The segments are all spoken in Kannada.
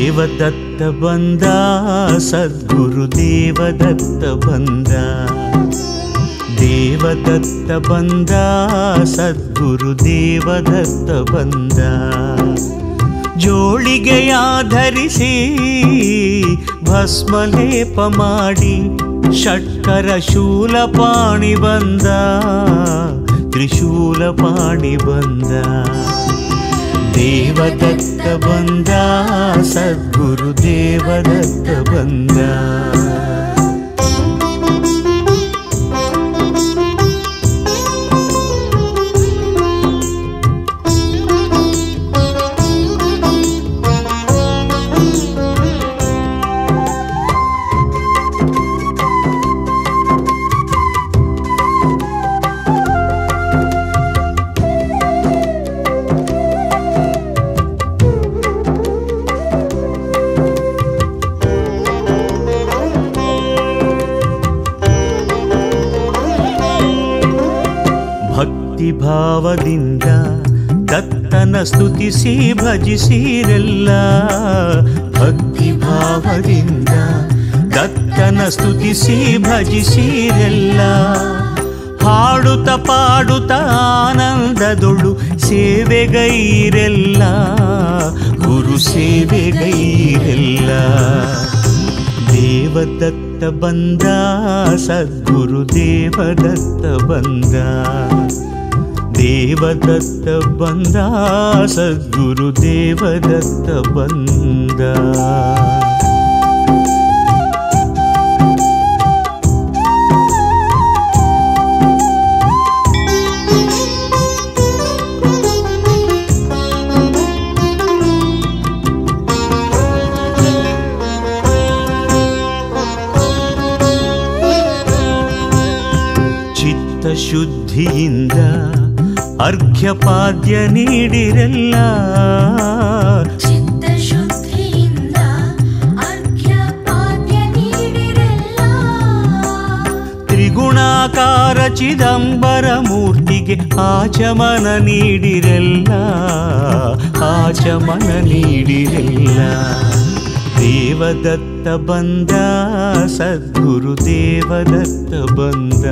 ದೇವದತ್ತ ಬಂದ ಸದ್ಗುರು ದೇವದತ್ತ ಬಂದ ದೇವದತ್ತ ಬಂದ ಸದ್ಗುರು ದೇವದತ್ತ ಬಂದ ಜೋಳಿಗೆಯ ಧರಿಸಿ ಭಸ್ಮಲೇಪ ಮಾಡಿ ಷಟ್ಕರ ಶೂಲಪಾಣಿ ಬಂದ ತ್ರಿಶೂಲಪಾಣಿ ಬಂದ ದೇವದತ್ತ ಬಂದ ಸದ್ಗುರು ದೇವದತ್ತ ಬಂದ ಭಕ್ತಿ ಭಾವದಿಂದ ದತ್ತನ ಸ್ತುತಿಸಿ ಭಜಿಸಿರೆಲ್ಲ ಭಕ್ತಿ ಭಾವದಿಂದ ದತ್ತನ ಸ್ತುತಿಸಿ ಭಜಿಸಿರೆಲ್ಲ ಹಾಡುತ್ತ ಪಾಡುತ್ತ ಆನಂದದೊಳು ಸೇವೆಗೈರೆಲ್ಲ ಗುರು ಸೇವೆಗೈರೆಲ್ಲ ದೇವದತ್ತ ಬಂದ ಸದ್ಗುರು ದೇವದತ್ತ ಬಂದ ದೇವದತ್ತ ಬಂದ ಸದ್ಗುರು ದೇವದತ್ತ ಬಂದ ಚಿತ್ತಶುದ್ಧಿಯಿಂದ ಅರ್ಘ್ಯಪಾದ್ಯ ನೀಡಿರಲ್ಲ ಚಿತ್ತಶುದ್ಧಿಯಿಂದ ಅರ್ಘ್ಯಪಾದ್ಯ ನೀಡಿರಲ್ಲ ತ್ರಿಗುಣಾಕಾರ ಚಿದಂಬರ ಮೂರ್ತಿಗೆ ಆಚಮನ ನೀಡಿರಲ್ಲ ಆಚಮನ ನೀಡಿರಲ್ಲ ದೇವದತ್ತ ಬಂದ ಸದ್ಗುರು ದೇವದತ್ತ ಬಂದ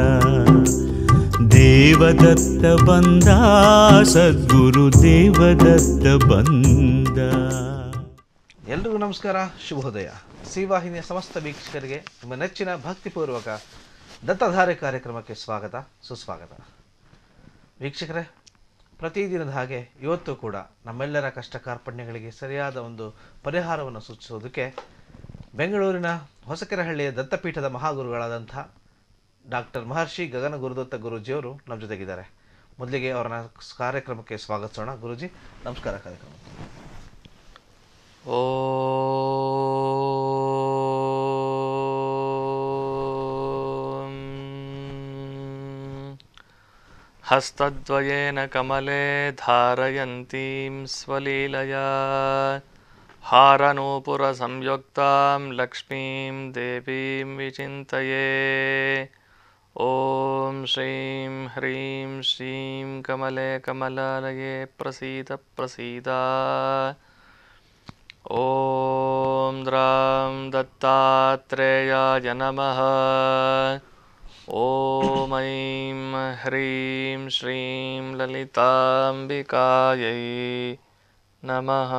ದೇವದತ್ತ ಬಂದ ಸದ್ಗುರು ದೇವದತ್ತ ಬಂದ ಎಲ್ರಿಗೂ ನಮಸ್ಕಾರ ಶುಭೋದಯ ಸಿವಾಹಿನಿಯ ಸಮಸ್ತ ವೀಕ್ಷಕರಿಗೆ ನಿಮ್ಮ ನೆಚ್ಚಿನ ಭಕ್ತಿಪೂರ್ವಕ ದತ್ತಧಾರೆ ಕಾರ್ಯಕ್ರಮಕ್ಕೆ ಸ್ವಾಗತ ಸುಸ್ವಾಗತ ವೀಕ್ಷಕರೇ ಪ್ರತಿದಿನದ ಹಾಗೆ ಇವತ್ತು ಕೂಡ ನಮ್ಮೆಲ್ಲರ ಕಷ್ಟ ಕಾರ್ಪಣ್ಯಗಳಿಗೆ ಸರಿಯಾದ ಒಂದು ಪರಿಹಾರವನ್ನು ಸೂಚಿಸೋದಕ್ಕೆ ಬೆಂಗಳೂರಿನ ಹೊಸಕೆರೆಹಳ್ಳಿಯ ದತ್ತಪೀಠದ ಮಹಾಗುರುಗಳಾದಂಥ ಡಾಕ್ಟರ್ ಮಹರ್ಷಿ ಗಗನ ಗುರುದತ್ತ ಗುರೂಜಿಯವರು ನಮ್ಮ ಜೊತೆಗಿದ್ದಾರೆ ಮೊದಲಿಗೆ ಅವರನ್ನ ಕಾರ್ಯಕ್ರಮಕ್ಕೆ ಸ್ವಾಗತಿಸೋಣ ಗುರೂಜಿ ನಮಸ್ಕಾರ ಕಾರ್ಯಕ್ರಮ ॐ हस्तद्वयेन कमले धारयन्तीं स्वलीलया हारनूपुरसंयुक्तां लक्ष्मीं देवीं विचिन्तये ॐ श्रीं ह्रीं श्रीं कमले कमलालये प्रसीद प्रसीद ॐ द्रां दत्तात्रेयाय नमः ॐ ऐं ह्रीं श्रीं ललिताम्बिकायै नमः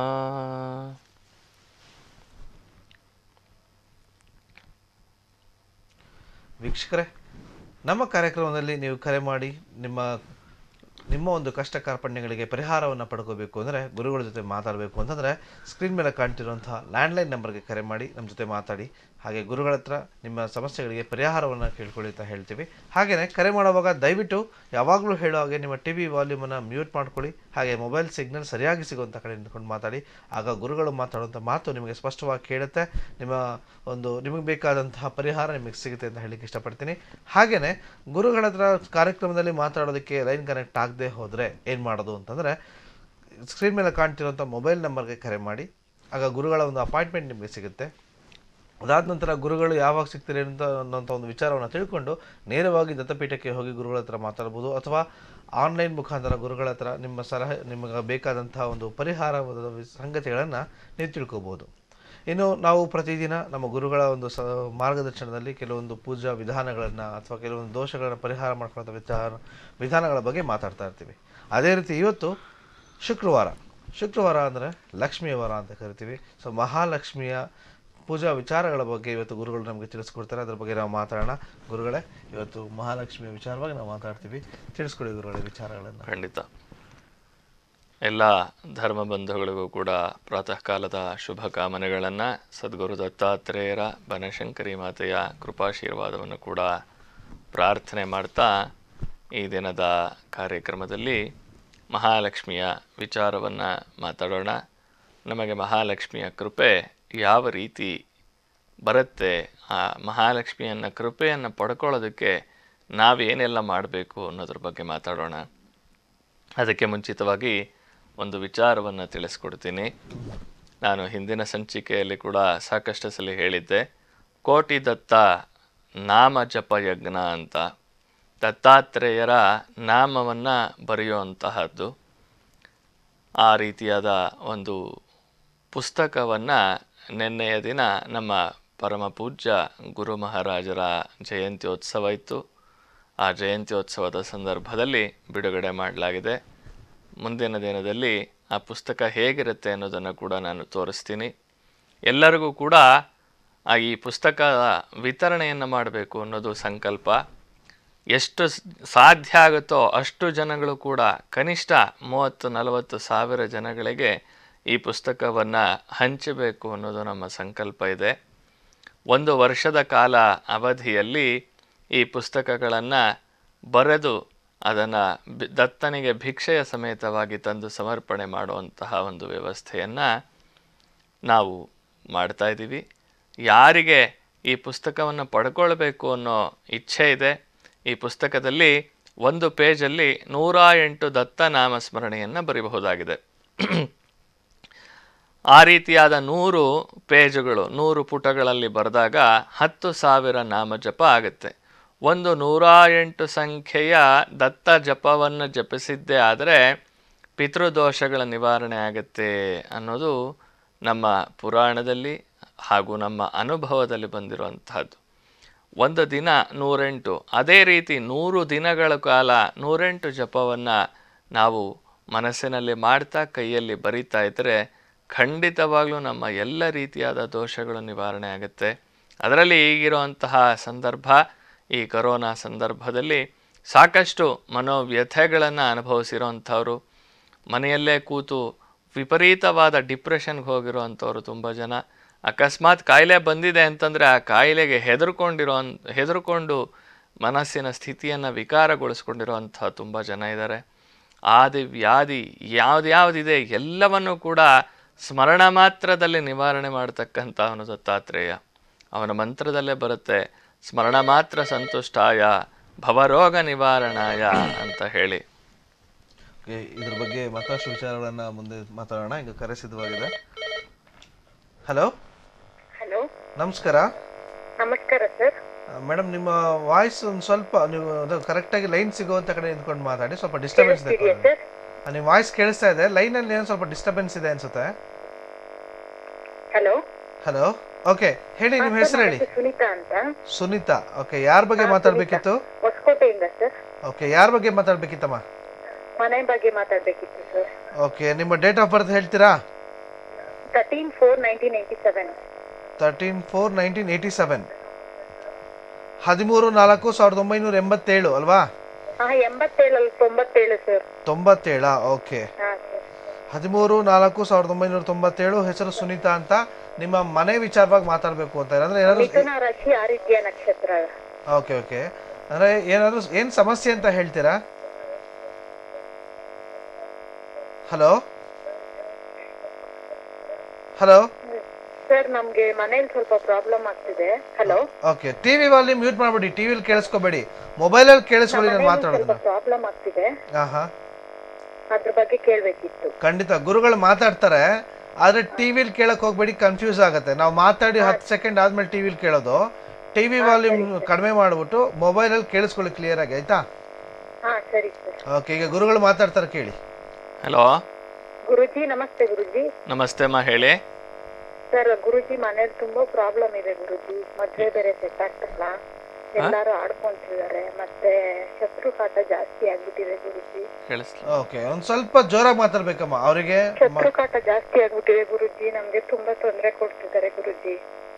ವೀಕ್ಷಕರೇ ನಮ್ಮ ಕಾರ್ಯಕ್ರಮದಲ್ಲಿ ನೀವು ಕರೆ ಮಾಡಿ ನಿಮ್ಮ ನಿಮ್ಮ ಒಂದು ಕಷ್ಟ ಕಾರ್ಪಣ್ಯಗಳಿಗೆ ಪರಿಹಾರವನ್ನು ಪಡ್ಕೋಬೇಕು ಅಂದರೆ ಗುರುಗಳ ಜೊತೆ ಮಾತಾಡಬೇಕು ಅಂತಂದರೆ ಸ್ಕ್ರೀನ್ ಮೇಲೆ ಕಾಣ್ತಿರುವಂತಹ ಲ್ಯಾಂಡ್ಲೈನ್ ನಂಬರ್ಗೆ ಕರೆ ಮಾಡಿ ನಮ್ಮ ಜೊತೆ ಮಾತಾಡಿ ಹಾಗೆ ಗುರುಗಳ ಹತ್ರ ನಿಮ್ಮ ಸಮಸ್ಯೆಗಳಿಗೆ ಪರಿಹಾರವನ್ನು ಕೇಳ್ಕೊಳ್ಳಿ ಅಂತ ಹೇಳ್ತೀವಿ ಹಾಗೆಯೇ ಕರೆ ಮಾಡುವಾಗ ದಯವಿಟ್ಟು ಯಾವಾಗಲೂ ಹೇಳೋ ಹಾಗೆ ನಿಮ್ಮ ಟಿ ವಿ ವಾಲ್ಯೂಮನ್ನು ಮ್ಯೂಟ್ ಮಾಡ್ಕೊಳ್ಳಿ ಹಾಗೆ ಮೊಬೈಲ್ ಸಿಗ್ನಲ್ ಸರಿಯಾಗಿ ಸಿಗುವಂಥ ಕಡೆ ನಿಂತ್ಕೊಂಡು ಮಾತಾಡಿ ಆಗ ಗುರುಗಳು ಮಾತಾಡುವಂಥ ಮಾತು ನಿಮಗೆ ಸ್ಪಷ್ಟವಾಗಿ ಕೇಳುತ್ತೆ ನಿಮ್ಮ ಒಂದು ನಿಮಗೆ ಬೇಕಾದಂತಹ ಪರಿಹಾರ ನಿಮಗೆ ಸಿಗುತ್ತೆ ಅಂತ ಹೇಳಲಿಕ್ಕೆ ಇಷ್ಟಪಡ್ತೀನಿ ಹಾಗೆಯೇ ಗುರುಗಳ ಹತ್ರ ಕಾರ್ಯಕ್ರಮದಲ್ಲಿ ಮಾತಾಡೋದಕ್ಕೆ ಲೈನ್ ಕನೆಕ್ಟ್ ಆಗದೆ ಹೋದರೆ ಏನು ಮಾಡೋದು ಅಂತಂದರೆ ಸ್ಕ್ರೀನ್ ಮೇಲೆ ಕಾಣ್ತಿರೋಂಥ ಮೊಬೈಲ್ ನಂಬರ್ಗೆ ಕರೆ ಮಾಡಿ ಆಗ ಗುರುಗಳ ಒಂದು ಅಪಾಯಿಂಟ್ಮೆಂಟ್ ನಿಮಗೆ ಸಿಗುತ್ತೆ ಅದಾದ ನಂತರ ಗುರುಗಳು ಯಾವಾಗ ಸಿಗ್ತಾರೆ ಅಂತ ಅನ್ನೋಂಥ ಒಂದು ವಿಚಾರವನ್ನು ತಿಳ್ಕೊಂಡು ನೇರವಾಗಿ ದತ್ತಪೀಠಕ್ಕೆ ಹೋಗಿ ಗುರುಗಳ ಹತ್ರ ಮಾತಾಡ್ಬೋದು ಅಥವಾ ಆನ್ಲೈನ್ ಮುಖಾಂತರ ಗುರುಗಳ ಹತ್ರ ನಿಮ್ಮ ಸಲಹೆ ನಿಮಗೆ ಬೇಕಾದಂತಹ ಒಂದು ಪರಿಹಾರ ಸಂಗತಿಗಳನ್ನು ನೀವು ತಿಳ್ಕೊಬೋದು ಇನ್ನು ನಾವು ಪ್ರತಿದಿನ ನಮ್ಮ ಗುರುಗಳ ಒಂದು ಸ ಮಾರ್ಗದರ್ಶನದಲ್ಲಿ ಕೆಲವೊಂದು ಪೂಜಾ ವಿಧಾನಗಳನ್ನು ಅಥವಾ ಕೆಲವೊಂದು ದೋಷಗಳನ್ನು ಪರಿಹಾರ ಮಾಡ್ಕೊಳ್ಳೋ ವಿಧಾನ ವಿಧಾನಗಳ ಬಗ್ಗೆ ಮಾತಾಡ್ತಾ ಇರ್ತೀವಿ ಅದೇ ರೀತಿ ಇವತ್ತು ಶುಕ್ರವಾರ ಶುಕ್ರವಾರ ಅಂದರೆ ಲಕ್ಷ್ಮಿಯ ವಾರ ಅಂತ ಕರಿತೀವಿ ಸೊ ಮಹಾಲಕ್ಷ್ಮಿಯ ಪೂಜಾ ವಿಚಾರಗಳ ಬಗ್ಗೆ ಇವತ್ತು ಗುರುಗಳು ನಮಗೆ ತಿಳಿಸ್ಕೊಡ್ತಾರೆ ಅದ್ರ ಬಗ್ಗೆ ನಾವು ಮಾತಾಡೋಣ ಗುರುಗಳೇ ಇವತ್ತು ಮಹಾಲಕ್ಷ್ಮಿಯ ವಿಚಾರವಾಗಿ ನಾವು ಮಾತಾಡ್ತೀವಿ ತಿಳಿಸ್ಕೊಡಿ ಗುರುಗಳೇ ವಿಚಾರಗಳನ್ನು ಖಂಡಿತ ಎಲ್ಲ ಧರ್ಮ ಬಂಧುಗಳಿಗೂ ಕೂಡ ಪ್ರಾತಃ ಕಾಲದ ಶುಭ ಕಾಮನೆಗಳನ್ನು ಸದ್ಗುರು ದತ್ತಾತ್ರೇಯರ ಬನಶಂಕರಿ ಮಾತೆಯ ಕೃಪಾಶೀರ್ವಾದವನ್ನು ಕೂಡ ಪ್ರಾರ್ಥನೆ ಮಾಡ್ತಾ ಈ ದಿನದ ಕಾರ್ಯಕ್ರಮದಲ್ಲಿ ಮಹಾಲಕ್ಷ್ಮಿಯ ವಿಚಾರವನ್ನು ಮಾತಾಡೋಣ ನಮಗೆ ಮಹಾಲಕ್ಷ್ಮಿಯ ಕೃಪೆ ಯಾವ ರೀತಿ ಬರುತ್ತೆ ಆ ಮಹಾಲಕ್ಷ್ಮಿಯನ್ನ ಕೃಪೆಯನ್ನು ಪಡ್ಕೊಳ್ಳೋದಕ್ಕೆ ನಾವೇನೆಲ್ಲ ಮಾಡಬೇಕು ಅನ್ನೋದ್ರ ಬಗ್ಗೆ ಮಾತಾಡೋಣ ಅದಕ್ಕೆ ಮುಂಚಿತವಾಗಿ ಒಂದು ವಿಚಾರವನ್ನು ತಿಳಿಸ್ಕೊಡ್ತೀನಿ ನಾನು ಹಿಂದಿನ ಸಂಚಿಕೆಯಲ್ಲಿ ಕೂಡ ಸಾಕಷ್ಟು ಸಲ ಹೇಳಿದ್ದೆ ಕೋಟಿ ದತ್ತ ನಾಮ ಜಪ ಯಜ್ಞ ಅಂತ ದತ್ತಾತ್ರೇಯರ ನಾಮವನ್ನು ಬರೆಯುವಂತಹದ್ದು ಆ ರೀತಿಯಾದ ಒಂದು ಪುಸ್ತಕವನ್ನು ನಿನ್ನೆಯ ದಿನ ನಮ್ಮ ಪರಮ ಪೂಜ್ಯ ಗುರು ಮಹಾರಾಜರ ಜಯಂತ್ಯೋತ್ಸವ ಇತ್ತು ಆ ಜಯಂತ್ಯೋತ್ಸವದ ಸಂದರ್ಭದಲ್ಲಿ ಬಿಡುಗಡೆ ಮಾಡಲಾಗಿದೆ ಮುಂದಿನ ದಿನದಲ್ಲಿ ಆ ಪುಸ್ತಕ ಹೇಗಿರುತ್ತೆ ಅನ್ನೋದನ್ನು ಕೂಡ ನಾನು ತೋರಿಸ್ತೀನಿ ಎಲ್ಲರಿಗೂ ಕೂಡ ಆ ಈ ಪುಸ್ತಕದ ವಿತರಣೆಯನ್ನು ಮಾಡಬೇಕು ಅನ್ನೋದು ಸಂಕಲ್ಪ ಎಷ್ಟು ಸ್- ಸಾಧ್ಯ ಆಗುತ್ತೋ ಅಷ್ಟು ಜನಗಳು ಕೂಡ ಕನಿಷ್ಠ ಮೂವತ್ತು ನಲವತ್ತು ಸಾವಿರ ಜನಗಳಿಗೆ ಈ ಪುಸ್ತಕವನ್ನು ಹಂಚಬೇಕು ಅನ್ನೋದು ನಮ್ಮ ಸಂಕಲ್ಪ ಇದೆ ಒಂದು ವರ್ಷದ ಕಾಲ ಅವಧಿಯಲ್ಲಿ ಈ ಪುಸ್ತಕಗಳನ್ನು ಬರೆದು ಅದನ್ನು ದತ್ತನಿಗೆ ಭಿಕ್ಷೆಯ ಸಮೇತವಾಗಿ ತಂದು ಸಮರ್ಪಣೆ ಮಾಡುವಂತಹ ಒಂದು ವ್ಯವಸ್ಥೆಯನ್ನು ನಾವು ಮಾಡ್ತಾ ಇದ್ದೀವಿ ಯಾರಿಗೆ ಈ ಪುಸ್ತಕವನ್ನು ಪಡ್ಕೊಳ್ಬೇಕು ಅನ್ನೋ ಇಚ್ಛೆ ಇದೆ ಈ ಪುಸ್ತಕದಲ್ಲಿ ಒಂದು ಪೇಜಲ್ಲಿ ನೂರ ಎಂಟು ದತ್ತ ನಾಮಸ್ಮರಣೆಯನ್ನು ಬರೀಬಹುದಾಗಿದೆ ಆ ರೀತಿಯಾದ ನೂರು ಪೇಜುಗಳು ನೂರು ಪುಟಗಳಲ್ಲಿ ಬರೆದಾಗ ಹತ್ತು ಸಾವಿರ ನಾಮ ಜಪ ಆಗುತ್ತೆ ಒಂದು ನೂರ ಎಂಟು ಸಂಖ್ಯೆಯ ದತ್ತ ಜಪವನ್ನು ಜಪಿಸಿದ್ದೇ ಆದರೆ ಪಿತೃದೋಷಗಳ ನಿವಾರಣೆ ಆಗುತ್ತೆ ಅನ್ನೋದು ನಮ್ಮ ಪುರಾಣದಲ್ಲಿ ಹಾಗೂ ನಮ್ಮ ಅನುಭವದಲ್ಲಿ ಬಂದಿರುವಂತಹದ್ದು ಒಂದು ದಿನ ನೂರೆಂಟು ಅದೇ ರೀತಿ ನೂರು ದಿನಗಳ ಕಾಲ ನೂರೆಂಟು ಜಪವನ್ನು ನಾವು ಮನಸ್ಸಿನಲ್ಲಿ ಮಾಡ್ತಾ ಕೈಯಲ್ಲಿ ಬರಿತಾ ಇದ್ದರೆ ಖಂಡಿತವಾಗ್ಲೂ ನಮ್ಮ ಎಲ್ಲ ರೀತಿಯಾದ ದೋಷಗಳು ನಿವಾರಣೆ ಆಗುತ್ತೆ ಅದರಲ್ಲಿ ಈಗಿರುವಂತಹ ಸಂದರ್ಭ ಈ ಕರೋನಾ ಸಂದರ್ಭದಲ್ಲಿ ಸಾಕಷ್ಟು ಮನೋವ್ಯಥೆಗಳನ್ನು ಅನುಭವಿಸಿರೋಂಥವ್ರು ಮನೆಯಲ್ಲೇ ಕೂತು ವಿಪರೀತವಾದ ಡಿಪ್ರೆಷನ್ಗೆ ಹೋಗಿರುವಂಥವ್ರು ತುಂಬ ಜನ ಅಕಸ್ಮಾತ್ ಕಾಯಿಲೆ ಬಂದಿದೆ ಅಂತಂದರೆ ಆ ಕಾಯಿಲೆಗೆ ಹೆದರ್ಕೊಂಡಿರೋ ಹೆದರ್ಕೊಂಡು ಮನಸ್ಸಿನ ಸ್ಥಿತಿಯನ್ನು ವಿಕಾರಗೊಳಿಸ್ಕೊಂಡಿರುವಂಥ ತುಂಬ ಜನ ಇದ್ದಾರೆ ಆದಿ ವ್ಯಾಧಿ ಯಾವ್ದ್ಯಾವ್ದಿದೆ ಎಲ್ಲವನ್ನೂ ಕೂಡ ಸ್ಮರಣ ಮಾತ್ರದಲ್ಲಿ ನಿವಾರಣೆ ಮಾಡ್ತಕ್ಕಂಥ ಅವನು ದತ್ತಾತ್ರೇಯ ಅವನ ಮಂತ್ರದಲ್ಲೇ ಬರುತ್ತೆ ಸ್ಮರಣ ಮಾತ್ರ ಸಂತುಷ್ಟಾಯ ಭವರೋಗ ನಿವಾರಣಾಯ ಅಂತ ಹೇಳಿ ಓಕೆ, ಇದ್ರ ಬಗ್ಗೆ ಮತ್ತಷ್ಟು ವಿಚಾರಗಳನ್ನ ಮುಂದೆ ಮಾತಾಡೋಣ ಈಗ ಕರೆ ಸಿದ್ಧವಾಗಿದೆ ಹಲೋ ಹಲೋ ನಮಸ್ಕಾರ ನಮಸ್ಕಾರ ಸರ್ ಮೇಡಮ್ ನಿಮ್ಮ ವಾಯ್ಸ್ ಒಂದು ಸ್ವಲ್ಪ ನೀವು ಅದು ಕರೆಕ್ಟಾಗಿ ಲೈನ್ ಸಿಗುವಂತ ಕಡೆ ನಿಂತ್ಕೊಂಡು ಮಾತಾಡಿ ಸ್ವಲ್ಪ ಡಿಸ್ಟರ್ಬೆನ್ಸ್ ಇದೆ ಕೇಳಿಸ್ತಿದೆಯಾ ಸರ್ ಆ, ನಿಮ್ಮ ವಾಯ್ಸ್ ಕೇಳಿಸ್ತಾ ಇದೆ ಲೈನಲ್ಲಿ ಏನೋ ಸ್ವಲ್ಪ ಡಿಸ್ಟರ್ಬೆನ್ಸ್ ಇದೆ ಅನ್ಸುತ್ತೆ ಹಲೋ ಹಲೋ ಓಕೆ ಹೇಳಿ ನಿಮ್ಮ ಹೆಸರು ಹೇಳಿ ಸುನೀತಾ ಅಂತ ಸುನೀತಾ ಓಕೆ ಯಾರ ಬಗ್ಗೆ ಮಾತಾಡಬೇಕಿತ್ತು ಹೊಸಕೋಟೆಯಿಂದ ಸರ್ ಓಕೆ ಯಾರ ಬಗ್ಗೆ ಮಾತಾಡಬೇಕಿತ್ತಮ್ಮ ಮನೆ ಬಗ್ಗೆ ಮಾತಾಡ್ಬೇಕಿತ್ತು ಸರ್ ಓಕೆ ನಿಮ್ಮ ಡೇಟ್ ಆಫ್ ಬರ್ತ್ ಹೇಳ್ತೀರಾ thirteen four nineteen eighty seven thirteen four nineteen eighty seven ಹದಿಮೂರು ನಾಲ್ಕು ಸಾವಿರದ ಒಂಬೈನೂರ ಎಂಬತ್ತೇಳು ಅಲ್ವಾ ಹಾ ಎಂಬತ್ತೇಳಲ್ಲಿ ತೊಂಬತ್ತೇಳು ಸರ್ ತೊಂಬತ್ತೇಳ ಓಕೆ ಹಾ ಸರ್ ಹದಿಮೂರು ನಾಲ್ಕು ಸಾವಿರದ ಒಂಬೈನೂರ ತೊಂಬತ್ತೇಳು ಹೆಸರು ಸುನೀತಾ ಅಂತ ನಿಮ್ಮ ಮನೆ ವಿಚಾರವಾಗಿ ಮಾತಾಡಬೇಕು ಅಂತ ಅಂದ್ರೆ ಏನಾದ್ರು ಮಿಥುನ ರಾಶಿ ಆದಿತ್ಯ ನಕ್ಷತ್ರ ಓಕೆ ಓಕೆ ಅಂದ್ರೆ ಏನಾದ್ರು ಏನ್ ಸಮಸ್ಯೆ ಅಂತ ಹೇಳ್ತೀರಾ ಹಲೋ ಹಲೋ ಸರ್ ನಮ್ಗೆ ಮನೇಲಿ ಸ್ವಲ್ಪ ಪ್ರಾಬ್ಲಮ್ ಆಗ್ತಿದೆ hello okay TV volume mute ಮಾಡ್ಬಿಡಿ ಟಿವಿಲಿ ಕೇಳಿಸ್ಕೋಬೇಡಿ ಮೊಬೈಲಲ್ಲಿ ಕೇಳಿಸ್ಕೊಳ್ಳಿ ನಾನು ಸ್ವಲ್ಪ ಮಾತಾಡೋದನ್ನ ಪ್ರಾಬ್ಲಮ್ ಆಗ್ತಿದೆ ಹಾ ಹಾ ಅದ್ರ ಬಗ್ಗೆ ಕೇಳ್ಬೇಕಿತ್ತು ಖಂಡಿತ ಗುರುಗಳು ಮಾತಾಡ್ತಾರೆ ಆದ್ರೆ ಟಿವಿಲಿ ಕೇಳಕ್ ಹೋಗ್ಬೇಡಿ ಕನ್ಫ್ಯೂಸ್ ಆಗುತ್ತೆ ನಾವು ಮಾತಾಡಿ ಹತ್ತು ಸೆಕೆಂಡ್ ಆದ್ಮೇಲೆ ಟಿವಿಲಿ ಕೇಳೋದು ಟಿವಿ ವಾಲ್ಯೂಮ್ ಕಡಿಮೆ ಮಾಡ್ಬಿಟ್ಟು ಮೊಬೈಲಲ್ಲಿ ಕೇಳಿಸ್ಕೊಳ್ಳಿ ಕ್ಲಿಯರ್ ಆಗಿ ಆಯ್ತಾ ಹಾ ಸರಿ ಸರ್ ಓಕೆ ಈಗ ಗುರುಗಳು ಮಾತಾಡ್ತಾರೆ ಕೇಳಿ ಹಲೋ ಗುರುಜಿ ನಮಸ್ತೆ ಗುರುಜಿ ನಮಸ್ತೆ ಅಮ್ಮ ಹೇಳಿ ಸರ್ ಗುರುಜಿ ಮನೇಲಿ ತುಂಬಾ ಪ್ರಾಬ್ಲಮ್ ಇದೆ ಗುರುಜಿ ಮದ್ವೆ ಬೇರೆ ಸೆಟ್ ಆಗ್ತಲ್ಲ ಎಲ್ಲಾರು ಆಡ್ಕೊಂತಿದ್ದಾರೆ ಮತ್ತೆ ಶತ್ರು ಕಾಟ ಜಾಸ್ತಿ ಆಗ್ಬಿಟ್ಟಿದೆ ಗುರುಜಿ ಕೇಳಿಸ್ಲ ಓಕೆ ಒಂದು ಸ್ವಲ್ಪ ಜೋರಾಗಿ ಮಾತಾಡ್ಬೇಕಮ್ಮ ಅವರಿಗೆ ಶತ್ರು ಕಾಟ ಜಾಸ್ತಿ ಆಗ್ಬಿಟ್ಟಿದೆ ಗುರುಜಿ ನಮ್ಗೆ ತುಂಬಾ ತೊಂದರೆ ಕೊಡ್ತಿದ್ದಾರೆ ಗುರುಜಿ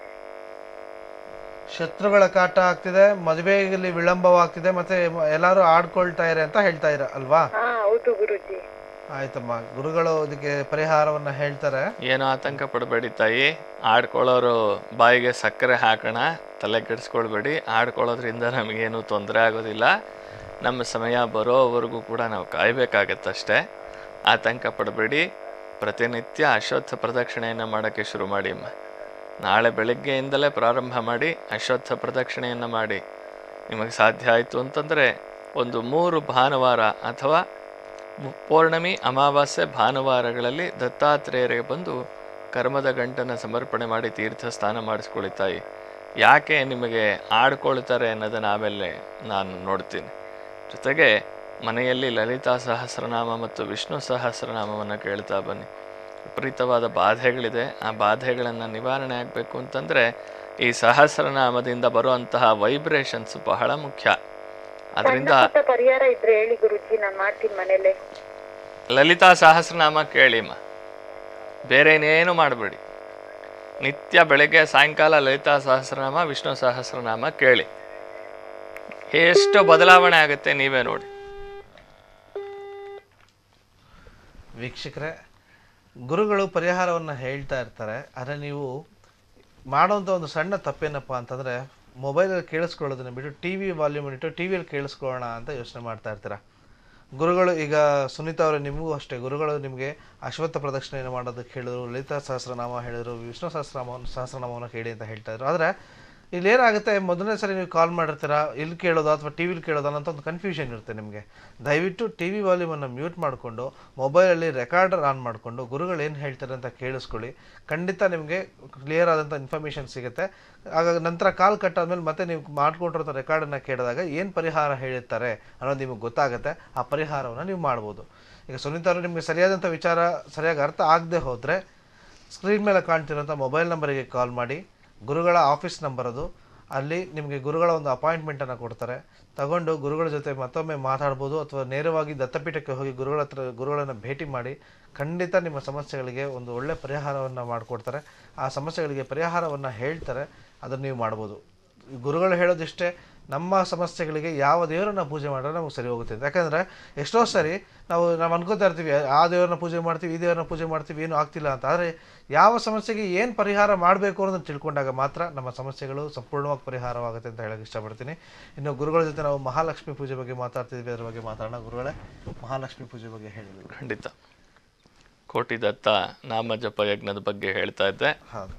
ಶತ್ರುಗಳ ಕಾಟ ಆಗ್ತಿದೆ ಮದುವೆಯಲ್ಲಿ ವಿಳಂಬವಾಗ್ತಿದೆ ಮತ್ತೆ ಮ- ಎಲ್ಲರೂ ಆಡ್ಕೊಳ್ತಾ ಇರೆ ಅಂತ ಹೇಳ್ತಾ ಇರ ಅಲ್ವಾ ಹಾ ಹೌದು ಗುರುಜಿ ಆಯ್ತಮ್ಮ ಗುರುಗಳು ಇದಕ್ಕೆ ಪರಿಹಾರವನ್ನ ಹೇಳ್ತಾರೆ ಏನೋ ಆತಂಕ ಪಡಬೇಡಿ ತಾಯಿ ಆಡ್ಕೊಳ್ಳೋರು ಬಾಯಿಗೆ ಸಕ್ಕರೆ ಹಾಕೋಣ ತಲೆ ಕೆಡಿಸ್ಕೊಳ್ಬೇಡಿ ಆಡ್ಕೊಳ್ಳೋದ್ರಿಂದ ನಮಗೇನು ತೊಂದರೆ ಆಗೋದಿಲ್ಲ ನಮ್ಮ ಸಮಯ ಬರೋವರೆಗೂ ಕೂಡ ನಾವು ಕಾಯಬೇಕಾಗತ್ತಷ್ಟೇ ಆತಂಕ ಪಡಬೇಡಿ ಪ್ರತಿನಿತ್ಯ ಅಶ್ವತ್ಥ ಪ್ರದಕ್ಷಿಣೆಯನ್ನು ಮಾಡೋಕ್ಕೆ ಶುರು ಮಾಡಿ ಅಮ್ಮ. ನಾಳೆ ಬೆಳಗ್ಗೆಯಿಂದಲೇ ಪ್ರಾರಂಭ ಮಾಡಿ ಅಶ್ವತ್ಥ ಪ್ರದಕ್ಷಿಣೆಯನ್ನು ಮಾಡಿ ನಿಮಗೆ ಸಾಧ್ಯ ಆಯಿತು ಅಂತಂದರೆ ಒಂದು ಮೂರು ಭಾನುವಾರ ಅಥವಾ ಮು- ಪೌರ್ಣಮಿ ಅಮಾವಾಸ್ಯೆ ಭಾನುವಾರಗಳಲ್ಲಿ ದತ್ತಾತ್ರೇಯರಿಗೆ ಬಂದು ಕರ್ಮದ ಗಂಟನ್ನು ಸಮರ್ಪಣೆ ಮಾಡಿ ತೀರ್ಥ ಸ್ನಾನ ಮಾಡಿಸ್ಕೊಳ್ಳಿ ತಾಯಿ ಯಾಕೆ ನಿಮಗೆ ಆಡ್ಕೊಳ್ತಾರೆ ಅನ್ನೋದನ್ನು ಆಮೇಲೆ ನಾನು ನೋಡ್ತೀನಿ ಜೊತೆಗೆ ಮನೆಯಲ್ಲಿ ಲಲಿತಾ ಸಹಸ್ರನಾಮ ಮತ್ತು ವಿಷ್ಣು ಸಹಸ್ರನಾಮವನ್ನು ಕೇಳ್ತಾ ಬನ್ನಿ ವಿಪರೀತವಾದ ಬಾಧೆಗಳಿದೆ ಆ ಬಾಧೆಗಳನ್ನು ನಿವಾರಣೆ ಆಗಬೇಕು ಅಂತಂದರೆ ಈ ಸಹಸ್ರನಾಮದಿಂದ ಬರುವಂತಹ ವೈಬ್ರೇಷನ್ಸ್ ಬಹಳ ಮುಖ್ಯ ಅದರಿಂದ ಸಣ್ಣ ಪುಟ್ಟ ಪರಿಹಾರ ಇದ್ರೆ ಹೇಳಿ ಗುರುಜಿ ನಾನ್ ಮಾಡ್ತೀನಿ ಮನೇಲೆ ಲಲಿತಾ ಸಹಸ್ರನಾಮ ಕೇಳಿಮ್ಮ ಬೇರೆ ಇನ್ನೇನು ಮಾಡಬೇಡಿ ನಿತ್ಯ ಬೆಳಗ್ಗೆ ಸಾಯಂಕಾಲ ಲಲಿತಾ ಸಹಸ್ರನಾಮ ವಿಷ್ಣು ಸಹಸ್ರನಾಮ ಕೇಳಿ ಎಷ್ಟು ಬದಲಾವಣೆ ಆಗುತ್ತೆ ನೀವೇ ನೋಡಿ ವೀಕ್ಷಕರೇ ಗುರುಗಳು ಪರಿಹಾರವನ್ನು ಹೇಳ್ತಾ ಇರ್ತಾರೆ ಆದರೆ ನೀವು ಮಾಡೋಂಥ ಒಂದು ಸಣ್ಣ ತಪ್ಪೇನಪ್ಪ ಅಂತಂದರೆ ಮೊಬೈಲಲ್ಲಿ ಕೇಳಿಸ್ಕೊಳ್ಳೋದನ್ನ ಬಿಟ್ಟು ಟಿ ವಿ ವಾಲ್ಯೂಮ್ ಇಟ್ಟು ಟಿ ವಿಯಲ್ಲಿ ಕೇಳಿಸ್ಕೊಳ್ಳೋಣ ಅಂತ ಯೋಚನೆ ಮಾಡ್ತಾ ಇರ್ತೀರ ಗುರುಗಳು ಈಗ ಸುನೀತಾ ಅವರೇ ನಿಮಗೂ ಅಷ್ಟೇ ಗುರುಗಳು ನಿಮಗೆ ಅಶ್ವತ್ಥ ಪ್ರದಕ್ಷಿಣೆಯನ್ನು ಮಾಡೋದಕ್ಕೆ ಹೇಳಿದ್ರು ಲಲಿತಾ ಸಹಸ್ರನಾಮ ಹೇಳಿದ್ರು ವಿಷ್ಣು ಸಹಸ್ರನಾಮವನ್ನು ಸಹಸ್ರನಾಮವನ್ನು ಹೇಳಿ ಅಂತ ಹೇಳ್ತಾ ಇದ್ರು ಆದರೆ ಇಲ್ಲಿ ಏನಾಗುತ್ತೆ ಮೊದಲನೇ ಸರಿ ನೀವು ಕಾಲ್ ಮಾಡಿರ್ತೀರಾ ಇಲ್ಲಿ ಕೇಳೋದು ಅಥವಾ ಟಿ ವಿಲಿ ಕೇಳೋದು ಅನ್ನೋಂಥ ಒಂದು ಕನ್ಫ್ಯೂಷನ್ ಇರುತ್ತೆ ನಿಮಗೆ ದಯವಿಟ್ಟು ಟಿ ವಿ ವಾಲ್ಯೂಮನ್ನು ಮ್ಯೂಟ್ ಮಾಡಿಕೊಂಡು ಮೊಬೈಲಲ್ಲಿ ರೆಕಾರ್ಡರ್ ಆನ್ ಮಾಡಿಕೊಂಡು ಗುರುಗಳು ಏನು ಹೇಳ್ತಾರೆ ಅಂತ ಕೇಳಿಸ್ಕೊಳ್ಳಿ ಖಂಡಿತ ನಿಮಗೆ ಕ್ಲಿಯರ್ ಆದಂಥ ಇನ್ಫಾರ್ಮೇಷನ್ ಸಿಗುತ್ತೆ ಆಗ ನಂತರ ಕಾಲ್ ಕಟ್ ಆದಮೇಲೆ ಮತ್ತೆ ನೀವು ಮಾಡ್ಕೊಂಡಿರೋ ರೆಕಾರ್ಡನ್ನು ಕೇಳಿದಾಗ ಏನು ಪರಿಹಾರ ಹೇಳಿರ್ತಾರೆ ಅನ್ನೋದು ನಿಮಗೆ ಗೊತ್ತಾಗುತ್ತೆ ಆ ಪರಿಹಾರವನ್ನು ನೀವು ಮಾಡ್ಬೋದು ಈಗ ಸುನೀತಾ ಅವರು ನಿಮಗೆ ಸರಿಯಾದಂಥ ವಿಚಾರ ಸರಿಯಾಗಿ ಅರ್ಥ ಆಗದೆ ಹೋದರೆ ಸ್ಕ್ರೀನ್ ಮೇಲೆ ಕಾಣ್ತಿರೋಂಥ ಮೊಬೈಲ್ ನಂಬರಿಗೆ ಕಾಲ್ ಮಾಡಿ ಗುರುಗಳ ಆಫೀಸ್ ನಂಬರ್ ಅದು ಅಲ್ಲಿ ನಿಮಗೆ ಗುರುಗಳ ಒಂದು ಅಪಾಯಿಂಟ್ಮೆಂಟನ್ನು ಕೊಡ್ತಾರೆ ತಗೊಂಡು ಗುರುಗಳ ಜೊತೆ ಮತ್ತೊಮ್ಮೆ ಮಾತಾಡ್ಬೋದು ಅಥವಾ ನೇರವಾಗಿ ದತ್ತಪೀಠಕ್ಕೆ ಹೋಗಿ ಗುರುಗಳ ಹತ್ರ ಗುರುಗಳನ್ನು ಭೇಟಿ ಮಾಡಿ ಖಂಡಿತ ನಿಮ್ಮ ಸಮಸ್ಯೆಗಳಿಗೆ ಒಂದು ಒಳ್ಳೆಯ ಪರಿಹಾರವನ್ನು ಮಾಡಿಕೊಡ್ತಾರೆ ಆ ಸಮಸ್ಯೆಗಳಿಗೆ ಪರಿಹಾರವನ್ನು ಹೇಳ್ತಾರೆ ಅದನ್ನು ನೀವು ಮಾಡ್ಬೋದು ಗುರುಗಳು ಹೇಳೋದಿಷ್ಟೇ ನಮ್ಮ ಸಮಸ್ಯೆಗಳಿಗೆ ಯಾವ ದೇವರನ್ನ ಪೂಜೆ ಮಾಡಿದ್ರೆ ನಮಗೆ ಸರಿ ಹೋಗುತ್ತೆ ಅಂತ ಯಾಕಂದರೆ ಎಷ್ಟೋ ಸರಿ ನಾವು ನಾವು ಅನ್ಕೋತಾ ಇರ್ತೀವಿ ಆ ದೇವ್ರನ್ನ ಪೂಜೆ ಮಾಡ್ತೀವಿ ಈ ದೇವ್ರನ್ನ ಪೂಜೆ ಮಾಡ್ತೀವಿ ಏನೂ ಆಗ್ತಿಲ್ಲ ಅಂತ ಆದರೆ ಯಾವ ಸಮಸ್ಯೆಗೆ ಏನು ಪರಿಹಾರ ಮಾಡಬೇಕು ಅನ್ನೋದನ್ನು ತಿಳ್ಕೊಂಡಾಗ ಮಾತ್ರ ನಮ್ಮ ಸಮಸ್ಯೆಗಳು ಸಂಪೂರ್ಣವಾಗಿ ಪರಿಹಾರವಾಗುತ್ತೆ ಅಂತ ಹೇಳಕ್ಕೆ ಇಷ್ಟಪಡ್ತೀನಿ ಇನ್ನು ಗುರುಗಳ ಜೊತೆ ನಾವು ಮಹಾಲಕ್ಷ್ಮಿ ಪೂಜೆ ಬಗ್ಗೆ ಮಾತಾಡ್ತಿದ್ವಿ ಅದ್ರ ಬಗ್ಗೆ ಮಾತಾಡೋಣ ಗುರುಗಳೇ ಮಹಾಲಕ್ಷ್ಮಿ ಪೂಜೆ ಬಗ್ಗೆ ಹೇಳಬೇಕು ಖಂಡಿತ ಕೋಟಿ ದತ್ತ ನಾಮ ಜಪ ಯಜ್ಞದ ಬಗ್ಗೆ ಹೇಳ್ತಾ ಇದ್ದೆ ಹೌದು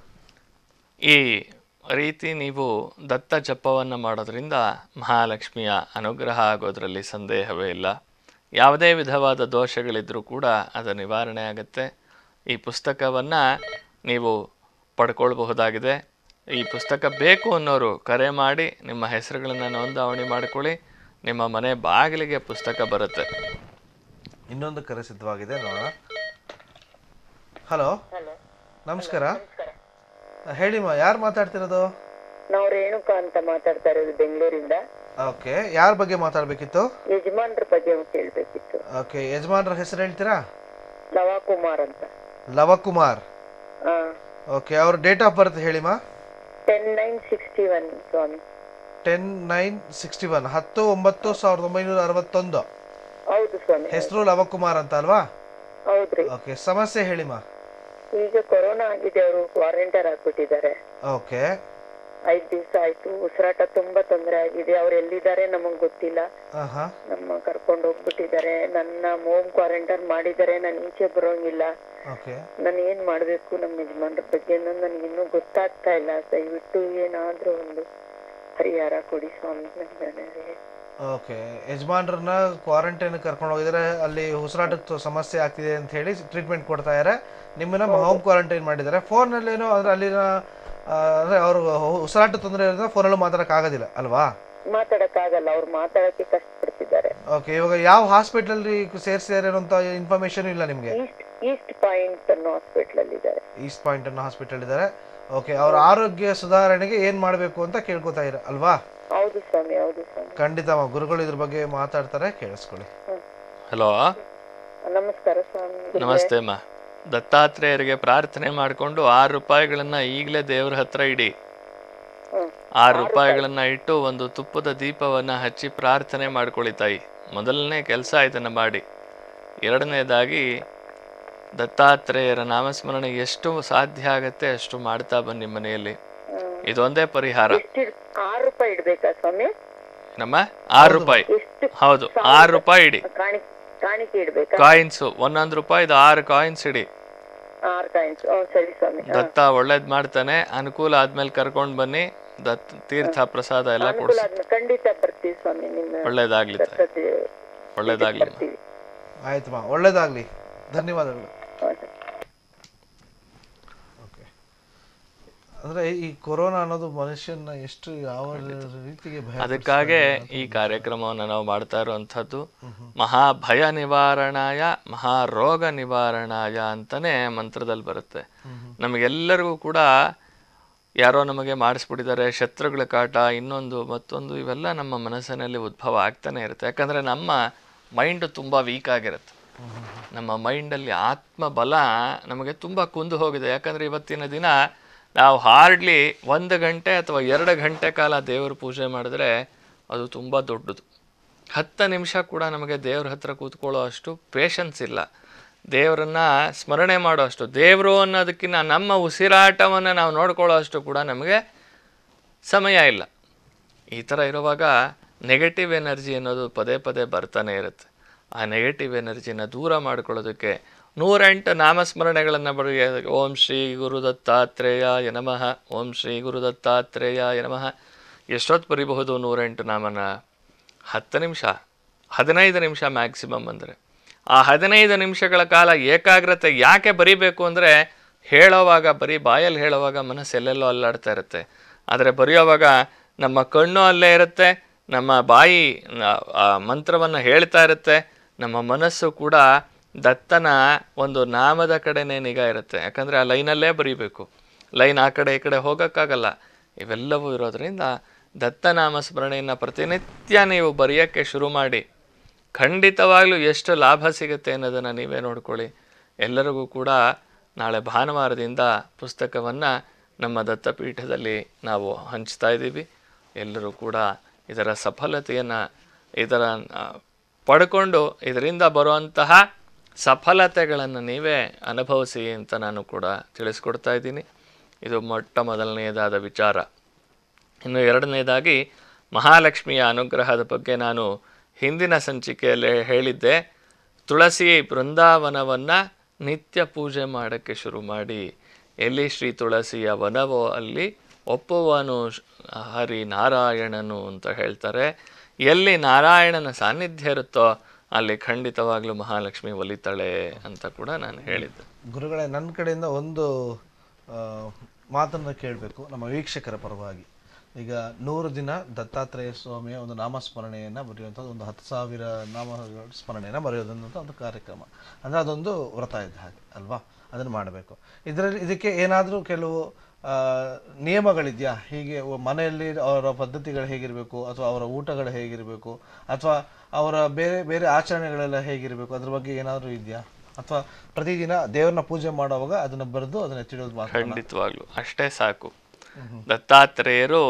ಈ ರೀತಿ ನೀವು ದತ್ತ ಜಪವನ್ನು ಮಾಡೋದ್ರಿಂದ ಮಹಾಲಕ್ಷ್ಮಿಯ ಅನುಗ್ರಹ ಆಗೋದ್ರಲ್ಲಿ ಸಂದೇಹವೇ ಇಲ್ಲ ಯಾವುದೇ ವಿಧವಾದ ದೋಷಗಳಿದ್ರೂ ಕೂಡ ಅದು ನಿವಾರಣೆ ಆಗುತ್ತೆ ಈ ಪುಸ್ತಕವನ್ನು ನೀವು ಪಡ್ಕೊಳ್ಬಹುದಾಗಿದೆ ಈ ಪುಸ್ತಕ ಬೇಕು ಅನ್ನೋರು ಕರೆ ಮಾಡಿ ನಿಮ್ಮ ಹೆಸರುಗಳನ್ನು ನೋಂದಾವಣಿ ಮಾಡಿಕೊಳ್ಳಿ ನಿಮ್ಮ ಮನೆ ಬಾಗಿಲಿಗೆ ಪುಸ್ತಕ ಬರುತ್ತೆ ಇನ್ನೊಂದು ಕರೆ ಸಿದ್ಧವಾಗಿದೆ ನೋಡೋಣ ಹಲೋ ನಮಸ್ಕಾರ ಹೇಳಿಮ್ಮ ಯಾರು ಮಾತಾಡ್ತಿರೋದು ನಾವು ರೇಣುಕಾ ಅಂತ ಮಾತಾಡ್ತಾ ಇರೋದು ಬೆಂಗಳೂರಿಂದ ಓಕೆ ಯಾರ ಬಗ್ಗೆ ಮಾತಾಡಬೇಕಿತ್ತು ಯಜಮಾನ್ರ ಬಗ್ಗೆ ಕೇಳ್ಬೇಕಿತ್ತು ಓಕೆ ಯಜಮಾನ್ರ ಹೆಸರು ಹೇಳ್ತೀರಾ ನವಾಕುಮಾರ್ ಅಂತ ಲವಕುಮಾರ್ ಓಕೆ ಅವ್ರ ಡೇಟ್ ಆಫ್ ಬರ್ತ್ ಹೇಳಿಮ್ಮ ಟೆನ್ ನೈನ್ ಸಿಕ್ಸ್ಟಿ ಒನ್ ಸ್ವಾಮಿ ಟೆನ್ ನೈನ್ ಸಿಕ್ಸ್ಟಿ ಒನ್ ಹತ್ತು ಒಂಬತ್ತು ಸಾವಿರದ ಒಂಬೈನೂರ ಅರವತ್ತೊಂದು ಹೌದು ಸ್ವಾಮಿ ಹೆಸರು ಲವಕುಮಾರ್ ಅಂತ ಅಲ್ವಾ ಹೌದ್ರಿ ಓಕೆ ಸಮಸ್ಯೆ ಹೇಳಿಮ್ಮ ಈಗ ಕೊರೋನಾ ಆಗಿದೆ ಅವರು ಕ್ವಾರಂಟೈನ್ ಆಗ್ಬಿಟ್ಟಿದ್ದಾರೆ ಓಕೆ ಐದ್ ದಿವಸ ಆಯ್ತು ಉಸಿರಾಟ ತುಂಬಾ ತೊಂದರೆ ಆಗಿದೆ ಅವ್ರು ಎಲ್ಲಿದ್ದಾರೆ ನಮಗ್ ಗೊತ್ತಿಲ್ಲ ಹಾಂ ಹಾಂ ನಮ್ಮ ಕರ್ಕೊಂಡು ಹೋಗ್ಬಿಟ್ಟಿದ್ದಾರೆ ನನ್ನ ಹೋಮ್ ಕ್ವಾರಂಟೈನ್ ಮಾಡಿದ್ದಾರೆ ನಾನು ಈಚೆ ಬರೋಂಗಿಲ್ಲ ಓಕೆ ನಾನು ಏನ್ ಮಾಡ್ಬೇಕು ನಮ್ಮ ಯಜಮಾನ್ರ ಬಗ್ಗೆ ಅನ್ನೋದು ನನಗೆ ಇನ್ನೂ ಗೊತ್ತಾಗ್ತಾ ಇಲ್ಲ ದಯವಿಟ್ಟು ಏನಾದ್ರೂ ಒಂದು ಪರಿಹಾರ ಕೊಡಿ ಸ್ವಾಮಿ ನನಗೆ ಓಕೆ ಯಜಮಾನ್ರನ್ನ ಕ್ವಾರಂಟೈನ್ ಕರ್ಕೊಂಡು ಹೋಗಿದ್ರೆ ಅಲ್ಲಿ ಉಸಿರಾಟದ ಸಮಸ್ಯೆ ಆಗ್ತಿದೆ ಅಂತ ಹೇಳಿ ಟ್ರೀಟ್ಮೆಂಟ್ ಕೊಡ್ತಾ ಇದ್ದಾರೆ ನಿಮ್ಮನ್ನ ಹೋಮ್ ಕ್ವಾರಂಟೈನ್ ಮಾಡಿದ್ದಾರೆ ಫೋನಲ್ಲೇನೋ ಅಂದ್ರೆ ಅಲ್ಲಿನ ಆ, ಅಂದ್ರೆ ಅವರು ಉಸಿರಾಟ ತೊಂದರೆ ಇರೋದ್ರಿಂದ ಫೋನಲ್ಲೂ ಮಾತಾಡಕ್ ಆಗೋದಿಲ್ಲ ಅಲ್ವಾ ಮಾತಾಡಕ್ಕಾಗಲ್ಲ ಅವ್ರು ಮಾತಾಡಕ್ಕೆ ಕಷ್ಟಪಡ್ತಿದ್ದಾರೆ ಓಕೆ ಇವಾಗ ಯಾವ ಹಾಸ್ಪಿಟಲ್ ಸೇರಿಸಿದ್ದಾರೆ ಅನ್ನೋಂಥ ಇನ್ಫಾರ್ಮೇಶನ್ ಇಲ್ಲ ನಿಮಗೆ ಈಸ್ಟ್ ಈಸ್ಟ್ ಪಾಯಿಂಟ್ ಅನ್ನೋ ಹಾಸ್ಪಿಟಲ್ ಅಲ್ಲಿ ಇದ್ದಾರೆ ಈಸ್ಟ್ ಪಾಯಿಂಟ್ ಅನ್ನೋ ಹಾಸ್ಪಿಟಲ್ ಇದ್ದಾರೆ ಓಕೆ ಅವ್ರ ಆರೋಗ್ಯ ಸುಧಾರಣೆಗೆ ಏನು ಮಾಡಬೇಕು ಅಂತ ಕೇಳ್ಕೊತಾ ಇರ ಅಲ್ವಾ ಹೌದು ಸ್ವಾಮಿ ಹೌದು ಸ್ವಾಮಿ ಖಂಡಿತ ಅಮ್ಮ, ಗುರುಗಳು ಇದ್ರ ಬಗ್ಗೆ ಮಾತಾಡ್ತಾರೆ ಕೇಳಿಸ್ಕೊಳ್ಳಿ ಹಲೋ ನಮಸ್ಕಾರ ಸ್ವಾಮಿ ನಮಸ್ತೆ ಅಮ್ಮ ದತ್ತಾತ್ರೇಯರಿಗೆ ಪ್ರಾರ್ಥನೆ ಮಾಡಿಕೊಂಡು ಆರು ರೂಪಾಯಿಗಳನ್ನ ಈಗಲೇ ದೇವ್ರ ಹತ್ರ ಇಡಿ ಹ್ಮ್ ಆರು ರೂಪಾಯಿಗಳನ್ನ ಇಟ್ಟು ಒಂದು ತುಪ್ಪದ ದೀಪವನ್ನ ಹಚ್ಚಿ ಪ್ರಾರ್ಥನೆ ಮಾಡ್ಕೊಳ್ಳಿ ತಾಯಿ ಮೊದಲನೇ ಕೆಲಸ ಇದನ್ನ ಮಾಡಿ ಎರಡನೇದಾಗಿ ದತ್ತಾತ್ರೇಯರ ನಾಮಸ್ಮರಣೆ ಎಷ್ಟು ಸಾಧ್ಯ ಆಗತ್ತೆ ಅಷ್ಟು ಮಾಡ್ತಾ ಬನ್ನಿ ಮನೆಯಲ್ಲಿ ಇದೊಂದೇ ಪರಿಹಾರ ಎಷ್ಟು ಇಡ್- ಆರು ರೂಪಾಯಿ ಇಡ್ಬೇಕಾ ಸ್ವಾಮಿ ನಮ್ಮ ಆರು ರೂಪಾಯಿ ಎಷ್ಟು ಹೌದು ಆರು ರೂಪಾಯಿ ಇಡಿ ಕಾಣಿ ಕಾಣಿಕೆ ಇಡ್ಬೇಕಾ ಕಾಯಿನ್ಸು ಒಂದೊಂದು ರೂಪಾಯಿದು ಆರು ಕಾಯಿನ್ಸ್ ಇಡಿ ಆರು ಕಾಯಿನ್ಸ್ ಹ್ಮ್ ಸರಿ ಸ್ವಾಮಿ ಹಾ. ದತ್ತ ಒಳ್ಳೇದ್ ಮಾಡ್ತಾನೆ ಅನುಕೂಲ ಆದ್ಮೇಲೆ ಕರ್ಕೊಂಡ್ ಬನ್ನಿ ದತ್ ತೀರ್ಥ ಪ್ರಸಾದ ಎಲ್ಲ ಅನುಕೂಲ ಕೊಡ್ಸಿ ಆದ್ಮೇಲೆ ಖಂಡಿತ ಬರ್ತೀವಿ ಸ್ವಾಮಿ ನಿಮ್ಮ ಒಳ್ಳೇದಾಗ್ಲಿ ತಾಯಿ. ದತ್ತತೆ ಒಳ್ಳೇದಾಗ್ಲಿ ಅಮ್ಮ. ಬರ್ತೀವಿ ಆಯ್ತಮ್ಮ ಒಳ್ಳೇದಾಗ್ಲಿ ಧನ್ಯವಾದಗಳು ಹೌದು. ಓಕೆ ಅಂದ್ರೆ ಈ ಕೊರೋನಾ ಅನ್ನೋದು ಮನುಷ್ಯನ ಎಷ್ಟು ಯಾವ ರೀತಿಗೆ ಭಯ ಅದಕ್ಕಾಗೆ ಈ ಕಾರ್ಯಕ್ರಮವನ್ನು ನಾವು ಮಾಡ್ತಾ ಇರುವಂಥದ್ದು ಮಹಾಭಯ ನಿವಾರಣಾಯ ಮಹಾರೋಗ ನಿವಾರಣಾಯ ಅಂತಾನೆ ಮಂತ್ರದಲ್ಲಿ ಬರುತ್ತೆ ನಮಗೆಲ್ಲರಿಗೂ ಕೂಡ ಯಾರೋ ನಮಗೆ ಮಾಡಿಸ್ಬಿಟ್ಟಿದ್ದಾರೆ ಶತ್ರುಗಳ ಕಾಟ ಇನ್ನೊಂದು ಮತ್ತೊಂದು ಇವೆಲ್ಲ ನಮ್ಮ ಮನಸ್ಸಿನಲ್ಲಿ ಉದ್ಭವ ಆಗ್ತಾನೆ ಇರುತ್ತೆ ಯಾಕಂದ್ರೆ ನಮ್ಮ ಮೈಂಡ್ ತುಂಬ ವೀಕ್ ಆಗಿರುತ್ತೆ ನಮ್ಮ ಮೈಂಡಲ್ಲಿ ಆತ್ಮಬಲ ನಮಗೆ ತುಂಬ ಕುಂದು ಹೋಗಿದೆ ಯಾಕಂದ್ರೆ ಇವತ್ತಿನ ದಿನ ನಾವು ಹಾರ್ಡ್ಲಿ ಒಂದು ಗಂಟೆ ಅಥವಾ ಎರಡು ಗಂಟೆ ಕಾಲ ದೇವರ ಪೂಜೆ ಮಾಡಿದ್ರೆ ಅದು ತುಂಬ ದೊಡ್ಡದು ಹತ್ತು ನಿಮಿಷ ಕೂಡ ನಮಗೆ ದೇವ್ರ ಹತ್ರ ಕೂತ್ಕೊಳ್ಳೋ ಅಷ್ಟು ಪೇಷನ್ಸ್ ಇಲ್ಲ ದೇವರನ್ನ ಸ್ಮರಣೆ ಮಾಡೋ ಅಷ್ಟು ದೇವರು ಅನ್ನೋದಕ್ಕಿಂತ ನಮ್ಮ ಉಸಿರಾಟವನ್ನು ನಾವು ನೋಡ್ಕೊಳ್ಳೋ ಅಷ್ಟು ಕೂಡ ನಮಗೆ ಸಮಯ ಇಲ್ಲ ಈ ಥರ ಇರುವಾಗ ನೆಗೆಟಿವ್ ಎನರ್ಜಿ ಅನ್ನೋದು ಪದೇ ಪದೇ ಬರ್ತಾನೆ ಇರುತ್ತೆ ಆ ನೆಗೆಟಿವ್ ಎನರ್ಜಿನ ದೂರ ಮಾಡ್ಕೊಳ್ಳೋದಕ್ಕೆ ನೂರೆಂಟು ನಾಮಸ್ಮರಣೆಗಳನ್ನು ಬರೆಯ ಓಂ ಶ್ರೀ ಗುರು ದತ್ತಾತ್ರೇಯ ನಮಃ ಓಂ ಶ್ರೀ ಗುರು ದತ್ತಾತ್ರೇಯ ನಮಃ ಎಷ್ಟೊತ್ತು ಬರಿಬಹುದು ನೂರೆಂಟು ನಾಮನ ಹತ್ತು ನಿಮಿಷ ಹದಿನೈದು ನಿಮಿಷ ಮ್ಯಾಕ್ಸಿಮಮ್ ಅಂದರೆ ಆ ಹದಿನೈದು ನಿಮಿಷಗಳ ಕಾಲ ಏಕಾಗ್ರತೆ ಯಾಕೆ ಬರಿಬೇಕು ಅಂದರೆ ಹೇಳೋವಾಗ ಬರೀ ಬಾಯಲ್ಲಿ ಹೇಳೋವಾಗ ಮನಸ್ಸು ಎಲ್ಲೆಲ್ಲೋ ಅಲ್ಲಾಡ್ತಾ ಇರುತ್ತೆ ಆದರೆ ಬರೆಯೋವಾಗ ನಮ್ಮ ಕಣ್ಣು ಅಲ್ಲೇ ಇರುತ್ತೆ ನಮ್ಮ ಬಾಯಿ ಆ ಮಂತ್ರವನ್ನು ಹೇಳ್ತಾ ಇರುತ್ತೆ ನಮ್ಮ ಮನಸ್ಸು ಕೂಡ ದತ್ತನ ಒಂದು ನಾಮದ ಕಡೆನೇ ನಿಗಾ ಇರುತ್ತೆ ಯಾಕಂದರೆ ಆ ಲೈನಲ್ಲೇ ಬರೀಬೇಕು ಲೈನ್ ಆ ಕಡೆ ಈ ಕಡೆ ಹೋಗೋಕ್ಕಾಗಲ್ಲ ಇವೆಲ್ಲವೂ ಇರೋದ್ರಿಂದ ದತ್ತನಾಮ ಸ್ಮರಣೆಯನ್ನು ಪ್ರತಿನಿತ್ಯ ನೀವು ಬರೆಯೋಕ್ಕೆ ಶುರು ಮಾಡಿ ಖಂಡಿತವಾಗ್ಲೂ ಎಷ್ಟು ಲಾಭ ಸಿಗುತ್ತೆ ಅನ್ನೋದನ್ನು ನೀವೇ ನೋಡ್ಕೊಳ್ಳಿ ಎಲ್ಲರಿಗೂ ಕೂಡ ನಾಳೆ ಭಾನುವಾರದಿಂದ ಪುಸ್ತಕವನ್ನು ನಮ್ಮ ದತ್ತಪೀಠದಲ್ಲಿ ನಾವು ಹಂಚ್ತಾ ಇದ್ದೀವಿ ಎಲ್ಲರೂ ಕೂಡ ಇದರ ಸಫಲತೆಯನ್ನು ಇದರ ಆ, ಪಡ್ಕೊಂಡು ಇದರಿಂದ ಬರುವಂತಹ ಸಫಲತೆಗಳನ್ನು ನೀವೇ ಅನುಭವಿಸಿ ಅಂತ ನಾನು ಕೂಡ ತಿಳಿಸ್ಕೊಡ್ತಾ ಇದ್ದೀನಿ ಇದು ಮೊಟ್ಟ ಮೊದಲನೆಯದಾದ ವಿಚಾರ ಇನ್ನು ಎರಡನೇದಾಗಿ ಮಹಾಲಕ್ಷ್ಮಿಯ ಅನುಗ್ರಹದ ಬಗ್ಗೆ ನಾನು ಹಿಂದಿನ ಸಂಚಿಕೆಯಲ್ಲಿ ಹೇಳಿದ್ದೆ ತುಳಸಿ ಬೃಂದಾವನವನ್ನು ನಿತ್ಯ ಪೂಜೆ ಮಾಡೋಕ್ಕೆ ಶುರು ಮಾಡಿ ಎಲ್ಲಿ ಶ್ರೀ ತುಳಸಿಯ ವನವೋ ಅಲ್ಲಿ ಒಪ್ಪುವನು ಶ್- ಹರಿ ನಾರಾಯಣನು ಅಂತ ಹೇಳ್ತಾರೆ ಎಲ್ಲಿ ನಾರಾಯಣನ ಸಾನ್ನಿಧ್ಯ ಇರುತ್ತೋ ಅಲ್ಲಿ ಖಂಡಿತವಾಗ್ಲೂ ಮಹಾಲಕ್ಷ್ಮಿ ಒಲಿತಾಳೆ ಅಂತ ಕೂಡ ನಾನು ಹೇಳಿದ್ದೆ ಗುರುಗಳೇ ನನ್ನ ಕಡೆಯಿಂದ ಒಂದು ಆ, ಮಾತನ್ನ ಕೇಳಬೇಕು ನಮ್ಮ ವೀಕ್ಷಕರ ಪರವಾಗಿ ಈಗ ನೂರು ದಿನ ದತ್ತಾತ್ರೇಯ ಸ್ವಾಮಿಯ ಒಂದು ನಾಮಸ್ಮರಣೆಯನ್ನು ಬರೆಯುವಂಥದ್ದು ಒಂದು ಹತ್ತು ಸಾವಿರ ನಾಮ ಸ್ಮರಣೆಯನ್ನು ಬರೆಯೋದಂತ ಒಂದು ಕಾರ್ಯಕ್ರಮ ಅಂದರೆ ಅದೊಂದು ವ್ರತ ಇದ್ದ ಹಾಗೆ ಅಲ್ವಾ ಅದನ್ನು ಮಾಡಬೇಕು ಇದರಲ್ಲಿ ಇದಕ್ಕೆ ಏನಾದರೂ ಕೆಲವು ಆ, ನಿಯಮಗಳಿದೆಯಾ ಹೀಗೆ ಒ- ಮನೆಯಲ್ಲಿ ಅವರ ಪದ್ಧತಿಗಳು ಹೇಗಿರಬೇಕು ಅಥವಾ ಅವರ ಊಟಗಳು ಹೇಗಿರಬೇಕು ಅಥವಾ ಅವರ ಬೇರೆ ಬೇರೆ ಆಚರಣೆಗಳೆಲ್ಲ ಹೇಗಿರಬೇಕು ಅದ್ರ ಬಗ್ಗೆ ಏನಾದರೂ ಇದೆಯಾ ಅಥವಾ ಪ್ರತಿದಿನ ದೇವರನ್ನ ಪೂಜೆ ಮಾಡುವಾಗ ಅದನ್ನ ಬರೆದು ಅದನ್ನ ಎತ್ತಿಡೋದು ಮಾತ್ರ ಖಂಡಿತವಾಗ್ಲು ಅಷ್ಟೇ ಸಾಕು ದತ್ತಾತ್ರೇಯರು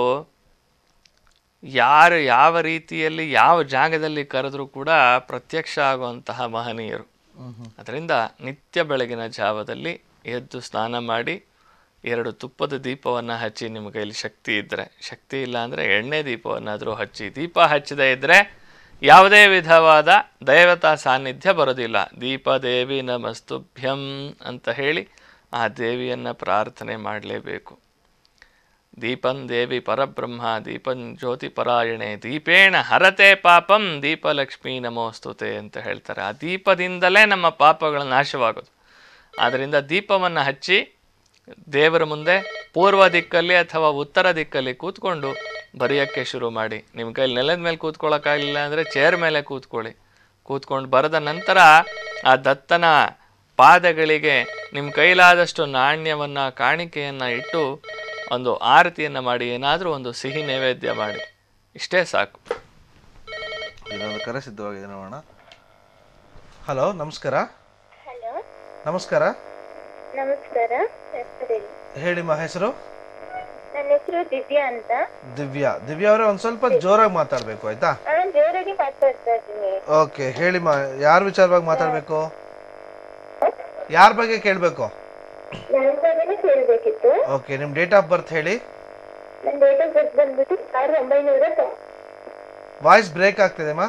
ಯಾರು ಯಾವ ರೀತಿಯಲ್ಲಿ ಯಾವ ಜಾಗದಲ್ಲಿ ಕರೆದ್ರೂ ಕೂಡ ಪ್ರತ್ಯಕ್ಷ ಆಗುವಂತಹ ಮಹನೀಯರು ಅದರಿಂದ ನಿತ್ಯ ಬೆಳಗಿನ ಜಾವದಲ್ಲಿ ಎದ್ದು ಸ್ನಾನ ಮಾಡಿ ಎರಡು ತುಪ್ಪದ ದೀಪವನ್ನು ಹಚ್ಚಿ ನಿಮ್ಮ ಕೈಲಿ ಶಕ್ತಿ ಇದ್ದರೆ ಶಕ್ತಿ ಇಲ್ಲ ಅಂದರೆ ಎಣ್ಣೆ ದೀಪವನ್ನಾದರೂ ಹಚ್ಚಿ ದೀಪ ಹಚ್ಚದೇ ಇದ್ದರೆ ಯಾವುದೇ ವಿಧವಾದ ದೈವತಾ ಸಾನ್ನಿಧ್ಯ ಬರೋದಿಲ್ಲ ದೀಪ ದೇವಿ ನಮಸ್ತುಭ್ಯಂ ಅಂತ ಹೇಳಿ ಆ ದೇವಿಯನ್ನು ಪ್ರಾರ್ಥನೆ ಮಾಡಲೇಬೇಕು ದೀಪಂ ದೇವಿ ಪರಬ್ರಹ್ಮ ದೀಪಂ ಜ್ಯೋತಿ ಪರಾಯಣೆ ದೀಪೇಣ ಹರತೆ ಪಾಪಂ ದೀಪಲಕ್ಷ್ಮಿ ನಮೋಸ್ತುತೆ ಅಂತ ಹೇಳ್ತಾರೆ ಆ ದೀಪದಿಂದಲೇ ನಮ್ಮ ಪಾಪಗಳು ನಾಶವಾಗೋದು ಆದ್ದರಿಂದ ದೀಪವನ್ನು ಹಚ್ಚಿ ದೇವರ ಮುಂದೆ ಪೂರ್ವ ದಿಕ್ಕಲ್ಲಿ ಅಥವಾ ಉತ್ತರ ದಿಕ್ಕಲ್ಲಿ ಕೂತ್ಕೊಂಡು ಬರೆಯೋಕ್ಕೆ ಶುರು ಮಾಡಿ ನಿಮ್ಮ ಕೈಲಿ ನೆಲದ ಮೇಲೆ ಕೂತ್ಕೊಳ್ಳೋಕ್ಕಾಗಲಿಲ್ಲ ಅಂದರೆ ಚೇರ್ ಮೇಲೆ ಕೂತ್ಕೊಳ್ಳಿ ಕೂತ್ಕೊಂಡು ಬರೆದ ನಂತರ ಆ ದತ್ತನ ಪಾದಗಳಿಗೆ ನಿಮ್ಮ ಕೈಲಾದಷ್ಟು ನಾಣ್ಯವನ್ನು ಕಾಣಿಕೆಯನ್ನು ಇಟ್ಟು ಒಂದು ಆರತಿಯನ್ನು ಮಾಡಿ ಏನಾದರೂ ಒಂದು ಸಿಹಿ ನೈವೇದ್ಯ ಮಾಡಿ ಇಷ್ಟೇ ಸಾಕು ಇನ್ನೊಂದು ಕರೆ ಸಿದ್ಧವಾಗಿದೆ ನೋಡೋಣ ಹಲೋ ನಮಸ್ಕಾರ ಹಲೋ ನಮಸ್ಕಾರ ನಮಸ್ಕಾರ ಹೆಸರು ಹೇಳಿ ಹೇಳಿಮ್ಮ ಹೆಸರು ನನ್ನ ಹೆಸರು ದಿವ್ಯಾ ಅಂತ ದಿವ್ಯಾ ದಿವ್ಯಾ ಅವರೇ ಒಂದು ಸ್ವಲ್ಪ ಜೋರಾಗಿ ಮಾತಾಡಬೇಕು ಆಯ್ತಾ ನಾನು ಜೋರಾಗಿ ಮಾತಾಡ್ತಾ ಇದ್ದೀನಿ ಓಕೆ ಹೇಳಿಮ್ಮ ಯಾರ ವಿಚಾರವಾಗಿ ಮಾತಾಡಬೇಕು ಯಾರ ಬಗ್ಗೆ ಕೇಳಬೇಕು ನನ್ನ ಬಗ್ಗೆನೇ ಕೇಳಬೇಕಿತ್ತು ಓಕೆ ನಿಮ್ಮ ಡೇಟ್ ಆಫ್ ಬರ್ತ್ ಹೇಳಿ ನನ್ನ ಡೇಟ್ ಆಫ್ ಬರ್ತ್ ಬಂದ್ಬಿಟ್ಟು ಸಾವಿರದ ಒಂಬೈನೂರ ತೊ- ವಾಯ್ಸ್ ಬ್ರೇಕ್ ಆಗ್ತಿದೆಮ್ಮ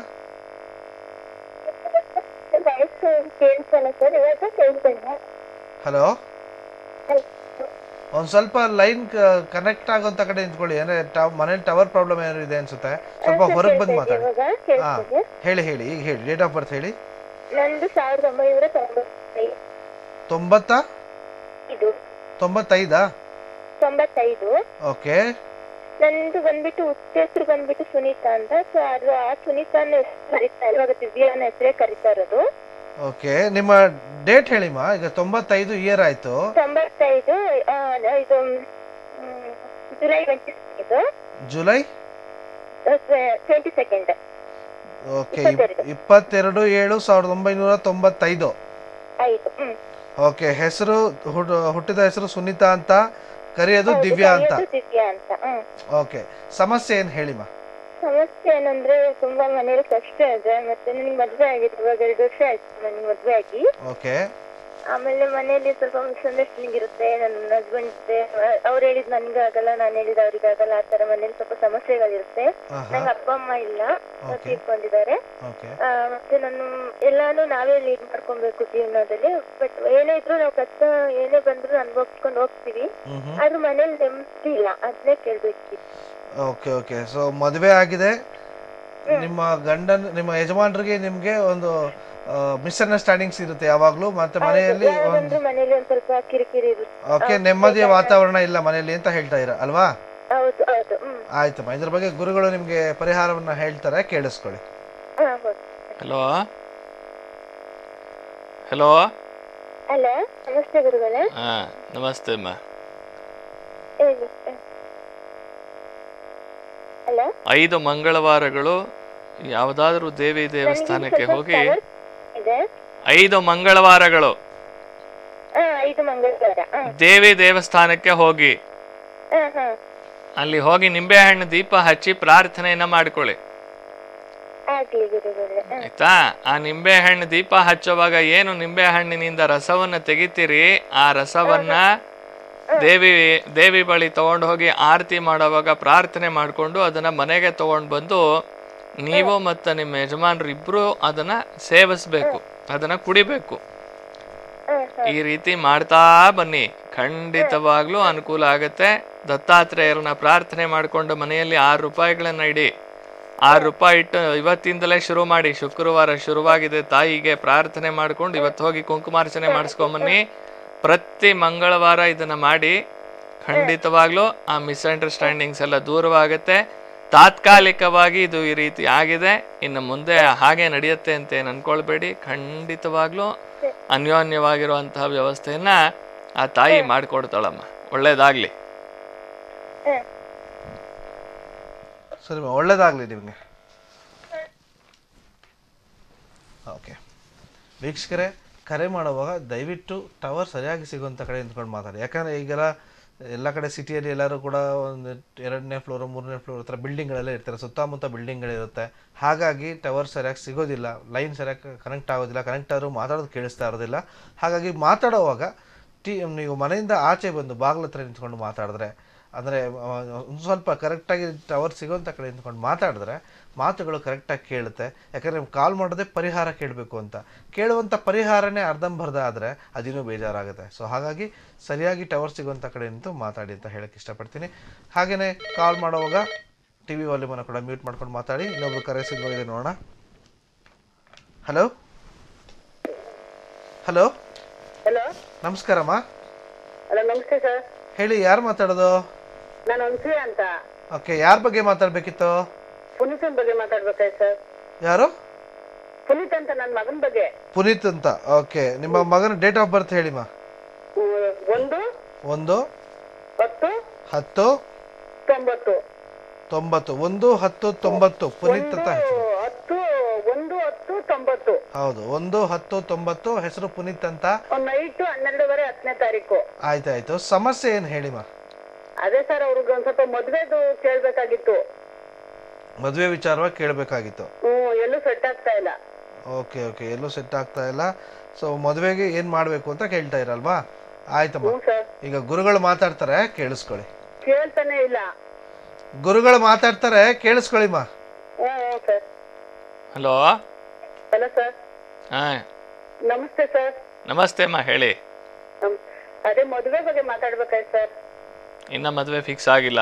ವಯಸ್ಸು ಕೇಳಿಸಲ್ಲ ಸರ್ ಇವಾಗ ಕೇಳ್ತೇನೆ ಹಲೋ ಒಂದು ಸ್ವಲ್ಪ ಲೈನ್ ಕನೆಕ್ಟ್ ಆಗೋಂಥ ಕಡೆ ನಿಂತ್ಕೊಳ್ಳಿ ಅಂದರೆ ಟವ್ ಮನೇಲಿ ಟವರ್ ಪ್ರಾಬ್ಲಮ್ ಏನಾದ್ರು ಇದೆ ಅನ್ಸುತ್ತೆ ಸ್ವಲ್ಪ ಹೊರಗೆ ಬಂದು ಮಾತಾಡಿ ಇವಾಗ ಹಾಂ ಕೇಳ್ತದೆ ಹೇಳಿ ಹೇಳಿ ಈಗ ಹೇಳಿ ಡೇಟ್ ಆಫ್ ಬರ್ತ್ ಹೇಳಿ ನಂದು ಸಾವಿರದ ಒಂಬೈನೂರ ತೊಂಬತ್ತೈದು ತೊಂಬತ್ತ ಇದು ತೊಂಬತ್ತೈದಾ ತೊಂಬತ್ತೈದು ಓಕೆ ನಂದು ಬಂದ್ಬಿಟ್ಟು ಹುಟ್ಟ ಹೆಸರು ಬಂದ್ಬಿಟ್ಟು ಸುನೀತಾ ಅಂತ ಸೊ ಅದು ಆ ಸುನೀತಾನ ಹೆಸರು ಕರೀತಾ ಇವಾಗ ದಿವ್ಯಾನ ಹೆಸರೇ ಕರೀತಾ ಇರೋದು ಓಕೆ ನಿಮ್ಮ ಡೇಟ್ ಹೇಳಿಮ್ಮ ಈಗ ತೊಂಬತ್ತೈದು ಇಯರ್ ಆಯಿತು ತೊಂಬತ್ತೈದು ಆ, ಇದು ಮ್, ಜುಲೈ ಟ್ವೆಂಟಿ ಇದು ಜುಲೈ ಟ್ವೆಂಟಿ ಸೆಕೆಂಡ್ ಓಕೆ ಇಪ್ಪತ್ತೆರಡು ಏಳು ಸಾವಿರದ ಒಂಬೈನೂರ ತೊಂಬತ್ತೈದು ಐದು ಹ್ಮ್ ಓಕೆ ಹೆಸರು ಹುಟ್- ಹುಟ್ಟಿದ ಹೆಸರು ಸುನೀತಾ ಅಂತ ಕರೆಯೋದು ದಿವ್ಯಾ ಅಂತ ಕರೆಯೋದು ದಿವ್ಯಾ ಅಂತ ಹ್ಮ್ ಓಕೆ ಸಮಸ್ಯೆ ಏನು ಹೇಳಿಮ್ಮ ಸಮಸ್ಯೆ ಏನಂದ್ರೆ ತುಂಬಾ ಮನೇಲಿ ಕಷ್ಟ ಇದೆ ಮತ್ತೆ ನನಗೆ ಮದ್ವೆ ಆಗಿದೆ ಇವಾಗ ಎರಡು ವರ್ಷ ಆಯ್ತು ನನಗೆ ಮದ್ವೆ ಆಗಿ ಓಕೆ ಆಮೇಲೆ ಮನೆಯಲ್ಲಿ ಸ್ವಲ್ಪ ಮಿಸ್ಅಂಡರ್ಸ್ಟ್ಯಾಂಡಿಂಗ್ ಇರುತ್ತೆ ನನ್ನ ಹಸ್ಬೆಂಡ್ ಜೊತೆ ಅವ್ರು ಹೇಳಿದ್ ನನ್ಗೆ ಆಗಲ್ಲ ನಾನು ಹೇಳಿದ ಅವ್ರಿಗೆ ಆಗಲ್ಲ ಆ ತರ ಮನೇಲಿ ಸ್ವಲ್ಪ ಸಮಸ್ಯೆಗಳಿರುತ್ತೆ ಆಹಾ. ನಂಗೆ ಅಪ್ಪ ಅಮ್ಮ ಇಲ್ಲ Okay. ತೀರ್ಕೊಂಡಿದ್ದಾರೆ ಓಕೆ ಆ, ಮತ್ತೆ ನಾನು ಎಲ್ಲಾನು ನಾವೇ ಲೀಡ್ ಮಾಡ್ಕೊಬೇಕು ಜೀವನದಲ್ಲಿ ಬಟ್ ಏನೇ ಇದ್ರು ನಾವು ಕಷ್ಟ ಏನೇ ಬಂದ್ರು ಅನ್ಭವಿಸ್ಕೊಂಡು ಹೋಗ್ತೀವಿ ಹ್ಮ್ ಹ್ಮ್ ಆದ್ರೂ ಮನೇಲಿ ನೆಮ್ಮದಿ ಇಲ್ಲ ಅದನ್ನೇ ಕೇಳ್ಬೇಕಿತ್ತು ಓಕೆ ಓಕೆ ಸೊ ಮದುವೆ ಆಗಿದೆ ನಿಮ್ಮ ಗಂಡನ್ ನಿಮ್ಮ ಯಜಮಾನರಿಗೆ ನಿಮಗೆ ಒಂದು ಮಿಸ್ಅಂಡರ್ಸ್ಟ್ಯಾಂಡಿಂಗ್ಸ್ ಇರುತ್ತೆ ಯಾವಾಗಲೂ ಮತ್ತೆ ಮನೆಯಲ್ಲಿ ಒಂದು ಯಾರಾದ್ರೂ ಮನೇಲಿ ಒಂದ್ ಸ್ವಲ್ಪ ಕಿರಿಕಿರಿ ಇರುತ್ತೆ ಓಕೆ ನೆಮ್ಮದಿಯ ವಾತಾವರಣ ಇಲ್ಲ ಮನೆಯಲ್ಲಿ ಅಂತ ಹೇಳ್ತಾ ಇರ ಅಲ್ವಾ ಹೌದು ಹೌದು ಹ್ಮ್ ಆಯ್ತಮ್ಮ ಇದ್ರ ಬಗ್ಗೆ ಗುರುಗಳು ನಿಮಗೆ ಪರಿಹಾರವನ್ನ ಹೇಳ್ತಾರೆ ಕೇಳಿಸ್ಕೊಳ್ಳಿ ಹಾ ಹೌದು ಹಲೋ ಹಲೋ ಅಲ್ಲ ನಮಸ್ತೆ ಗುರುಗಳೇ ಹಾಂ ನಮಸ್ತೆ ಅಮ್ಮ ಹೇಳಿ ಅಲ್ಲ ಐದು ಮಂಗಳವಾರಗಳು ಯಾವುದಾದ್ರೂ ದೇವಿ ದೇವಸ್ಥಾನಕ್ಕೆ ಹೋಗಿ ಇದೆ ಐದು ಮಂಗಳವಾರಗಳು ಹಾ ಐದು ಮಂಗಳವಾರ ಹಾ ದೇವಿ ದೇವಸ್ಥಾನಕ್ಕೆ ಹೋಗಿ ಹಾ ಹಾ ಅಲ್ಲಿ ಹೋಗಿ ನಿಂಬೆಹಣ್ಣು ದೀಪ ಹಚ್ಚಿ ಪ್ರಾರ್ಥನೆಯನ್ನ ಮಾಡ್ಕೊಳ್ಳಿ ಆಗ್ಲಿ ಗುರುಗಳೇ ಹಾ ಆಯ್ತಾ ಆ ನಿಂಬೆಹಣ್ಣು ದೀಪ ಹಚ್ಚುವಾಗ ಏನು ನಿಂಬೆಹಣ್ಣಿನಿಂದ ರಸವನ್ನ ತೆಗಿತೀರಿ ಆ ರಸವನ್ನ ದೇವಿ ದೇವಿ ಬಳಿ ತಗೊಂಡು ಹೋಗಿ ಆರತಿ ಮಾಡುವಾಗ ಪ್ರಾರ್ಥನೆ ಮಾಡಿಕೊಂಡು ಅದನ್ನ ಮನೆಗೆ ತಗೊಂಡು ಬಂದು ನೀವು ಮತ್ತು ನಿಮ್ಮ ಯಜಮಾನರು ಇಬ್ರು ಅದನ್ನ ಸೇವಿಸ್ಬೇಕು ಅದನ್ನ ಕುಡಿಬೇಕು ಹಾ ಹಾ ಈ ರೀತಿ ಮಾಡ್ತಾ ಬನ್ನಿ ಖಂಡಿತವಾಗ್ಲೂ ಅನುಕೂಲ ಆಗುತ್ತೆ ದತ್ತಾತ್ರೇಯರನ್ನ ಪ್ರಾರ್ಥನೆ ಮಾಡಿಕೊಂಡು ಮನೆಯಲ್ಲಿ ಆರು ರೂಪಾಯಿಗಳನ್ನ ಇಡಿ ಆರು ರೂಪಾಯಿ ಇಟ್ಟು ಇವತ್ತಿಂದಲೇ ಶುರು ಮಾಡಿ ಶುಕ್ರವಾರ ಶುರುವಾಗಿದೆ ತಾಯಿಗೆ ಪ್ರಾರ್ಥನೆ ಮಾಡ್ಕೊಂಡು ಇವತ್ತು ಹೋಗಿ ಕುಂಕುಮಾರ್ಚನೆ ಮಾಡಿಸ್ಕೊಂಬನ್ನಿ ಪ್ರತಿ ಮಂಗಳವಾರ ಇದನ್ನ ಮಾಡಿ ಖಂಡಿತವಾಗ್ಲೂ ಆ ಮಿಸ್ಅಂಡರ್ಸ್ಟ್ಯಾಂಡಿಂಗ್ಸ್ ಎಲ್ಲ ದೂರವಾಗುತ್ತೆ ತಾತ್ಕಾಲಿಕವಾಗಿ ಇದು ಈ ರೀತಿ ಆಗಿದೆ ಇನ್ನು ಮುಂದೆ ಹಾಗೆ ನಡೆಯುತ್ತೆ ಅಂತ ಏನು ಅನ್ಕೊಳ್ಬೇಡಿ ಖಂಡಿತವಾಗ್ಲೂ ಅನ್ಯೋನ್ಯವಾಗಿರುವಂತಹ ವ್ಯವಸ್ಥೆಯನ್ನ ಆ ತಾಯಿ ಮಾಡಿಕೊಡ್ತಾಳಮ್ಮ ಒಳ್ಳೇದಾಗ್ಲಿ ಹಾ ಸರಿ ಒಳ್ಳೇದಾಗಲಿ ನಿಮಗೆ ಓಕೆ ವೀಕ್ಷಕರೇ ಕರೆ ಮಾಡುವಾಗ ದಯವಿಟ್ಟು ಟವರ್ ಸರಿಯಾಗಿ ಸಿಗುವಂಥ ಕಡೆ ನಿಂತ್ಕೊಂಡು ಮಾತಾಡಿ ಯಾಕಂದರೆ ಈಗೆಲ್ಲ ಎಲ್ಲ ಕಡೆ ಸಿಟಿಯಲ್ಲಿ ಎಲ್ಲರೂ ಕೂಡ ಒಂದು ಎರಡನೇ ಫ್ಲೋರು ಮೂರನೇ ಫ್ಲೋರ್ ಹತ್ರ ಬಿಲ್ಡಿಂಗ್ಗಳೆಲ್ಲ ಇರ್ತಾರೆ ಸುತ್ತಮುತ್ತ ಬಿಲ್ಡಿಂಗ್ಗಳಿರುತ್ತೆ ಹಾಗಾಗಿ ಟವರ್ ಸರಿಯಾಗಿ ಸಿಗೋದಿಲ್ಲ ಲೈನ್ ಸರಿಯಾಗಿ ಕನೆಕ್ಟ್ ಆಗೋದಿಲ್ಲ ಕನೆಕ್ಟ್ ಆದರೂ ಮಾತಾಡೋದು ಕೇಳಿಸ್ತಾ ಇರೋದಿಲ್ಲ ಹಾಗಾಗಿ ಮಾತಾಡುವಾಗ ಟಿ ನೀವು ಮನೆಯಿಂದ ಆಚೆ ಬಂದು ಬಾಗಿಲ ಹತ್ರ ನಿಂತ್ಕೊಂಡು ಮಾತಾಡಿದ್ರೆ ಅಂದರೆ ಒಂದು ಸ್ವಲ್ಪ ಕರೆಕ್ಟಾಗಿ ಟವರ್ ಸಿಗೋಂಥ ಕಡೆ ನಿಂತ್ಕೊಂಡು ಮಾತಾಡಿದ್ರೆ ಮಾತುಗಳು ಕರೆಕ್ಟಾಗಿ ಕೇಳುತ್ತೆ ಯಾಕಂದರೆ ಕಾಲ್ ಮಾಡೋದೇ ಪರಿಹಾರ ಕೇಳಬೇಕು ಅಂತ ಕೇಳುವಂಥ ಪರಿಹಾರನೇ ಅರ್ಧಂಬರ್ಧ ಆದರೆ ಅದಿನ್ನೂ ಬೇಜಾರಾಗುತ್ತೆ ಸೊ ಹಾಗಾಗಿ ಸರಿಯಾಗಿ ಟವರ್ ಸಿಗುವಂಥ ಕಡೆ ನಿಂತು ಮಾತಾಡಿ ಅಂತ ಹೇಳಕ್ಕೆ ಇಷ್ಟಪಡ್ತೀನಿ ಹಾಗೆಯೇ ಕಾಲ್ ಮಾಡುವಾಗ ಟಿ ವಿ ವಾಲ್ಯೂಮನ್ನು ಕೂಡ ಮ್ಯೂಟ್ ಮಾಡ್ಕೊಂಡು ಮಾತಾಡಿ ಇನ್ನೊಬ್ರು ಕರೆ ಸಿಗೋಗಿದೆ ನೋಡೋಣ ಹಲೋ ಹಲೋ ಹಲೋ ನಮಸ್ಕಾರಮ್ಮ ಹಲೋ ನಮಸ್ತೆ ಸರ್ ಹೇಳಿ ಯಾರು ಮಾತಾಡೋದು ನಾನು ಅನ್ಸೂಯ ಅಂತ ಓಕೆ ಯಾರ ಬಗ್ಗೆ ಮಾತಾಡ್ಬೇಕಿತ್ತು ಪುನೀತನ್ ಬಗ್ಗೆ ಮಾತಾಡ್ಬೇಕಾಯ್ತು ಸರ್ ಯಾರು ಪುನೀತ್ ಅಂತ ನನ್ನ ಮಗನ ಬಗ್ಗೆ ಪುನೀತ್ ಅಂತ ಓಕೆ ನಿಮ್ಮ ಮಗನ ಡೇಟ್ ಆಫ್ ಬರ್ತ್ ಹೇಳಿಮ್ಮ ಹ್ಮ್, ಒಂದು ಒಂದು ಹತ್ತು ಹತ್ತು ತೊಂಬತ್ತು ತೊಂಬತ್ತು ಒಂದು ಹತ್ತು ತೊಂಬತ್ತು ಪುನೀತ್ ಒಂದು ಅಂತ ಹೆಸರು ಹತ್ತು ಒಂದು ಹತ್ತು ತೊಂಬತ್ತು ಹೌದು ಒಂದು ಹತ್ತು ತೊಂಬತ್ತು ಹೆಸರು ಪುನೀತ್ ಅಂತ ನೈಟ್ ಹನ್ನೆರಡುವರೆ ಹತ್ತನೇ ತಾರೀಕು ಆಯ್ತಾಯ್ತು ಸಮಸ್ಯೆ ಏನು ಹೇಳಿಮ್ಮ ಅದೇ ಸರ್ ಅವ್ರಿಗೆ ಒಂದ್ ಸ್ವಲ್ಪ ಮದ್ವೆದು ಕೇಳ್ಬೇಕಾಗಿತ್ತು ಮದುವೆ ವಿಚಾರವಾಗಿ ಕೇಳಬೇಕಾಗಿತ್ತು ಹ್ಮ್ ಎಲ್ಲೂ ಸೆಟ್ ಆಗ್ತಾ ಇಲ್ಲ ಓಕೆ ಓಕೆ ಎಲ್ಲೂ ಸೆಟ್ ಆಗ್ತಾ ಇಲ್ಲ ಸೊ ಮದುವೆಗೆ ಏನು ಮಾಡಬೇಕು ಅಂತ ಕೇಳ್ತಾ ಇರಲ್ವಾ ಆಯ್ತಮ್ಮ ಹ್ಞೂ ಸರ್ ಈಗ ಗುರುಗಳು ಮಾತಾಡ್ತಾರೆ ಕೇಳಿಸ್ಕೊಳ್ಳಿ ಕೇಳ್ತಾನೆ ಇಲ್ಲ ಗುರುಗಳು ಮಾತಾಡ್ತಾರೆ ಕೇಳಿಸ್ಕೊಳ್ಳಿಮ್ಮ ಹ್ಞೂ ಹ್ಞೂ ಸರ್ ಹಲೋ ಹಲೋ ಸರ್ ಹಾಂ ನಮಸ್ತೆ ಸರ್ ನಮಸ್ತೆ ಅಮ್ಮ ಹೇಳಿ ನಮ್- ಅದೇ ಮದುವೆ ಬಗ್ಗೆ ಮಾತಾಡ್ಬೇಕಾಯ್ತು ಸರ್ ಇನ್ನ ಮದುವೆ ಫಿಕ್ಸ್ ಆಗಿಲ್ಲ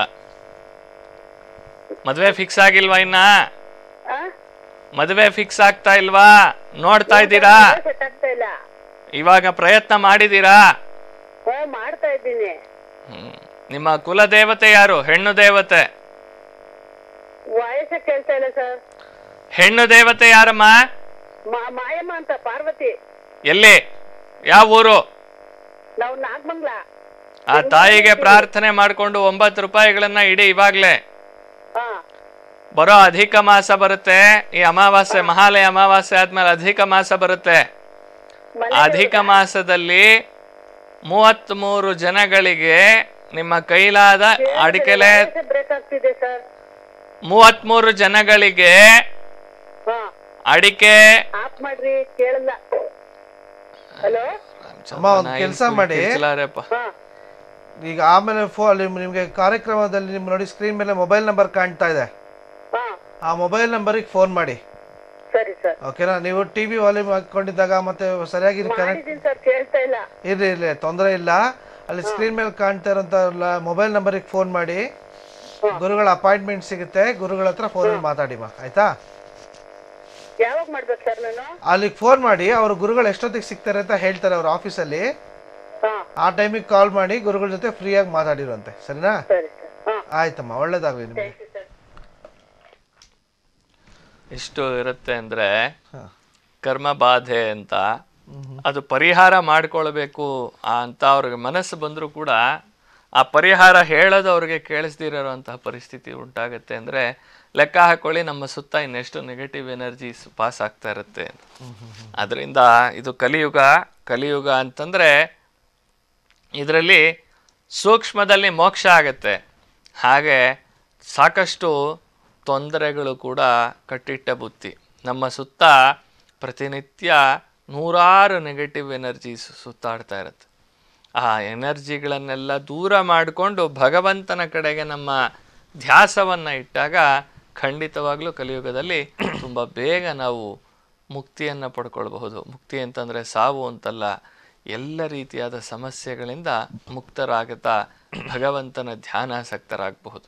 ಮದುವೆ ಫಿಕ್ಸ್ ಆಗಿಲ್ವಾ ಇನ್ನ ಆ ಮದುವೆ ಫಿಕ್ಸ್ ಆಗ್ತಾ ಇಲ್ವಾ ನೋಡ್ತಾ ಇದ್ದೀರಾ ಸೆಟ್ ಆಗ್ತಾ ಇಲ್ಲ ಇವಾಗ ಪ್ರಯತ್ನ ಮಾಡಿದ್ದೀರಾ ಹ್ಞೂ ಮಾಡ್ತಾ ಇದ್ದೀನಿ ಹ್ಮ್. ನಿಮ್ಮ ಕುಲ ದೇವತೆ ಯಾರು ಹೆಣ್ಣು ದೇವತೆ ವಯಸ್ಸ ಕೇಳ್ತಾ ಇಲ್ಲ ಸರ್ ಹೆಣ್ಣು ದೇವತೆ ಯಾರಮ್ಮ ಮಾ ಮಾಯಮ್ಮ ಅಂತ ಪಾರ್ವತಿ ಎಲ್ಲಿ ಯಾವ ಊರು ನಾವು ನಾಗಮಂಗ್ಲ ಆ ತಾಯಿಗೆ ಪ್ರಾರ್ಥನೆ ಮಾಡಿಕೊಂಡು ಒಂಬತ್ತು ರೂಪಾಯಿಗಳನ್ನ ಇಡಿ ಇವಾಗ್ಲೇ ಹಾ ಬರೋ ಅಧಿಕ ಮಾಸ ಬರುತ್ತೆ ಈ ಅಮಾವಾಸ್ಯೆ ಮಹಾಲಯ ಅಮಾವಾಸ್ಯೆ ಆದ್ಮೇಲೆ ಅಧಿಕ ಮಾಸ ಬರುತ್ತೆ ಮನೆ ಅಧಿಕ ಮಾಸದಲ್ಲಿ ಮೂವತ್ತ್ಮೂರು ಜನಗಳಿಗೆ ನಿಮ್ಮ ಕೈಲಾದ ಅಡಿಕೆಲೆ ಬ್ರೇಕ್ ಆಗ್ತಿದೆ ಸರ್ ಮೂವತ್ತ್ಮೂರು ಜನಗಳಿಗೆ ಹಾ ಅಡಿಕೆ ಆಫ್ ಮಾಡ್ರಿ ಕೇಳಲ್ಲ ಹಲೋ ಅಮ್ಮ ಒಂದು ಕೆಲಸ ಮಾಡಿ ಕಿರ್ಚಲಾರಪ್ಪ. ಹಾ ಈಗ ಆಮೇಲೆ ಫೋ ಅಲ್ಲಿ ನಿಮಗೆ ಕಾರ್ಯಕ್ರಮದಲ್ಲಿ ನಿಮ್ ನೋಡಿ ಸ್ಕ್ರೀನ್ ಮೇಲೆ ಮೊಬೈಲ್ ನಂಬರ್ ಕಾಣ್ತಾ ಇದೆ ಹಾ ಆ ಮೊಬೈಲ್ ನಂಬರಿಗೆ ಫೋನ್ ಮಾಡಿ ಸರಿ ಸರ್ ಓಕೆನಾ ನೀವು ಟಿ ವಿ ವಾಲ್ಯೂಮ್ ಹಾಕೊಂಡಿದ್ದಾಗ ಮತ್ತೆ ಸರಿಯಾಗಿ ಕನೆಕ್ಟ್ ಮಾಡಿದೀನಿ ಸರ್ ಕೇಳ್ತಾ ಇಲ್ಲ ಇರ್ಲಿ ಇರ್ಲಿ ತೊಂದರೆ ಇಲ್ಲ ಅಲ್ಲಿ ಸ್ಕ್ರೀನ್ ಮೇಲೆ ಕಾಣ್ತಾ ಇರೋಂಥ ಮೊಬೈಲ್ ನಂಬರಿಗೆ ಫೋನ್ ಮಾಡಿ ಗುರುಗಳ ಅಪಾಯಿಂಟ್ಮೆಂಟ್ ಸಿಗುತ್ತೆ ಗುರುಗಳ ಹತ್ರ ಫೋನ್ ಮಾತಾಡಿಮ್ಮ ಆಯ್ತಾ ಯಾವಾಗ ಮಾಡ್ಬೇಕು ಸರ್ ನಾನು ಅಲ್ಲಿಗೆ ಫೋನ್ ಮಾಡಿ ಅವರು ಗುರುಗಳು ಎಷ್ಟೊತ್ತಿಗೆ ಸಿಗ್ತಾರೆ ಅಂತ ಹೇಳ್ತಾರೆ ಅವ್ರ ಆಫೀಸಲ್ಲಿ ಹಾ ಆ ಟೈಮಿಗೆ ಕಾಲ್ ಮಾಡಿ ಗುರುಗಳ ಜೊತೆ ಫ್ರೀಯಾಗಿ ಮಾತಾಡಿರಂತೆ ಸರಿನಾ ಸರಿ ಸರ್ ಹಾ ಆಯ್ತಮ್ಮ ಒಳ್ಳೇದಾಗ್ಲಿ ನಿಮಗೆ ಥ್ಯಾಂಕ್ ಯು ಸರ್ ಎಷ್ಟು ಇರುತ್ತೆ ಅಂದ್ರೆ ಹಾ. ಕರ್ಮ ಬಾಧೆ ಅಂತ ಅದು ಪರಿಹಾರ ಮಾಡ್ಕೊಳ್ಬೇಕು ಆ ಅಂತ ಅವ್ರಿಗೆ ಮನಸ್ಸು ಬಂದರೂ ಕೂಡ ಆ ಪರಿಹಾರ ಹೇಳೋದು ಅವ್ರಿಗೆ ಕೇಳಿಸ್ದಿರೋಂತಹ ಪರಿಸ್ಥಿತಿ ಉಂಟಾಗತ್ತೆ ಅಂದ್ರೆ ಲೆಕ್ಕ ಹಾಕೊಳ್ಳಿ ನಮ್ಮ ಸುತ್ತ ಇನ್ನೆಷ್ಟು ನೆಗೆಟಿವ್ ಎನರ್ಜೀಸ್ ಪಾಸ್ ಆಗ್ತಾ ಇರುತ್ತೆ ಅದರಿಂದ ಇದು ಕಲಿಯುಗ ಕಲಿಯುಗ ಅಂತಂದ್ರೆ ಇದರಲ್ಲಿ ಸೂಕ್ಷ್ಮದಲ್ಲಿ ಮೋಕ್ಷ ಆಗತ್ತೆ ಹಾಗೆ ಸಾಕಷ್ಟು ತೊಂದರೆಗಳು ಕೂಡ ಕಟ್ಟಿಟ್ಟ ಬುತ್ತಿ ನಮ್ಮ ಸುತ್ತ ಪ್ರತಿನಿತ್ಯ ನೂರಾರು ನೆಗೆಟಿವ್ ಎನರ್ಜೀಸ್ ಸುತ್ತಾಡ್ತಾ ಇರುತ್ತೆ ಆ ಎನರ್ಜಿಗಳನ್ನೆಲ್ಲ ದೂರ ಮಾಡಿಕೊಂಡು ಭಗವಂತನ ಕಡೆಗೆ ನಮ್ಮ ಧ್ಯಾಸವನ್ನು ಇಟ್ಟಾಗ ಖಂಡಿತವಾಗ್ಲೂ ಕಲಿಯುಗದಲ್ಲಿ ತುಂಬ ಬೇಗ ನಾವು ಮುಕ್ತಿಯನ್ನು ಪಡ್ಕೊಳ್ಬಹುದು ಮುಕ್ತಿ ಅಂತಂದರೆ ಸಾವು ಅಂತಲ್ಲ ಎಲ್ಲ ರೀತಿಯಾದ ಸಮಸ್ಯೆಗಳಿಂದ ಮುಕ್ತರಾಗುತ್ತಾ ಭಗವಂತನ ಧ್ಯಾನಾಸಕ್ತರಾಗಬಹುದು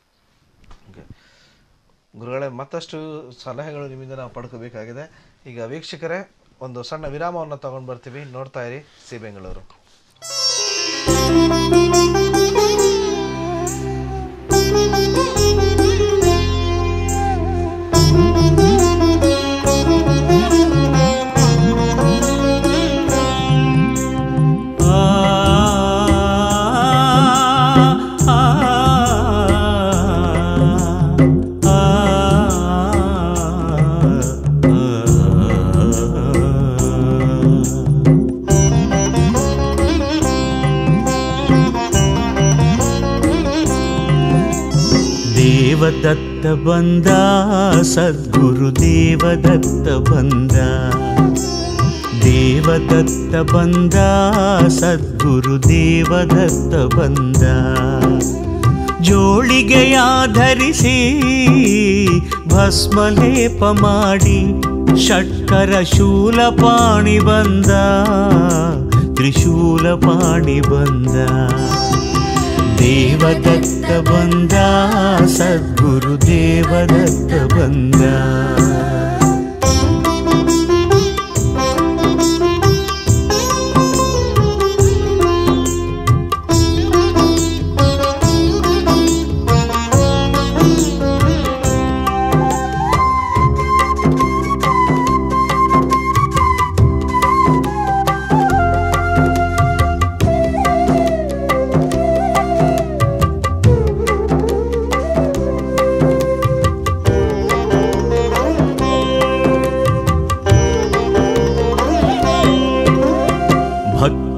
ಗುರುಗಳೇ ಮತ್ತಷ್ಟು ಸಲಹೆಗಳು ನಿಮ್ಮಿಂದ ನಾವು ಪಡ್ಕೋಬೇಕಾಗಿದೆ ಈಗ ವೀಕ್ಷಕರೇ ಒಂದು ಸಣ್ಣ ವಿರಾಮವನ್ನು ತಗೊಂಡು ಬರ್ತೀವಿ ನೋಡ್ತಾ ಇರಿ ಸಿ ಬೆಂಗಳೂರು ಆ ಆ ಆ ದೇವದತ್ತ ಬಂದ ಸದ್ಗುರು ದೇವದತ್ತ ಬಂದ ದೇವದತ್ತ ಬಂದ ಸದ್ಗುರು ದೇವದತ್ತ ಬಂದ ಜೋಳಿಗೆಯ ಧರಿಸಿ ಭಸ್ಮಲೇಪ ಮಾಡಿ ಷಟ್ಕರ ಶೂಲಪಾಣಿ ಬಂದ ತ್ರಿಶೂಲಪಾಣಿ ಬಂದ ದೇವದತ್ತ ಬಂದ ಸದ್ಗುರು ದೇವದತ್ತ ಬಂದ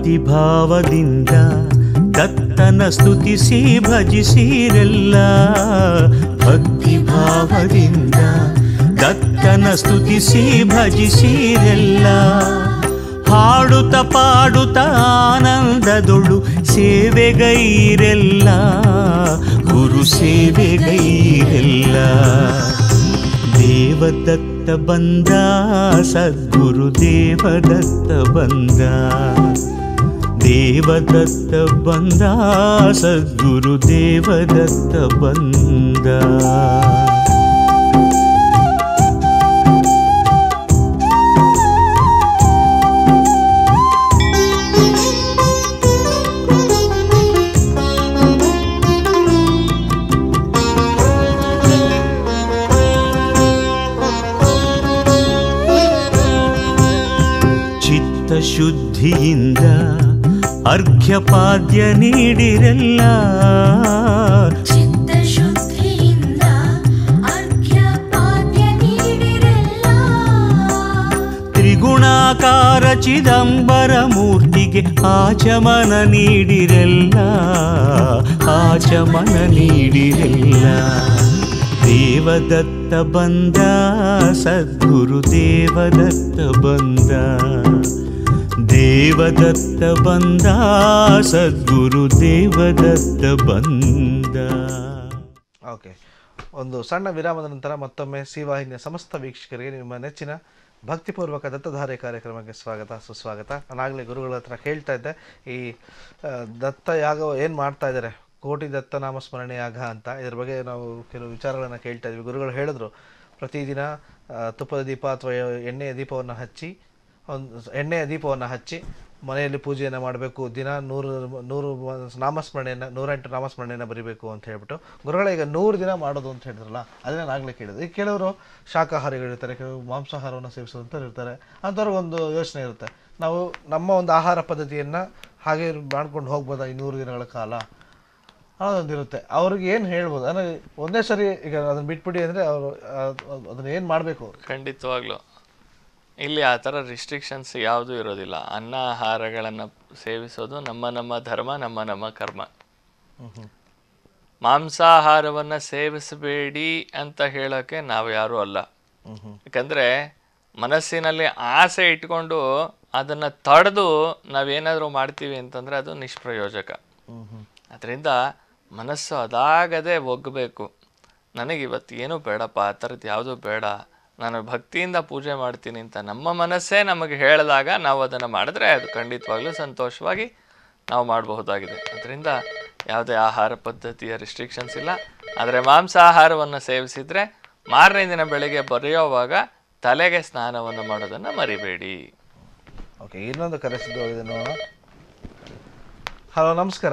ಭಕ್ತಿಭಾವದಿಂದ ದತ್ತನ ಸ್ತುತಿಸಿ ಭಜಿಸಿರೆಲ್ಲ ಭಕ್ತಿಭಾವದಿಂದ ದತ್ತನ ಸ್ತುತಿಸಿ ಭಜಿಸಿರೆಲ್ಲ ಹಾಡುತ್ತ ಪಾಡುತ್ತ ಆನಂದದೊಳು ಸೇವೆಗೈರೆಲ್ಲ ಗುರು ಸೇವೆಗೈರೆಲ್ಲ ದೇವದತ್ತ ಬಂದ ಸದ್ಗುರು ದೇವದತ್ತ ಬಂದ ದೇವದತ್ತ ಬಂದ ಸದ್ಗುರು ದೇವದತ್ತ ಬಂದ ಚಿತ್ತಶುದ್ಧಿಯಿಂದ ಅರ್ಘ್ಯಪಾದ್ಯ ನೀಡಿರಲ್ಲ ಚಿತ್ತಶುದ್ಧಿಯಿಂದ ಅರ್ಘ್ಯಪಾದ್ಯ ನೀಡಿರಲ್ಲ ತ್ರಿಗುಣಾಕಾರ ಚಿದಂಬರ ಮೂರ್ತಿಗೆ ಆಚಮನ ನೀಡಿರಲ್ಲ ಆಚಮನ ನೀಡಿರಲ್ಲ ದೇವದತ್ತ ಬಂದ ಸದ್ಗುರು ದೇವದತ್ತ ಬಂದ ದೇವದತ್ತ ಬಂದ ಸದ್ಗುರು ದೇವದತ್ತ ಬಂದ ಓಕೆ ಒಂದು ಸಣ್ಣ ವಿರಾಮದ ನಂತರ ಮತ್ತೊಮ್ಮೆ ಸಿ ವಾಹಿನಿಯ ಸಮಸ್ತ ವೀಕ್ಷಕರಿಗೆ ನಿಮ್ಮ ನೆಚ್ಚಿನ ಭಕ್ತಿಪೂರ್ವಕ ದತ್ತಧಾರೆ ಕಾರ್ಯಕ್ರಮಕ್ಕೆ ಸ್ವಾಗತ ಸುಸ್ವಾಗತ ನಾನಾಗಲೇ ಗುರುಗಳ ಹತ್ರ ಕೇಳ್ತಾ ಇದ್ದೆ ಈ ಆ, ದತ್ತ ಯಾಗ ಏನು ಮಾಡ್ತಾ ಇದ್ದಾರೆ ಕೋಟಿ ದತ್ತ ನಾಮ ಸ್ಮರಣೆ ಯಾಗ ಅಂತ ಇದ್ರ ಬಗ್ಗೆ ನಾವು ಕೆಲವು ವಿಚಾರಗಳನ್ನು ಕೇಳ್ತಾ ಇದ್ವಿ ಗುರುಗಳು ಹೇಳಿದ್ರು ಪ್ರತಿದಿನ ಆ, ತುಪ್ಪದ ದೀಪ ಅಥವಾ ಎಣ್ಣೆಯ ದೀಪವನ್ನು ಹಚ್ಚಿ ಒಂದು ಎಣ್ಣೆಯ ದೀಪವನ್ನು ಹಚ್ಚಿ ಮನೆಯಲ್ಲಿ ಪೂಜೆಯನ್ನು ಮಾಡಬೇಕು ದಿನ ನೂರು ನೂರು ನಾಮಸ್ಮರಣೆಯನ್ನು ನೂರೆಂಟು ನಾಮಸ್ಮರಣೆಯನ್ನು ಬರಿಬೇಕು ಅಂತ ಹೇಳ್ಬಿಟ್ಟು ಗುರುಗಳ ಈಗ ನೂರು ದಿನ ಮಾಡೋದು ಅಂತ ಹೇಳಿದ್ರಲ್ಲ ಅದನ್ನ ನಾನು ಆಗಲೇ ಕೇಳಿದೆ ಈಗ ಕೆಲವರು ಶಾಕಾಹಾರಿಗಳಿರ್ತಾರೆ ಕೆಲವರು ಮಾಂಸಾಹಾರವನ್ನು ಸೇವಿಸುವಂಥವ್ರು ಇರ್ತಾರೆ ಅಂಥವ್ರಿಗೆ ಒಂದು ಯೋಚನೆ ಇರುತ್ತೆ ನಾವು ನಮ್ಮ ಒಂದು ಆಹಾರ ಪದ್ಧತಿಯನ್ನು ಹಾಗೆ ಮಾಡ್ಕೊಂಡು ಹೋಗ್ಬೋದಾ ಈ ನೂರು ದಿನಗಳ ಕಾಲ ಅನ್ನೋದೊಂದಿರುತ್ತೆ ಅವ್ರಿಗೆ ಏನು ಹೇಳ್ಬೋದು ಅಂದರೆ ಒಂದೇ ಸರಿ ಈಗ ಅದನ್ನು ಬಿಟ್ಬಿಡಿ ಅಂದರೆ ಅವರು ಅದನ್ನು ಏನು ಮಾಡಬೇಕು ಖಂಡಿತವಾಗ್ಲು ಇಲ್ಲಿ ಆ ಥರ ರಿಸ್ಟ್ರಿಕ್ಷನ್ಸ್ ಯಾವುದೂ ಇರೋದಿಲ್ಲ ಅನ್ನ ಆಹಾರಗಳನ್ನು ಸೇವಿಸೋದು ನಮ್ಮ ನಮ್ಮ ಧರ್ಮ ನಮ್ಮ ನಮ್ಮ ಕರ್ಮ ಮಾಂಸಾಹಾರವನ್ನು ಸೇವಿಸಬೇಡಿ ಅಂತ ಹೇಳೋಕ್ಕೆ ನಾವು ಯಾರೂ ಅಲ್ಲ ಯಾಕಂದರೆ ಮನಸ್ಸಿನಲ್ಲಿ ಆಸೆ ಇಟ್ಕೊಂಡು ಅದನ್ನು ತಡೆದು ನಾವೇನಾದರೂ ಮಾಡ್ತೀವಿ ಅಂತಂದರೆ ಅದು ನಿಷ್ಪ್ರಯೋಜಕ ಅದರಿಂದ ಮನಸ್ಸು ಅದಾಗದೆ ಒಗ್ಗಬೇಕು ನನಗೆ ಇವತ್ತು ಏನೂ ಬೇಡಪ್ಪ ಆ ಥರದ್ದು ಯಾವುದೂ ಬೇಡ ನಾನು ಭಕ್ತಿಯಿಂದ ಪೂಜೆ ಮಾಡ್ತೀನಿ ಅಂತ ನಮ್ಮ ಮನಸ್ಸೇ ನಮಗೆ ಹೇಳಿದಾಗ ನಾವು ಅದನ್ನು ಮಾಡಿದ್ರೆ ಅದು ಖಂಡಿತವಾಗ್ಲೂ ಸಂತೋಷವಾಗಿ ನಾವು ಮಾಡಬಹುದಾಗಿದೆ ಅದರಿಂದ ಯಾವುದೇ ಆಹಾರ ಪದ್ಧತಿಯ ರಿಸ್ಟ್ರಿಕ್ಷನ್ಸ್ ಇಲ್ಲ ಆದರೆ ಮಾಂಸಾಹಾರವನ್ನು ಸೇವಿಸಿದರೆ ಮಾರನೇ ದಿನ ಬೆಳಿಗ್ಗೆ ಬರೆಯೋವಾಗ ತಲೆಗೆ ಸ್ನಾನವನ್ನು ಮಾಡೋದನ್ನು ಮರಿಬೇಡಿ ಓಕೆ ಇನ್ನೊಂದು ಕರೆ ಸಿದ್ಧವಾಗಿದೆ ನೋಡೋಣ ಹಲೋ ನಮಸ್ಕಾರ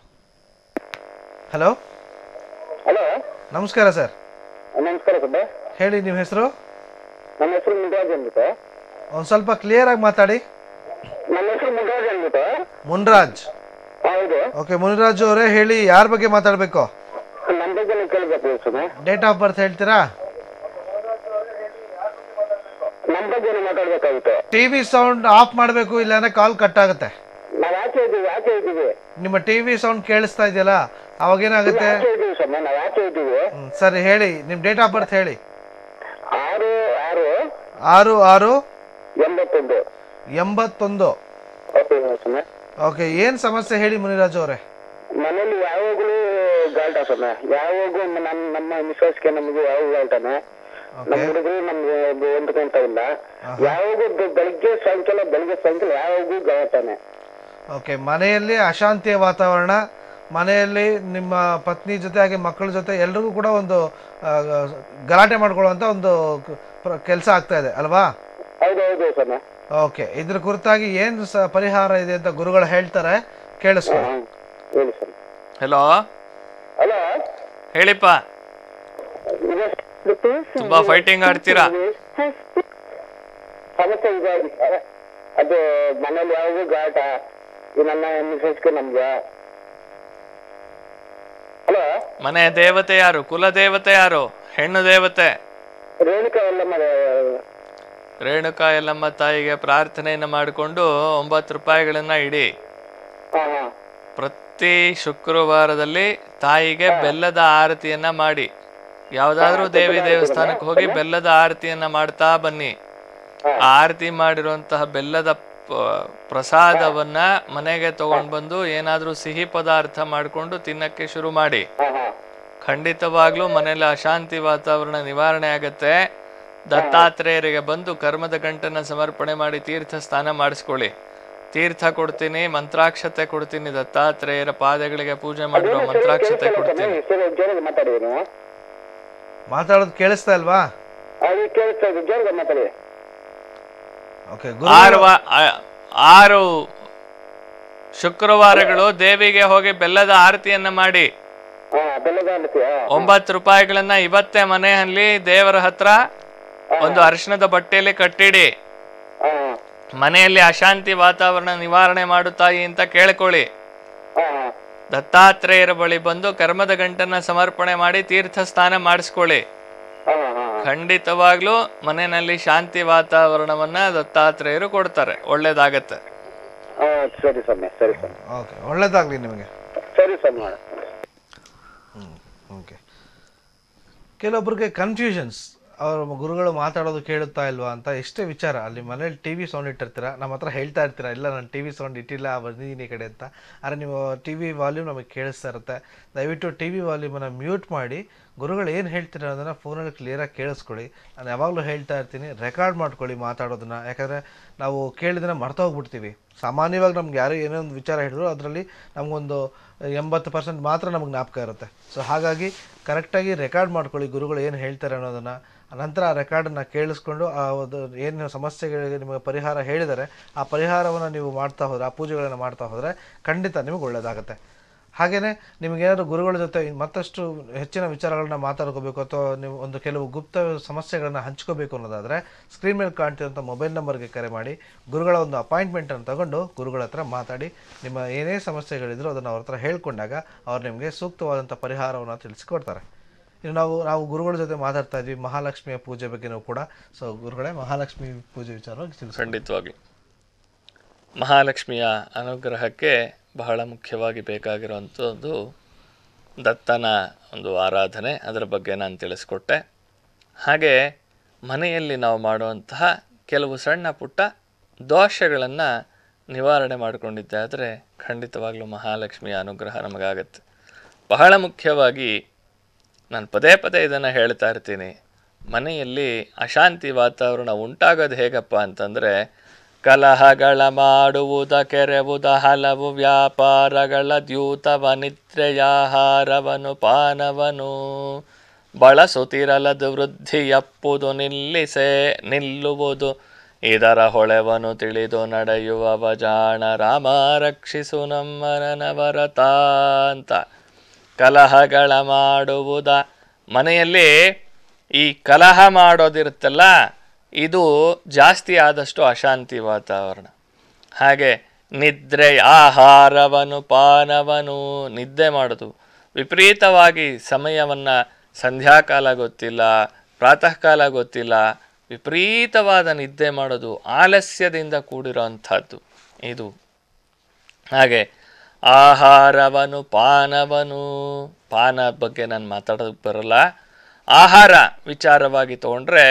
ಹಲೋ ಹಲೋ ನಮಸ್ಕಾರ ಸರ್ ನಮಸ್ಕಾರ ಸುಬ್ಬ ಹೇಳಿ ನಿಮ್ಮ ಹೆಸರು ನಮ್ಮ ಹೆಸರು ಮುನ್ರಾಜ್ ಅಂದ್ಬಿಟ್ಟು ಒಂದು ಸ್ವಲ್ಪ ಕ್ಲಿಯರ್ ಆಗಿ ಮಾತಾಡಿ ನಮ್ಮ ಹೆಸರು ಮುನ್ರಾಜ್ ಅಂದ್ಬಿಟ್ಟು ಮುನ್ರಾಜ್ ಹೌದು ಓಕೆ ಮುನಿರಾಜು ಅವರೇ ಹೇಳಿ ಯಾರ ಬಗ್ಗೆ ಮಾತಾಡಬೇಕು ನಮ್ಮ ಬಗ್ಗೆ ಕೇಳಬೇಕು ಸುಮ್ಮನೆ ಡೇಟ್ ಆಫ್ ಬರ್ತ್ ಹೇಳ್ತೀರಾ ನಮ್ಮ ಬಗ್ಗೆ ಮಾತಾಡ್ಬೇಕಾಗಿತ್ತು ಟಿ ವಿ ಸೌಂಡ್ ಆಫ್ ಮಾಡಬೇಕು ಇಲ್ಲಾಂದ್ರೆ ಕಾಲ್ ಕಟ್ ಆಗುತ್ತೆ ನಾವ್ ಆಚೆ ಇದ್ದೀವಿ ಆಚೆ ಇದ್ದೀವಿ ನಿಮ್ಮ ಟಿ ವಿ ಸೌಂಡ್ ಕೇಳಿಸ್ತಾ ಇದೆಯಲ್ಲ ಅವಾಗ ಏನಾಗುತ್ತೆ ಆಚೆ ಇದ್ದೀವಿ ಸ್ವಾಮಿ ನಾವ್ ಆಚೆ ಇದ್ದೀವಿ ಹ್ಮ್, ಸರಿ ಹೇಳಿ ನಿಮ್ಮ ಡೇಟ್ ಆಫ್ ಬರ್ತ್ ಹೇಳಿ ಆರು ಆರು ಆರು ಆರು ಎಂಬತ್ತೊಂದು ಎಂಬತ್ತೊಂದು ಓಕೆ ಸ್ವಾಮಿ ಓಕೆ ಏನು ಸಮಸ್ಯೆ ಹೇಳಿ ಮುನಿರಾಜು ಅವರೇ ಮನೇಲಿ ಯಾವಾಗಲೂ ಗಾಲ್ಟ ಸ್ವಾಮಿ ಯಾವಾಗೂ ನಮ್ಮ ನಮ್ಮ ಮಿಸ್ಸಸ್ಗೆ ನಮ್ಗೆ ಯಾವಾಗ ಗಾಲ್ಟಾನೆ ನಮ್ಮ ಹುಡುಗರು ನಮ್ಗೆ ಹೊಂದ್ಕೊಂತ ಇಲ್ಲ ಯಾವಾಗೂ ಬೆ- ಬೆಳಿಗ್ಗೆ ಸಾಯಂಕಾಲ ಬೆಳಿಗ್ಗೆ ಸಾಯಂಕಾಲ ಯಾವಾಗೂ ಗಾಲ್ಟಾನೆ ಓಕೆ ಮನೆಯಲ್ಲಿ ಅಶಾಂತಿಯ ವಾತಾವರಣ ಮನೆಯಲ್ಲಿ ನಿಮ್ಮ ಪತ್ನಿ ಜೊತೆ ಹಾಗೆ ಮಕ್ಕಳ ಜೊತೆ ಎಲ್ರಿಗೂ ಕೂಡ ಒಂದು ಆ, ಗಲಾಟೆ ಮಾಡ್ಕೊಳ್ಳುವಂಥ ಒಂದು ಕೆಲಸ ಆಗ್ತಾ ಇದೆ ಅಲ್ವಾ ಹೌದು ಹೌದು ಸ್ವಾಮಿ ಓಕೆ ಇದ್ರ ಕುರಿತಾಗಿ ಏನು ಸ ಪರಿಹಾರ ಇದೆ ಅಂತ ಗುರುಗಳು ಹೇಳ್ತಾರೆ ಕೇಳಿಸ್ಕೊಳ್ಳಿ ಹ್ಮ್ ಹೇಳಿ ಸರ್ ಹಲೋ ಹಲೋ ಹೇಳಿಪ್ಪ ತುಂಬಾ ಫೈಟಿಂಗ್ ಆಡ್ತೀರಾ ಸಮಸ್ಯೆ ಇದೆ ಅದು ಮನೇಲಿ ಯಾವಾಗೂ ಗಾಟ ಈ ನನ್ನ ಮಿಸಸ್ಗೆ ನಮ್ಗೆ ಹಲೋ ಮನೆ ದೇವತೆ ಯಾರು ಕುಲ ದೇವತೆ ಯಾರು ಹೆಣ್ಣು ದೇವತೆ ರೇಣುಕಾ ಎಲ್ಲ ಮನೆ ರೇಣುಕಾ ಯಲ್ಲಮ್ಮ ತಾಯಿಗೆ ಪ್ರಾರ್ಥನೆಯನ್ನು ಮಾಡಿಕೊಂಡು ಒಂಬತ್ತು ರೂಪಾಯಿಗಳನ್ನ ಇಡಿ ಹಾ ಹಾ ಪ್ರತಿ ಶುಕ್ರವಾರದಲ್ಲಿ ತಾಯಿಗೆ ಬೆಲ್ಲದ ಆರತಿಯನ್ನ ಮಾಡಿ ಯಾವುದಾದ್ರೂ ದೇವಿ ದೇವಸ್ಥಾನಕ್ಕೆ ಹೋಗಿ ಬೆಲ್ಲದ ಆರತಿಯನ್ನ ಮಾಡ್ತಾ ಬನ್ನಿ ಆ ಆರತಿ ಮಾಡಿರುವಂತಹ ಬೆಲ್ಲದ ಪ- ಪ್ರಸಾದವನ್ನ ಮನೆಗೆ ತಗೊಂಡು ಬಂದು ಏನಾದ್ರೂ ಸಿಹಿ ಪದಾರ್ಥ ಮಾಡಿಕೊಂಡು ತಿನ್ನಕ್ಕೆ ಶುರು ಮಾಡಿ ಹಾ ಹಾ ಖಂಡಿತವಾಗ್ಲೂ ಮನೇಲಿ ಅಶಾಂತಿ ವಾತಾವರಣ ನಿವಾರಣೆ ಆಗತ್ತೆ ದತ್ತಾತ್ರೇಯರಿಗೆ ಬಂದು ಕರ್ಮದ ಗಂಟನ್ನ ಸಮರ್ಪಣೆ ಮಾಡಿ ತೀರ್ಥ ಸ್ನಾನ ಮಾಡಿಸ್ಕೊಳ್ಳಿ ತೀರ್ಥ ಕೊಡ್ತೀನಿ ಮಂತ್ರಾಕ್ಷತೆ ಕೊಡ್ತೀನಿ ದತ್ತಾತ್ರೇಯರ ಪಾದಗಳಿಗೆ ಪೂಜೆ ಮಾಡಿರೋ ಮಂತ್ರಾಕ್ಷತೆ ಕೊಡ್ತೀನಿ ಸರಿ ಜೋರಾಗಿ ಮಾತಾಡಿ ನೀವು ಮಾತಾಡೋದು ಕೇಳಿಸ್ತಾ ಇಲ್ವಾ ಅದು ಕೇಳಿಸ್ತಾ ಇದೆ ಜೋರಾಗಿ ಮಾತಾಡಿ ಓಕೆ ಆರು ವಾ- ಆ- ಆರು ಶುಕ್ರವಾರಗಳು ದೇವಿಗೆ ಹೋಗಿ ಬೆಲ್ಲದ ಆರತಿಯನ್ನ ಮಾಡಿ ಹಾ ಬೆಲ್ಲದ ಆರತಿ ಹಾ ಒಂಬತ್ತು ರೂಪಾಯಿಗಳನ್ನ ಇವತ್ತೇ ಮನೆಯಲ್ಲಿ ದೇವರ ಹತ್ರ ಒಂದು ಅರಿಶಿಣದ ಬಟ್ಟೆಯಲ್ಲಿ ಕಟ್ಟಿಡಿ ಹಾ ಮನೆಯಲ್ಲಿ ಅಶಾಂತಿ ವಾತಾವರಣ ನಿವಾರಣೆ ಮಾಡು ತಾಯಿ ಅಂತ ಕೇಳ್ಕೊಳ್ಳಿ ಹಾ ಹಾ ದತ್ತಾತ್ರೇಯರ ಬಳಿ ಬಂದು ಕರ್ಮದ ಗಂಟನ್ನ ಸಮರ್ಪಣೆ ಮಾಡಿ ತೀರ್ಥ ಸ್ನಾನ ಮಾಡಿಸ್ಕೊಳ್ಳಿ ಹಾ ಹಾ ಖಂಡಿತವಾಗ್ಲೂ ಮನೆಯಲ್ಲಿ ಶಾಂತಿ ವಾತಾವರಣವನ್ನ ದತ್ತಾತ್ರೇಯರು ಕೊಡ್ತಾರೆ ಒಳ್ಳೇದಾಗತ್ತೆ ಹಾ ಸರಿ ಸ್ವಾಮಿ ಸರಿ ಸ್ವಾಮಿ ಓಕೆ ಒಳ್ಳೇದಾಗ್ಲಿ ನಿಮಗೆ ಸರಿ ಸ್ವಾಮಿ ಮಾಡ ಓಕೆ ಕೆಲವೊಬ್ರಿಗೆ ಕನ್ಫ್ಯೂಷನ್ಸ್ ಅವ್ರ ಗುರುಗಳು ಮಾತಾಡೋದು ಕೇಳುತ್ತಾ ಇಲ್ವಾ ಅಂತ ಎಷ್ಟೇ ವಿಚಾರ ಅಲ್ಲಿ ಮನೇಲಿ ಟಿ ವಿ ಸೌಂಡ್ ಇಟ್ಟಿರ್ತೀರ ನಮ್ಮ ಹತ್ರ ಹೇಳ್ತಾ ಇರ್ತೀರ ಇಲ್ಲ ನಾನು ಟಿ ವಿ ಸೌಂಡ್ ಇಟ್ಟಿಲ್ಲ ಬಂದಿದ್ದೀನಿ ಈ ಕಡೆ ಅಂತ ಆದರೆ ನೀವು ಟಿ ವಿ ವಾಲ್ಯೂಮ್ ನಮಗೆ ಕೇಳಿಸ್ತಾ ಇರುತ್ತೆ ದಯವಿಟ್ಟು ಟಿ ವಿ ವಾಲ್ಯೂಮನ್ನು ಮ್ಯೂಟ್ ಮಾಡಿ ಗುರುಗಳು ಏನು ಹೇಳ್ತೀರ ಅನ್ನೋದನ್ನು ಫೋನಲ್ಲಿ ಕ್ಲಿಯರಾಗಿ ಕೇಳಿಸ್ಕೊಳ್ಳಿ ನಾನು ಯಾವಾಗಲೂ ಹೇಳ್ತಾ ಇರ್ತೀನಿ ರೆಕಾರ್ಡ್ ಮಾಡ್ಕೊಳ್ಳಿ ಮಾತಾಡೋದನ್ನ ಯಾಕಂದರೆ ನಾವು ಕೇಳಿದ್ರೆ ಮರ್ತೋಗ್ಬಿಡ್ತೀವಿ ಸಾಮಾನ್ಯವಾಗಿ ನಮ್ಗೆ ಯಾರು ಏನೇ ಒಂದು ವಿಚಾರ ಹೇಳಿದ್ರು ಅದರಲ್ಲಿ ನಮಗೊಂದು ಎಂಬತ್ತು ಪರ್ಸೆಂಟ್ ಮಾತ್ರ ನಮಗೆ ಜ್ಞಾಪಕ ಇರುತ್ತೆ ಸೊ ಹಾಗಾಗಿ ಕರೆಕ್ಟಾಗಿ ರೆಕಾರ್ಡ್ ಮಾಡ್ಕೊಳ್ಳಿ ಗುರುಗಳು ಏನು ಹೇಳ್ತಾರೆ ಅನ್ನೋದನ್ನು ನಂತರ ಆ ರೆಕಾರ್ಡನ್ನು ಕೇಳಿಸ್ಕೊಂಡು ಆ ಒಂದು ಏನು ಸಮಸ್ಯೆಗಳಿಗೆ ನಿಮಗೆ ಪರಿಹಾರ ಹೇಳಿದರೆ ಆ ಪರಿಹಾರವನ್ನು ನೀವು ಮಾಡ್ತಾ ಹೋದರೆ ಆ ಪೂಜೆಗಳನ್ನು ಮಾಡ್ತಾ ಹೋದರೆ ಖಂಡಿತ ನಿಮಗೆ ಒಳ್ಳೆಯದಾಗುತ್ತೆ ಹಾಗೆಯೇ ನಿಮಗೇನಾದ್ರು ಗುರುಗಳ ಜೊತೆ ಮತ್ತಷ್ಟು ಹೆಚ್ಚಿನ ವಿಚಾರಗಳನ್ನ ಮಾತಾಡ್ಕೋಬೇಕು ಅಥವಾ ನೀವು ಒಂದು ಕೆಲವು ಗುಪ್ತ ಸಮಸ್ಯೆಗಳನ್ನ ಹಂಚ್ಕೋಬೇಕು ಅನ್ನೋದಾದರೆ ಸ್ಕ್ರೀನ್ ಮೇಲೆ ಕಾಣ್ತಿರೋಂಥ ಮೊಬೈಲ್ ನಂಬರ್ಗೆ ಕರೆ ಮಾಡಿ ಗುರುಗಳ ಒಂದು ಅಪಾಯಿಂಟ್ಮೆಂಟನ್ನು ತಗೊಂಡು ಗುರುಗಳ ಹತ್ರ ಮಾತಾಡಿ ನಿಮ್ಮ ಏನೇ ಸಮಸ್ಯೆಗಳಿದ್ರು ಅದನ್ನು ಅವ್ರ ಹತ್ರ ಹೇಳ್ಕೊಂಡಾಗ ಅವ್ರು ನಿಮಗೆ ಸೂಕ್ತವಾದಂಥ ಪರಿಹಾರವನ್ನು ತಿಳಿಸಿಕೊಡ್ತಾರೆ ಇನ್ನು ನಾವು ನಾವು ಗುರುಗಳ ಜೊತೆ ಮಾತಾಡ್ತಾ ಇದ್ವಿ ಮಹಾಲಕ್ಷ್ಮಿಯ ಪೂಜೆ ಬಗ್ಗೆನೂ ಕೂಡ ಸೊ ಗುರುಗಳೇ ಮಹಾಲಕ್ಷ್ಮಿ ಪೂಜೆ ವಿಚಾರವಾಗಿ ತಿಳಿಸಿ ಖಂಡಿತವಾಗಿ ಮಹಾಲಕ್ಷ್ಮಿಯ ಅನುಗ್ರಹಕ್ಕೆ ಬಹಳ ಮುಖ್ಯವಾಗಿ ಬೇಕಾಗಿರುವಂಥದ್ದು ದತ್ತನ ಒಂದು ಆರಾಧನೆ ಅದರ ಬಗ್ಗೆ ನಾನು ತಿಳಿಸ್ಕೊಟ್ಟೆ ಹಾಗೆ ಮನೆಯಲ್ಲಿ ನಾವು ಮಾಡುವಂತಹ ಕೆಲವು ಸಣ್ಣ ಪುಟ್ಟ ದೋಷಗಳನ್ನು ನಿವಾರಣೆ ಮಾಡಿಕೊಂಡಿದ್ದೆ ಆದರೆ ಖಂಡಿತವಾಗ್ಲೂ ಮಹಾಲಕ್ಷ್ಮಿಯ ಅನುಗ್ರಹ ನಮಗಾಗತ್ತೆ ಬಹಳ ಮುಖ್ಯವಾಗಿ ನಾನು ಪದೇ ಪದೇ ಇದನ್ನು ಹೇಳ್ತಾ ಇರ್ತೀನಿ ಮನೆಯಲ್ಲಿ ಅಶಾಂತಿ ವಾತಾವರಣ ಉಂಟಾಗೋದು ಹೇಗಪ್ಪ ಅಂತಂದರೆ ಕಲಹಗಳ ಮಾಡುವುದ ಕೆರೆವುದ ಹಲವು ವ್ಯಾಪಾರಗಳ ದ್ಯೂತವ ನಿದ್ರೆಯಾಹಾರವನು ಪಾನವನು ಬಳಸುತ್ತಿರಲದು ವೃದ್ಧಿಯಪ್ಪುದು ನಿಲ್ಲಿಸೆ ನಿಲ್ಲುವುದು ಇದರ ಹೊಳೆವನು ತಿಳಿದು ನಡೆಯುವವ ಜಾಣ ರಾಮ ರಕ್ಷಿಸು ನಮ್ಮನವರತ ಅಂತ ಕಲಹಗಳ ಮಾಡುವುದ ಮನೆಯಲ್ಲಿ ಈ ಕಲಹ ಮಾಡೋದಿರುತ್ತಲ್ಲ ಇದು ಜಾಸ್ತಿ ಆದಷ್ಟು ಅಶಾಂತಿ ವಾತಾವರಣ ಹಾಗೆ ನಿದ್ರೆ ಆಹಾರವನು ಪಾನವನು ನಿದ್ದೆ ಮಾಡೋದು ವಿಪರೀತವಾಗಿ ಸಮಯವನ್ನು ಸಂಧ್ಯಾಕಾಲ ಗೊತ್ತಿಲ್ಲ ಪ್ರಾತಃ ಕಾಲ ಗೊತ್ತಿಲ್ಲ ವಿಪರೀತವಾದ ನಿದ್ದೆ ಮಾಡೋದು ಆಲಸ್ಯದಿಂದ ಕೂಡಿರೋ ಅಂಥದ್ದು ಇದು ಹಾಗೆ ಆಹಾರವನು ಪಾನವನು ಪಾನ ಬಗ್ಗೆ ನಾನು ಮಾತಾಡೋದಕ್ಕೆ ಬರಲ್ಲ ಆಹಾರ ವಿಚಾರವಾಗಿ ತಗೊಂಡ್ರೆ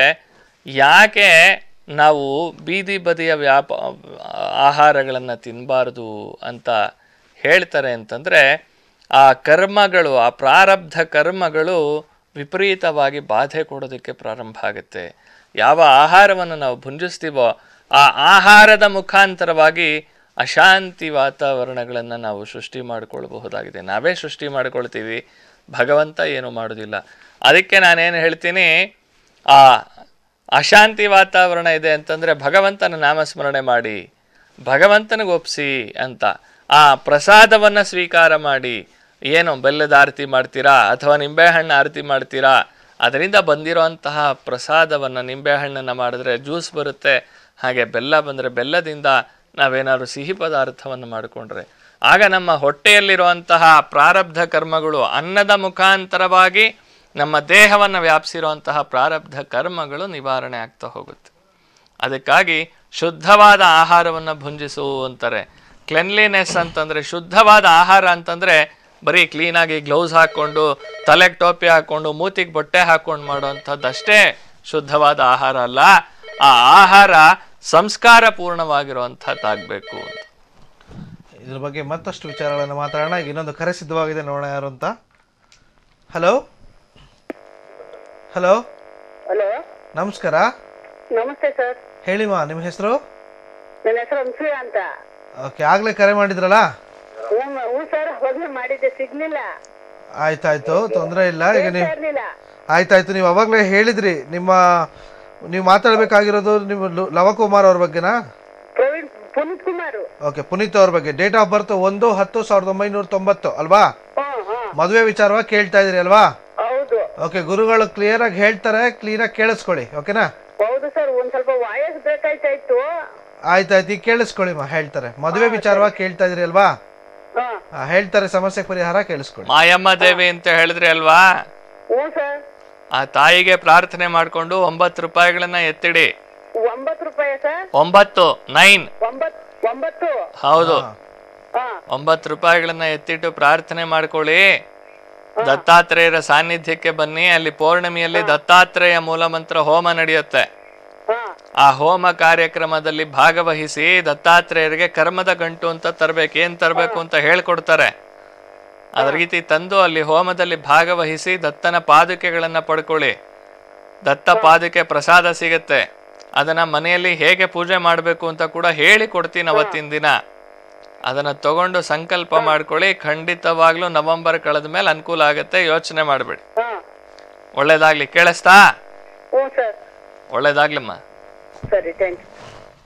ಯಾಕೆ ನಾವು ಬೀದಿ ಬದಿಯ ವ್ಯಾಪ ಆಹಾರಗಳನ್ನು ತಿನ್ನಬಾರ್ದು ಅಂತ ಹೇಳ್ತಾರೆ ಅಂತಂದರೆ ಆ ಕರ್ಮಗಳು ಆ ಪ್ರಾರಬ್ಧ ಕರ್ಮಗಳು ವಿಪರೀತವಾಗಿ ಬಾಧೆ ಕೊಡೋದಕ್ಕೆ ಪ್ರಾರಂಭ ಆಗುತ್ತೆ ಯಾವ ಆಹಾರವನ್ನು ನಾವು ಭುಂಜಿಸ್ತೀವೋ ಆ ಆಹಾರದ ಮುಖಾಂತರವಾಗಿ ಅಶಾಂತಿ ವಾತಾವರಣಗಳನ್ನು ನಾವು ಸೃಷ್ಟಿ ಮಾಡಿಕೊಳ್ಬಹುದಾಗಿದೆ ನಾವೇ ಸೃಷ್ಟಿ ಮಾಡ್ಕೊಳ್ತೀವಿ ಭಗವಂತ ಏನು ಮಾಡೋದಿಲ್ಲ ಅದಕ್ಕೆ ನಾನೇನು ಹೇಳ್ತೀನಿ ಆ ಅಶಾಂತಿ ವಾತಾವರಣ ಇದೆ ಅಂತಂದರೆ ಭಗವಂತನ ನಾಮಸ್ಮರಣೆ ಮಾಡಿ ಭಗವಂತನಿಗೆ ಒಪ್ಸಿ ಅಂತ ಆ ಪ್ರಸಾದವನ್ನು ಸ್ವೀಕಾರ ಮಾಡಿ ಏನು ಬೆಲ್ಲದ ಆರತಿ ಮಾಡ್ತೀರಾ ಅಥವಾ ನಿಂಬೆಹಣ್ಣು ಆರತಿ ಮಾಡ್ತೀರಾ ಅದರಿಂದ ಬಂದಿರೋಂತಹ ಪ್ರಸಾದವನ್ನು ನಿಂಬೆಹಣ್ಣನ್ನು ಮಾಡಿದ್ರೆ ಜ್ಯೂಸ್ ಬರುತ್ತೆ ಹಾಗೆ ಬೆಲ್ಲ ಬಂದರೆ ಬೆಲ್ಲದಿಂದ ನಾವೇನಾದ್ರು ಸಿಹಿ ಪದಾರ್ಥವನ್ನು ಮಾಡಿಕೊಂಡ್ರೆ ಆಗ ನಮ್ಮ ಹೊಟ್ಟೆಯಲ್ಲಿರುವಂತಹ ಪ್ರಾರಬ್ಧ ಕರ್ಮಗಳು ಅನ್ನದ ಮುಖಾಂತರವಾಗಿ ನಮ್ಮ ದೇಹವನ್ನು ವ್ಯಾಪಿಸಿರುವಂತಹ ಪ್ರಾರಬ್ಧ ಕರ್ಮಗಳು ನಿವಾರಣೆ ಆಗ್ತಾ ಹೋಗುತ್ತೆ ಅದಕ್ಕಾಗಿ ಶುದ್ಧವಾದ ಆಹಾರವನ್ನು ಭುಂಜಿಸು ಅಂತಾರೆ ಕ್ಲೆನ್ಲಿನೆಸ್ ಅಂತಂದ್ರೆ ಶುದ್ಧವಾದ ಆಹಾರ ಅಂತಂದ್ರೆ ಬರೀ ಕ್ಲೀನಾಗಿ ಗ್ಲೌಸ್ ಹಾಕ್ಕೊಂಡು ತಲೆಗೆ ಟೋಪಿ ಹಾಕ್ಕೊಂಡು ಮೂತಿಗೆ ಬಟ್ಟೆ ಹಾಕ್ಕೊಂಡು ಮಾಡೋವಂಥದ್ದಷ್ಟೇ ಶುದ್ಧವಾದ ಆಹಾರ ಅಲ್ಲ ಆ ಆಹಾರ ಸಂಸ್ಕಾರ ಪೂರ್ಣವಾಗಿರುವಂಥದ್ದಾಗಬೇಕು ಅಂತ ಇದ್ರ ಬಗ್ಗೆ ಮತ್ತಷ್ಟು ವಿಚಾರಗಳನ್ನು ಮಾತಾಡೋಣ ಈಗ ಇನ್ನೊಂದು ಕರೆ ಸಿದ್ಧವಾಗಿದೆ ನೋಡೋಣ ಯಾರು ಅಂತ ಹಲೋ ಹಲೋ ಹಲೋ ನಮಸ್ಕಾರ ನಮಸ್ತೆ ಸರ್ ಹೇಳಿಮಾ ನಿಮ್ಮ ಹೆಸರು ನನ್ನ ಹೆಸರು ಅನ್ಸೂಯ ಅಂತ ಓಕೆ ಆಗಲೇ ಕರೆ ಮಾಡಿದ್ರಲ್ಲ ಹ್ಞೂ ಹ್ಞೂ ಸರ್ ಅವಾಗಲೇ ಮಾಡಿದ್ದೆ ಸಿಗ್ಲಿಲ್ಲ ಆಯ್ತಾಯ್ತು ತೊಂದರೆ ಇಲ್ಲ ಈಗ ನೀವು ಇರ್ಲಿಲ್ಲ ಆಯ್ತಾಯ್ತು ನೀವು ಅವಾಗಲೇ ಹೇಳಿದ್ರಿ ನಿಮ್ಮ ನೀವು ಮಾತಾಡಬೇಕಾಗಿರೋದು ನಿಮ್ಮ ಲು- ಲವಕುಮಾರ್ ಅವ್ರ ಬಗ್ಗೆನಾ ಪ್ರವೀಣ್ ಪುನೀತ್ ಕುಮಾರ್ ಓಕೆ ಪುನೀತ್ ಅವ್ರ ಬಗ್ಗೆ ಡೇಟ್ ಆಫ್ ಬರ್ತ್ ಒಂದು ಹತ್ತು ಸಾವಿರದ ಒಂಬೈನೂರ ತೊಂಬತ್ತು ಅಲ್ವಾ ಹ್ಮ್ ಹ್ಮ್ ಮದುವೆ ವಿಚಾರವಾಗಿ ಕೇಳ್ತಾ ಇದ್ರಿ ಅಲ್ವಾ ಹೌದು ಓಕೆ ಗುರುಗಳು ಕ್ಲಿಯರ್ ಆಗಿ ಹೇಳ್ತಾರೆ ಕ್ಲೀನಾಗಿ ಕೇಳಿಸ್ಕೊಳ್ಳಿ ಓಕೆನಾ ಹೌದು ಸರ್ ಒಂದ್ ಸ್ವಲ್ಪ ವಾಯಸ್ ಬೇಕಾಯ್ತಾಯ್ತು ಆಯ್ತಾಯ್ತು ಈಗ ಕೇಳಿಸ್ಕೊಳ್ಳಿ ಮಾ ಹೇಳ್ತಾರೆ ಮದುವೆ ವಿಚಾರವಾಗಿ ಕೇಳ್ತಾ ಇದ್ರಿ ಅಲ್ವಾ ಹಾ ಆ, ಹೇಳ್ತಾರೆ ಸಮಸ್ಯೆ ಪರಿಹಾರ ಕೇಳಿಸ್ಕೊಳ್ಳಿ ಮಾಯಮ್ಮ ದೇವಿ ಅಂತ ಹೇಳಿದ್ರಿ ಅಲ್ವಾ ಹ್ಞೂ ಸರ್ ಆ ತಾಯಿಗೆ ಪ್ರಾರ್ಥನೆ ಮಾಡಿಕೊಂಡು ಒಂಬತ್ತು ರೂಪಾಯಿಗಳನ್ನ ಎತ್ತಿಡಿ ಒಂಬತ್ತು ರೂಪಾಯಿ ಸರ್ ಒಂಬತ್ತು ನೈನ್ ಒಂಬತ್ ಒಂಬತ್ತು ಹೌದು ಹಾ ಒಂಬತ್ತು ರೂಪಾಯಿಗಳನ್ನ ಎತ್ತಿಟ್ಟು ಪ್ರಾರ್ಥನೆ ಮಾಡ್ಕೊಳ್ಳಿ ದತ್ತಾತ್ರೇಯರ ಸಾನ್ನಿಧ್ಯಕ್ಕೆ ಬನ್ನಿ ಅಲ್ಲಿ ಪೌರ್ಣಮಿಯಲ್ಲಿ ದತ್ತಾತ್ರೇಯ ಮೂಲಮಂತ್ರ ಹೋಮ ನಡೆಯುತ್ತೆ ಹಾ ಆ ಹೋಮ ಕಾರ್ಯಕ್ರಮದಲ್ಲಿ ಭಾಗವಹಿಸಿ ದತ್ತಾತ್ರೇಯರಿಗೆ ಕರ್ಮದ ಗಂಟು ಅಂತ ತರ್ಬೇಕು ಏನ್ ತರಬೇಕು ಅಂತ ಹೇಳ್ಕೊಡ್ತಾರೆ ಅದ್ರ ರೀತಿ ತಂದು ಅಲ್ಲಿ ಹೋಮದಲ್ಲಿ ಭಾಗವಹಿಸಿ ದತ್ತನ ಪಾದುಕೆಗಳನ್ನ ಪಡ್ಕೊಳ್ಳಿ ದತ್ತ ಪಾದುಕೆ ಪ್ರಸಾದ ಸಿಗತ್ತೆ ಅದನ್ನ ಮನೆಯಲ್ಲಿ ಹೇಗೆ ಪೂಜೆ ಮಾಡಬೇಕು ಅಂತ ಕೂಡ ಹೇಳಿ ಕೊಡ್ತೀನಿ ಅವತ್ತಿನ ದಿನ ಅದನ್ನ ತಗೊಂಡು ಸಂಕಲ್ಪ ಮಾಡ್ಕೊಳ್ಳಿ ಖಂಡಿತವಾಗ್ಲೂ ನವೆಂಬರ್ ಕಳೆದ ಮೇಲೆ ಅನುಕೂಲ ಆಗುತ್ತೆ ಯೋಚನೆ ಮಾಡಬೇಡಿ ಹಾ ಒಳ್ಳೇದಾಗ್ಲಿ ಕೇಳಿಸ್ತಾ ಹ್ಞೂ ಸರ್ ಒಳ್ಳೇದಾಗ್ಲಮ್ಮ ಸರಿ ಥ್ಯಾಂಕ್ ಯು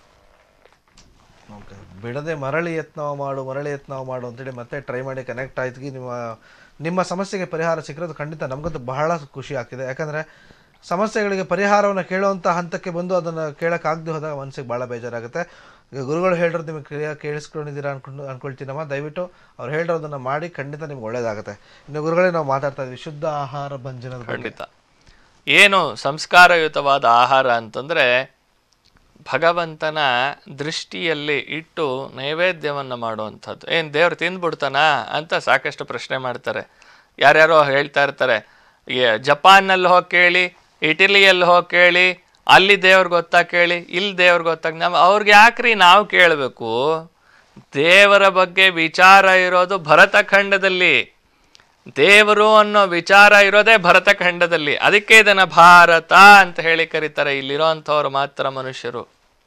ಓಕೆ ಬಿಡದೆ ಮರಳಿ ಯತ್ನ ಮಾಡು ಮರಳಿ ಯತ್ನ ಮಾಡು ಅಂತೇಳಿ ಮತ್ತೆ ಟ್ರೈ ಮಾಡಿ ಕನೆಕ್ಟ್ ಆಯ್ತು ನಿಮ್ಮ ನಿಮ್ಮ ಸಮಸ್ಯೆಗೆ ಪರಿಹಾರ ಸಿಕ್ಕಿರೋದು ಖಂಡಿತ ನಮಗಂತೂ ಬಹಳ ಖುಷಿ ಆಗ್ತಿದೆ ಯಾಕಂದರೆ ಸಮಸ್ಯೆಗಳಿಗೆ ಪರಿಹಾರವನ್ನು ಕೇಳುವಂಥ ಹಂತಕ್ಕೆ ಬಂದು ಅದನ್ನು ಕೇಳೋಕ್ಕಾಗದೆ ಹೋದಾಗ ಮನಸ್ಸಿಗೆ ಭಾಳ ಬೇಜಾರಾಗುತ್ತೆ ಈಗ ಗುರುಗಳು ಹೇಳಿರೋದು ನಿಮಗೆ ಕ್ಲಿಯರ್ ಕೇಳಿಸ್ಕೊಂಡಿದ್ದೀರಾ ಅನ್ಕೊಂಡು ಅನ್ಕೊಳ್ತೀನಮ್ಮ ದಯವಿಟ್ಟು ಅವ್ರು ಹೇಳಿರೋದನ್ನು ಮಾಡಿ ಖಂಡಿತ ನಿಮ್ಗೆ ಒಳ್ಳೇದಾಗುತ್ತೆ ಇನ್ನು ಗುರುಗಳೇ ನಾವು ಮಾತಾಡ್ತಾ ಇದ್ವಿ ಶುದ್ಧ ಆಹಾರ ಭಂಜನದ ಬಗ್ಗೆ ಖಂಡಿತ ಏನು ಸಂಸ್ಕಾರಯುತವಾದ ಆಹಾರ ಅಂತಂದ್ರೆ ಭಗವಂತನ ದೃಷ್ಟಿಯಲ್ಲಿ ಇಟ್ಟು ನೈವೇದ್ಯವನ್ನು ಮಾಡುವಂಥದ್ದು ಏನು ದೇವ್ರು ತಿಂದ್ಬಿಡ್ತಾನ ಅಂತ ಸಾಕಷ್ಟು ಪ್ರಶ್ನೆ ಮಾಡ್ತಾರೆ ಯಾರ್ಯಾರೋ ಹೇಳ್ತಾ ಇರ್ತಾರೆ ಏ, ಜಪಾನ್ನಲ್ಲಿ ಹೋಗಿ ಕೇಳಿ ಇಟಲಿಯಲ್ಲಿ ಹೋಗಿ ಕೇಳಿ ಅಲ್ಲಿ ದೇವ್ರ ಗೊತ್ತಾ ಕೇಳಿ ಇಲ್ಲಿ ದೇವ್ರ ಗೊತ್ತಾ ನಾವು ಅವ್ರಿಗೆ ಯಾಕ್ರಿ ನಾವು ಕೇಳಬೇಕು ದೇವರ ಬಗ್ಗೆ ವಿಚಾರ ಇರೋದು ಭರತಖಂಡದಲ್ಲಿ ದೇವರು ಅನ್ನೋ ವಿಚಾರ ಇರೋದೇ ಭರತಖಂಡದಲ್ಲಿ ಅದಕ್ಕೆ ಇದನ್ನ ಭಾರತ ಅಂತ ಹೇಳಿ ಕರೀತಾರೆ ಇಲ್ಲಿರೋಂಥವ್ರು ಮಾತ್ರ ಮನುಷ್ಯರು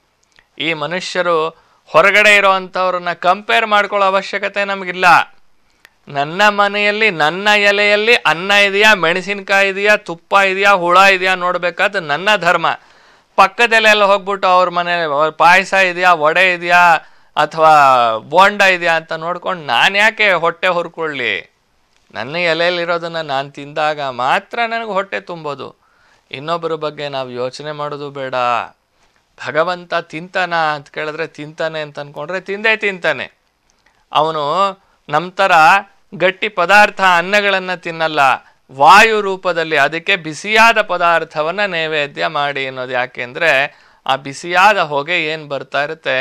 ಈ ಮನುಷ್ಯರು ಹೊರಗಡೆ ಇರೋವಂಥವ್ರನ್ನ ಕಂಪೇರ್ ಮಾಡ್ಕೊಳ್ಳೋ ಅವಶ್ಯಕತೆ ನಮಗಿಲ್ಲ ನನ್ನ ಮನೆಯಲ್ಲಿ ನನ್ನ ಎಲೆಯಲ್ಲಿ ಅನ್ನ ಇದೆಯಾ ಮೆಣಸಿನ್ಕಾಯಿ ಇದೆಯಾ ತುಪ್ಪ ಇದೆಯಾ ಹುಳ ಇದೆಯಾ ನೋಡ್ಬೇಕಾದ್ರೆ ನನ್ನ ಧರ್ಮ ಪಕ್ಕದಲ್ಲೆಲ್ಲ ಹೋಗ್ಬಿಟ್ಟು ಅವ್ರ ಮನೆ ಪಾಯಸ ಇದೆಯಾ ವಡೆ ಇದೆಯಾ ಅಥವಾ ಬೋಂಡ ಇದೆಯಾ ಅಂತ ನೋಡ್ಕೊಂಡು ನಾನು ಯಾಕೆ ಹೊಟ್ಟೆ ಹೊರ್ಕೊಳ್ಳಿ ನನ್ನ ಎಲೆಯಲ್ಲಿರೋದನ್ನ ನಾನು ತಿಂದಾಗ ಮಾತ್ರ ನನಗೆ ಹೊಟ್ಟೆ ತುಂಬೋದು ಇನ್ನೊಬ್ಬರ ಬಗ್ಗೆ ನಾವು ಯೋಚನೆ ಮಾಡೋದು ಬೇಡ ಭಗವಂತ ತಿಂತಾನ ಅಂತ ಕೇಳಿದ್ರೆ ತಿಂತಾನೆ ಅಂತ ಅನ್ಕೊಂಡ್ರೆ ತಿಂದೇ ತಿಂತಾನೆ ಅವನು ನಮ್ಮ ಥರ ಗಟ್ಟಿ ಪದಾರ್ಥ ಅನ್ನಗಳನ್ನು ತಿನ್ನಲ್ಲ ವಾಯು ರೂಪದಲ್ಲಿ ಅದಕ್ಕೆ ಬಿಸಿಯಾದ ಪದಾರ್ಥವನ್ನ ನೈವೇದ್ಯ ಮಾಡಿ ಅನ್ನೋದು ಯಾಕೆಂದ್ರೆ ಆ ಬಿಸಿಯಾದ ಹೊಗೆ ಏನು ಬರ್ತಾ ಇರುತ್ತೆ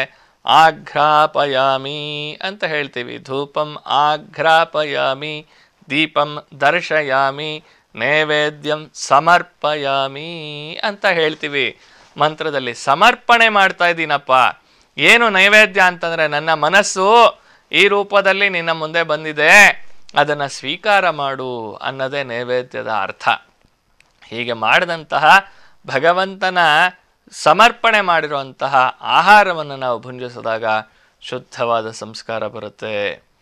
ಆಘ್ರಾಪಯಾಮಿ ಅಂತ ಹೇಳ್ತೀವಿ ಧೂಪಂ ಆಘ್ರಾಪಯಾಮಿ ದೀಪಂ ದರ್ಶಯಾಮಿ ನೈವೇದ್ಯಂ ಸಮರ್ಪಯಾಮಿ ಅಂತ ಹೇಳ್ತೀವಿ ಮಂತ್ರದಲ್ಲಿ ಸಮರ್ಪಣೆ ಮಾಡ್ತಾ ಇದ್ದೀನಪ್ಪ ಏನು ನೈವೇದ್ಯ ಅಂತಂದ್ರೆ ನನ್ನ ಮನಸ್ಸು ಈ ರೂಪದಲ್ಲಿ ನಿನ್ನ ಮುಂದೆ ಬಂದಿದೆ ಅದನ್ನು ಸ್ವೀಕಾರ ಮಾಡು ಅನ್ನೋದೇ ನೈವೇದ್ಯದ ಅರ್ಥ ಹೀಗೆ ಮಾಡಿದಂತಹ ಭಗವಂತನ ಸಮರ್ಪಣೆ ಮಾಡಿರುವಂತಹ ಆಹಾರವನ್ನು ನಾವು ಭುಂಜಿಸಿದಾಗ ಶುದ್ಧವಾದ ಸಂಸ್ಕಾರ ಬರುತ್ತೆ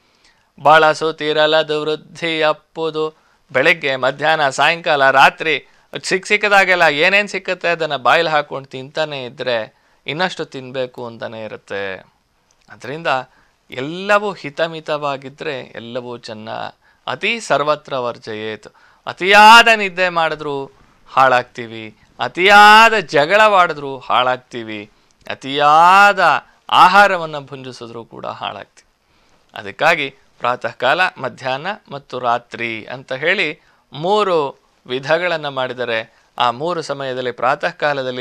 ಬಳಸು ತೀರಲದು ವೃದ್ಧಿ ಅಪ್ಪುದು ಬೆಳಗ್ಗೆ ಮಧ್ಯಾಹ್ನ ಸಾಯಂಕಾಲ ರಾತ್ರಿ ಸಿಕ್ಕ ಸಿಕ್ಕದಾಗೆಲ್ಲ ಏನೇನು ಸಿಕ್ಕತ್ತೆ ಅದನ್ನು ಬಾಯಲ್ಲಿ ಹಾಕೊಂಡು ತಿಂತಾನೆ ಇದ್ದರೆ ಇನ್ನಷ್ಟು ತಿನ್ನಬೇಕು ಅಂತಲೇ ಇರುತ್ತೆ ಅದರಿಂದ ಎಲ್ಲವೂ ಹಿತಮಿತವಾಗಿದ್ದರೆ ಎಲ್ಲವೂ ಚೆನ್ನ ಅತಿ ಸರ್ವತ್ರ ವರ್ಜಯೇತ್ ಅತಿಯಾದ ನಿದ್ದೆ ಮಾಡಿದ್ರೂ ಹಾಳಾಗ್ತೀವಿ ಅತಿಯಾದ ಜಗಳವಾಡಿದ್ರೂ ಹಾಳಾಗ್ತೀವಿ ಅತಿಯಾದ ಆಹಾರವನ್ನು ಭುಂಜಿಸಿದ್ರೂ ಕೂಡ ಹಾಳಾಗ್ತೀವಿ ಅದಕ್ಕಾಗಿ ಪ್ರಾತಃ ಕಾಲ ಮಧ್ಯಾಹ್ನ ಮತ್ತು ರಾತ್ರಿ ಅಂತ ಹೇಳಿ ಮೂರು ವಿಧಗಳನ್ನು ಮಾಡಿದರೆ ಆ ಮೂರು ಸಮಯದಲ್ಲಿ ಪ್ರಾತಃ ಕಾಲದಲ್ಲಿ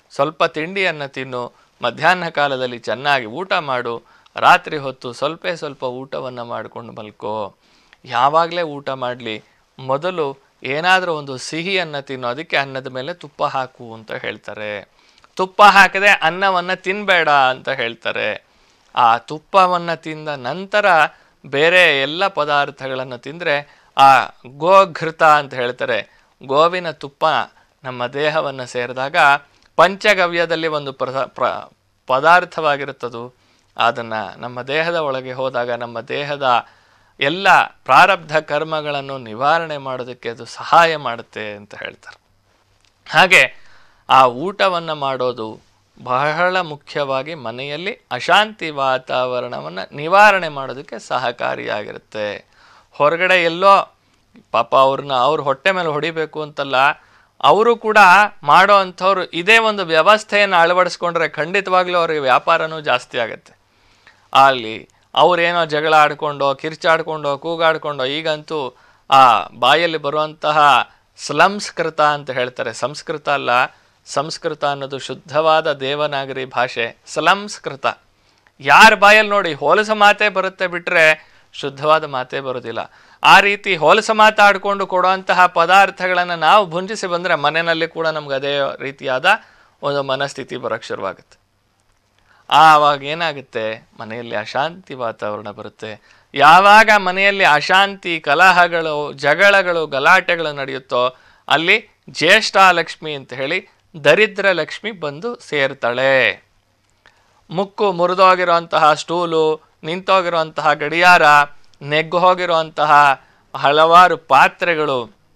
ಸ್ವಲ್ಪ ತಿಂಡಿಯನ್ನು ತಿನ್ನು ಮಧ್ಯಾಹ್ನ ಕಾಲದಲ್ಲಿ ಚೆನ್ನಾಗಿ ಊಟ ಮಾಡು ರಾತ್ರಿ ಹೊತ್ತು ಸ್ವಲ್ಪ ಸ್ವಲ್ಪ ಊಟವನ್ನು ಮಾಡಿಕೊಂಡು ಮಲ್ಕೋ ಯಾವಾಗಲೇ ಊಟ ಮಾಡಲಿ ಮೊದಲು ಏನಾದರೂ ಒಂದು ಸಿಹಿಯನ್ನು ತಿನ್ನು ಅದಕ್ಕೆ ಅನ್ನದ ಮೇಲೆ ತುಪ್ಪ ಹಾಕು ಅಂತ ಹೇಳ್ತಾರೆ ತುಪ್ಪ ಹಾಕದೆ ಅನ್ನವನ್ನು ತಿನ್ನಬೇಡ ಅಂತ ಹೇಳ್ತಾರೆ ಆ ತುಪ್ಪವನ್ನು ತಿಂದ ನಂತರ ಬೇರೆ ಎಲ್ಲ ಪದಾರ್ಥಗಳನ್ನು ತಿಂದರೆ ಆ ಗೋಘೃತ ಅಂತ ಹೇಳ್ತಾರೆ ಗೋವಿನ ತುಪ್ಪ ನಮ್ಮ ದೇಹವನ್ನು ಸೇರಿದಾಗ ಪಂಚಗವ್ಯದಲ್ಲಿ ಒಂದು ಪ್ರಸ ಪ್ರ ಪದಾರ್ಥವಾಗಿರುತ್ತದು ಅದನ್ನು ನಮ್ಮ ದೇಹದ ಒಳಗೆ ಹೋದಾಗ ನಮ್ಮ ದೇಹದ ಎಲ್ಲ ಪ್ರಾರಬ್ಧ ಕರ್ಮಗಳನ್ನು ನಿವಾರಣೆ ಮಾಡೋದಕ್ಕೆ ಅದು ಸಹಾಯ ಮಾಡುತ್ತೆ ಅಂತ ಹೇಳ್ತಾರೆ ಹಾಗೆ ಆ ಊಟವನ್ನು ಮಾಡೋದು ಬಹಳ ಮುಖ್ಯವಾಗಿ ಮನೆಯಲ್ಲಿ ಅಶಾಂತಿ ವಾತಾವರಣವನ್ನು ನಿವಾರಣೆ ಮಾಡೋದಕ್ಕೆ ಸಹಕಾರಿಯಾಗಿರುತ್ತೆ ಹೊರಗಡೆ ಎಲ್ಲೋ ಪಾಪ ಅವ್ರನ್ನ ಅವ್ರ ಹೊಟ್ಟೆ ಮೇಲೆ ಹೊಡಿಬೇಕು ಅಂತಲ್ಲ ಅವರು ಕೂಡ ಮಾಡೋ ಅಂಥವ್ರು ಇದೇ ಒಂದು ವ್ಯವಸ್ಥೆಯನ್ನು ಅಳವಡಿಸ್ಕೊಂಡ್ರೆ ಖಂಡಿತವಾಗ್ಲೂ ಅವ್ರಿಗೆ ವ್ಯಾಪಾರನೂ ಜಾಸ್ತಿ ಆಗುತ್ತೆ ಅಲ್ಲಿ ಅವರೇನೋ ಜಗಳ ಆಡ್ಕೊಂಡೋ ಕಿರ್ಚಾಡ್ಕೊಂಡೋ ಕೂಗಾಡ್ಕೊಂಡೋ ಈಗಂತೂ ಆ ಬಾಯಲ್ಲಿ ಬರುವಂತಹ ಸ್ಲಂಸ್ಕೃತ ಅಂತ ಹೇಳ್ತಾರೆ ಸಂಸ್ಕೃತ ಅಲ್ಲ ಸಂಸ್ಕೃತ ಅನ್ನೋದು ಶುದ್ಧವಾದ ದೇವನಾಗರಿ ಭಾಷೆ ಸ್ಲಂಸ್ಕೃತ ಯಾರ ಬಾಯಲ್ಲಿ ನೋಡಿ ಹೋಲಸ ಮಾತೇ ಬರುತ್ತೆ ಬಿಟ್ರೆ ಶುದ್ಧವಾದ ಮಾತೇ ಬರೋದಿಲ್ಲ ಆ ರೀತಿ ಹೋಲಸ ಮಾತಾಡಿಕೊಂಡು ಕೊಡುವಂತಹ ಪದಾರ್ಥಗಳನ್ನು ನಾವು ಭುಂಜಿಸಿ ಬಂದರೆ ಮನೆಯಲ್ಲಿ ಕೂಡ ನಮ್ಗೆ ಅದೇ ರೀತಿಯಾದ ಒಂದು ಮನಸ್ಥಿತಿ ಬರೋಕ್ಕೆ ಶುರುವಾಗುತ್ತೆ ಆವಾಗ ಏನಾಗುತ್ತೆ ಮನೆಯಲ್ಲಿ ಅಶಾಂತಿ ವಾತಾವರಣ ಬರುತ್ತೆ ಯಾವಾಗ ಮನೆಯಲ್ಲಿ ಅಶಾಂತಿ ಕಲಹಗಳು ಜಗಳಗಳು ಗಲಾಟೆಗಳು ನಡೆಯುತ್ತೋ ಅಲ್ಲಿ ಜ್ಯೇಷ್ಠಾಲಕ್ಷ್ಮಿ ಅಂತ ಹೇಳಿ ದರಿದ್ರ ಲಕ್ಷ್ಮಿ ಬಂದು ಸೇರ್ತಾಳೆ ಮುಕ್ಕು ಮುರಿದೋಗಿರುವಂತಹ ಸ್ಟೂಲು ನಿಂತೋಗಿರುವಂತಹ ಗಡಿಯಾರ ನೆಗ್ಗು ಹೋಗಿರುವಂತಹ ಹಲವಾರು ಪಾತ್ರೆಗಳು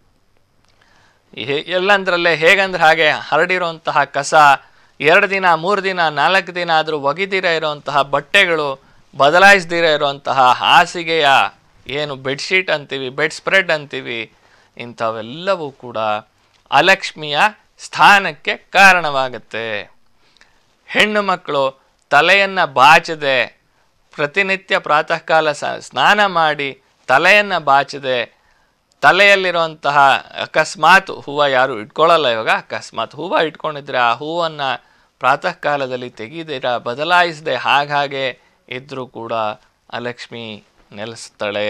ಹೇ- ಎಲ್ಲಂದ್ರಲ್ಲೇ ಹೇಗಂದ್ರೆ ಹಾಗೆ ಹರಡಿರುವಂತಹ ಕಸ ಎರಡು ದಿನ ಮೂರು ದಿನ ನಾಲ್ಕು ದಿನ ಆದರೂ ಒಗಿದಿರ ಇರುವಂತಹ ಬಟ್ಟೆಗಳು ಬದಲಾಯಿಸ್ದಿರ ಇರುವಂತಹ ಹಾಸಿಗೆಯ ಏನು ಬೆಡ್ಶೀಟ್ ಅಂತೀವಿ ಬೆಡ್ ಸ್ಪ್ರೆಡ್ ಅಂತೀವಿ ಇಂಥವೆಲ್ಲವೂ ಕೂಡ ಅಲಕ್ಷ್ಮಿಯ ಸ್ಥಾನಕ್ಕೆ ಕಾರಣವಾಗುತ್ತೆ ಹೆಣ್ಣು ಮಕ್ಕಳು ತಲೆಯನ್ನು ಬಾಚದೆ ಪ್ರತಿನಿತ್ಯ ಪ್ರಾತಃ ಕಾಲ ಸ- ಸ್ನಾನ ಮಾಡಿ ತಲೆಯನ್ನು ಬಾಚದೆ ತಲೆಯಲ್ಲಿರುವಂತಹ ಅಕಸ್ಮಾತ್ ಹೂವು ಯಾರು ಇಟ್ಕೊಳ್ಳಲ್ಲ ಇವಾಗ ಅಕಸ್ಮಾತ್ ಹೂವು ಇಟ್ಕೊಂಡಿದ್ರೆ ಆ ಹೂವನ್ನು ಪ್ರಾತಃ ಕಾಲದಲ್ಲಿ ತೆಗೆದಿರ ಬದಲಾಯಿಸದೆ ಹಾಗಾಗಿ ಇದ್ರೂ ಕೂಡ ಅಲಕ್ಷ್ಮಿ ನೆಲೆಸ್ತಾಳೆ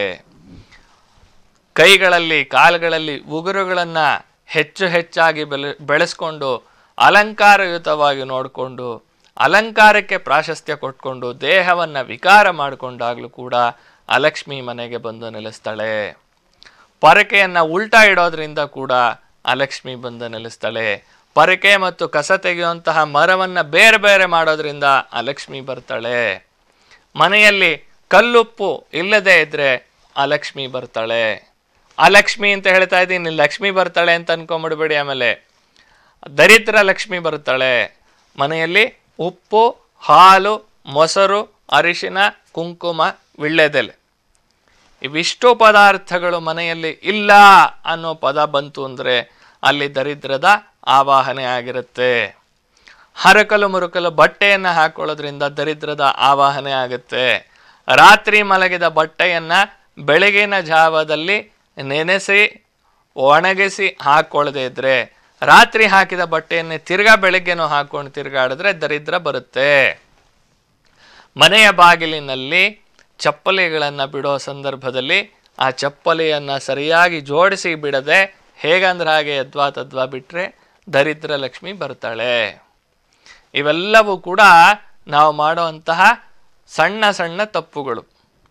ಕೈಗಳಲ್ಲಿ ಕಾಲುಗಳಲ್ಲಿ ಉಗುರುಗಳನ್ನು ಹೆಚ್ಚು ಹೆಚ್ಚಾಗಿ ಬೆಲೆ ಬೆಳೆಸ್ಕೊಂಡು ಅಲಂಕಾರಯುತವಾಗಿ ನೋಡಿಕೊಂಡು ಅಲಂಕಾರಕ್ಕೆ ಪ್ರಾಶಸ್ತ್ಯ ಕೊಟ್ಕೊಂಡು ದೇಹವನ್ನು ವಿಕಾರ ಮಾಡಿಕೊಂಡಾಗಲೂ ಕೂಡ ಅಲಕ್ಷ್ಮಿ ಮನೆಗೆ ಬಂದು ನೆಲೆಸ್ತಾಳೆ ಪರಕೆಯನ್ನು ಉಲ್ಟಾ ಇಡೋದ್ರಿಂದ ಕೂಡ ಅಲಕ್ಷ್ಮಿ ಬಂದು ನೆಲೆಸ್ತಾಳೆ ಪರಕೆ ಮತ್ತು ಕಸ ತೆಗೆಯುವಂತಹ ಮರವನ್ನು ಬೇರೆ ಬೇರೆ ಮಾಡೋದ್ರಿಂದ ಅಲಕ್ಷ್ಮಿ ಬರ್ತಾಳೆ ಮನೆಯಲ್ಲಿ ಕಲ್ಲುಪ್ಪು ಇಲ್ಲದೆ ಇದ್ರೆ ಅಲಕ್ಷ್ಮಿ ಬರ್ತಾಳೆ ಅಲಕ್ಷ್ಮಿ ಅಂತ ಹೇಳ್ತಾ ಇದ್ದೀನಿ ಲಕ್ಷ್ಮಿ ಬರ್ತಾಳೆ ಅಂತ ಅನ್ಕೊಂಬಿಡ್ಬೇಡಿ ಆಮೇಲೆ ದರಿದ್ರ ಲಕ್ಷ್ಮಿ ಬರ್ತಾಳೆ ಮನೆಯಲ್ಲಿ ಉಪ್ಪು ಹಾಲು ಮೊಸರು ಅರಿಶಿನ ಕುಂಕುಮ ವಿಳ್ಳೆದೆಲೆ ಇವಿಷ್ಟು ಪದಾರ್ಥಗಳು ಮನೆಯಲ್ಲಿ ಇಲ್ಲ ಅನ್ನೋ ಪದ ಬಂತು ಅಂದರೆ ಅಲ್ಲಿ ದರಿದ್ರದ ಆವಾಹನೆ ಆಗಿರುತ್ತೆ ಹರಕಲು ಮುರುಕಲು ಬಟ್ಟೆಯನ್ನು ಹಾಕೊಳ್ಳೋದ್ರಿಂದ ದರಿದ್ರದ ಆವಾಹನೆ ಆಗುತ್ತೆ ರಾತ್ರಿ ಮಲಗಿದ ಬಟ್ಟೆಯನ್ನು ಬೆಳಗಿನ ಜಾವದಲ್ಲಿ ನೆನೆಸಿ ಒಣಗಿಸಿ ಹಾಕ್ಕೊಳ್ಳದೆ ಇದ್ರೆ ರಾತ್ರಿ ಹಾಕಿದ ಬಟ್ಟೆಯನ್ನೇ ತಿರ್ಗಾ ಬೆಳಗ್ಗೆನೂ ಹಾಕೊಂಡು ತಿರ್ಗಾಡಿದ್ರೆ ದರಿದ್ರ ಬರುತ್ತೆ ಮನೆಯ ಬಾಗಿಲಿನಲ್ಲಿ ಚಪ್ಪಲಿಗಳನ್ನು ಬಿಡೋ ಸಂದರ್ಭದಲ್ಲಿ ಆ ಚಪ್ಪಲಿಯನ್ನು ಸರಿಯಾಗಿ ಜೋಡಿಸಿ ಬಿಡದೆ ಹೇಗಂದ್ರೆ ಹಾಗೆ ಯದ್ವಾ ತದ್ವಾ ಬಿಟ್ಟರೆ ದರಿದ್ರ ಲಕ್ಷ್ಮಿ ಬರ್ತಾಳೆ ಇವೆಲ್ಲವೂ ಕೂಡ ನಾವು ಮಾಡುವಂತಹ ಸಣ್ಣ ಸಣ್ಣ ತಪ್ಪುಗಳು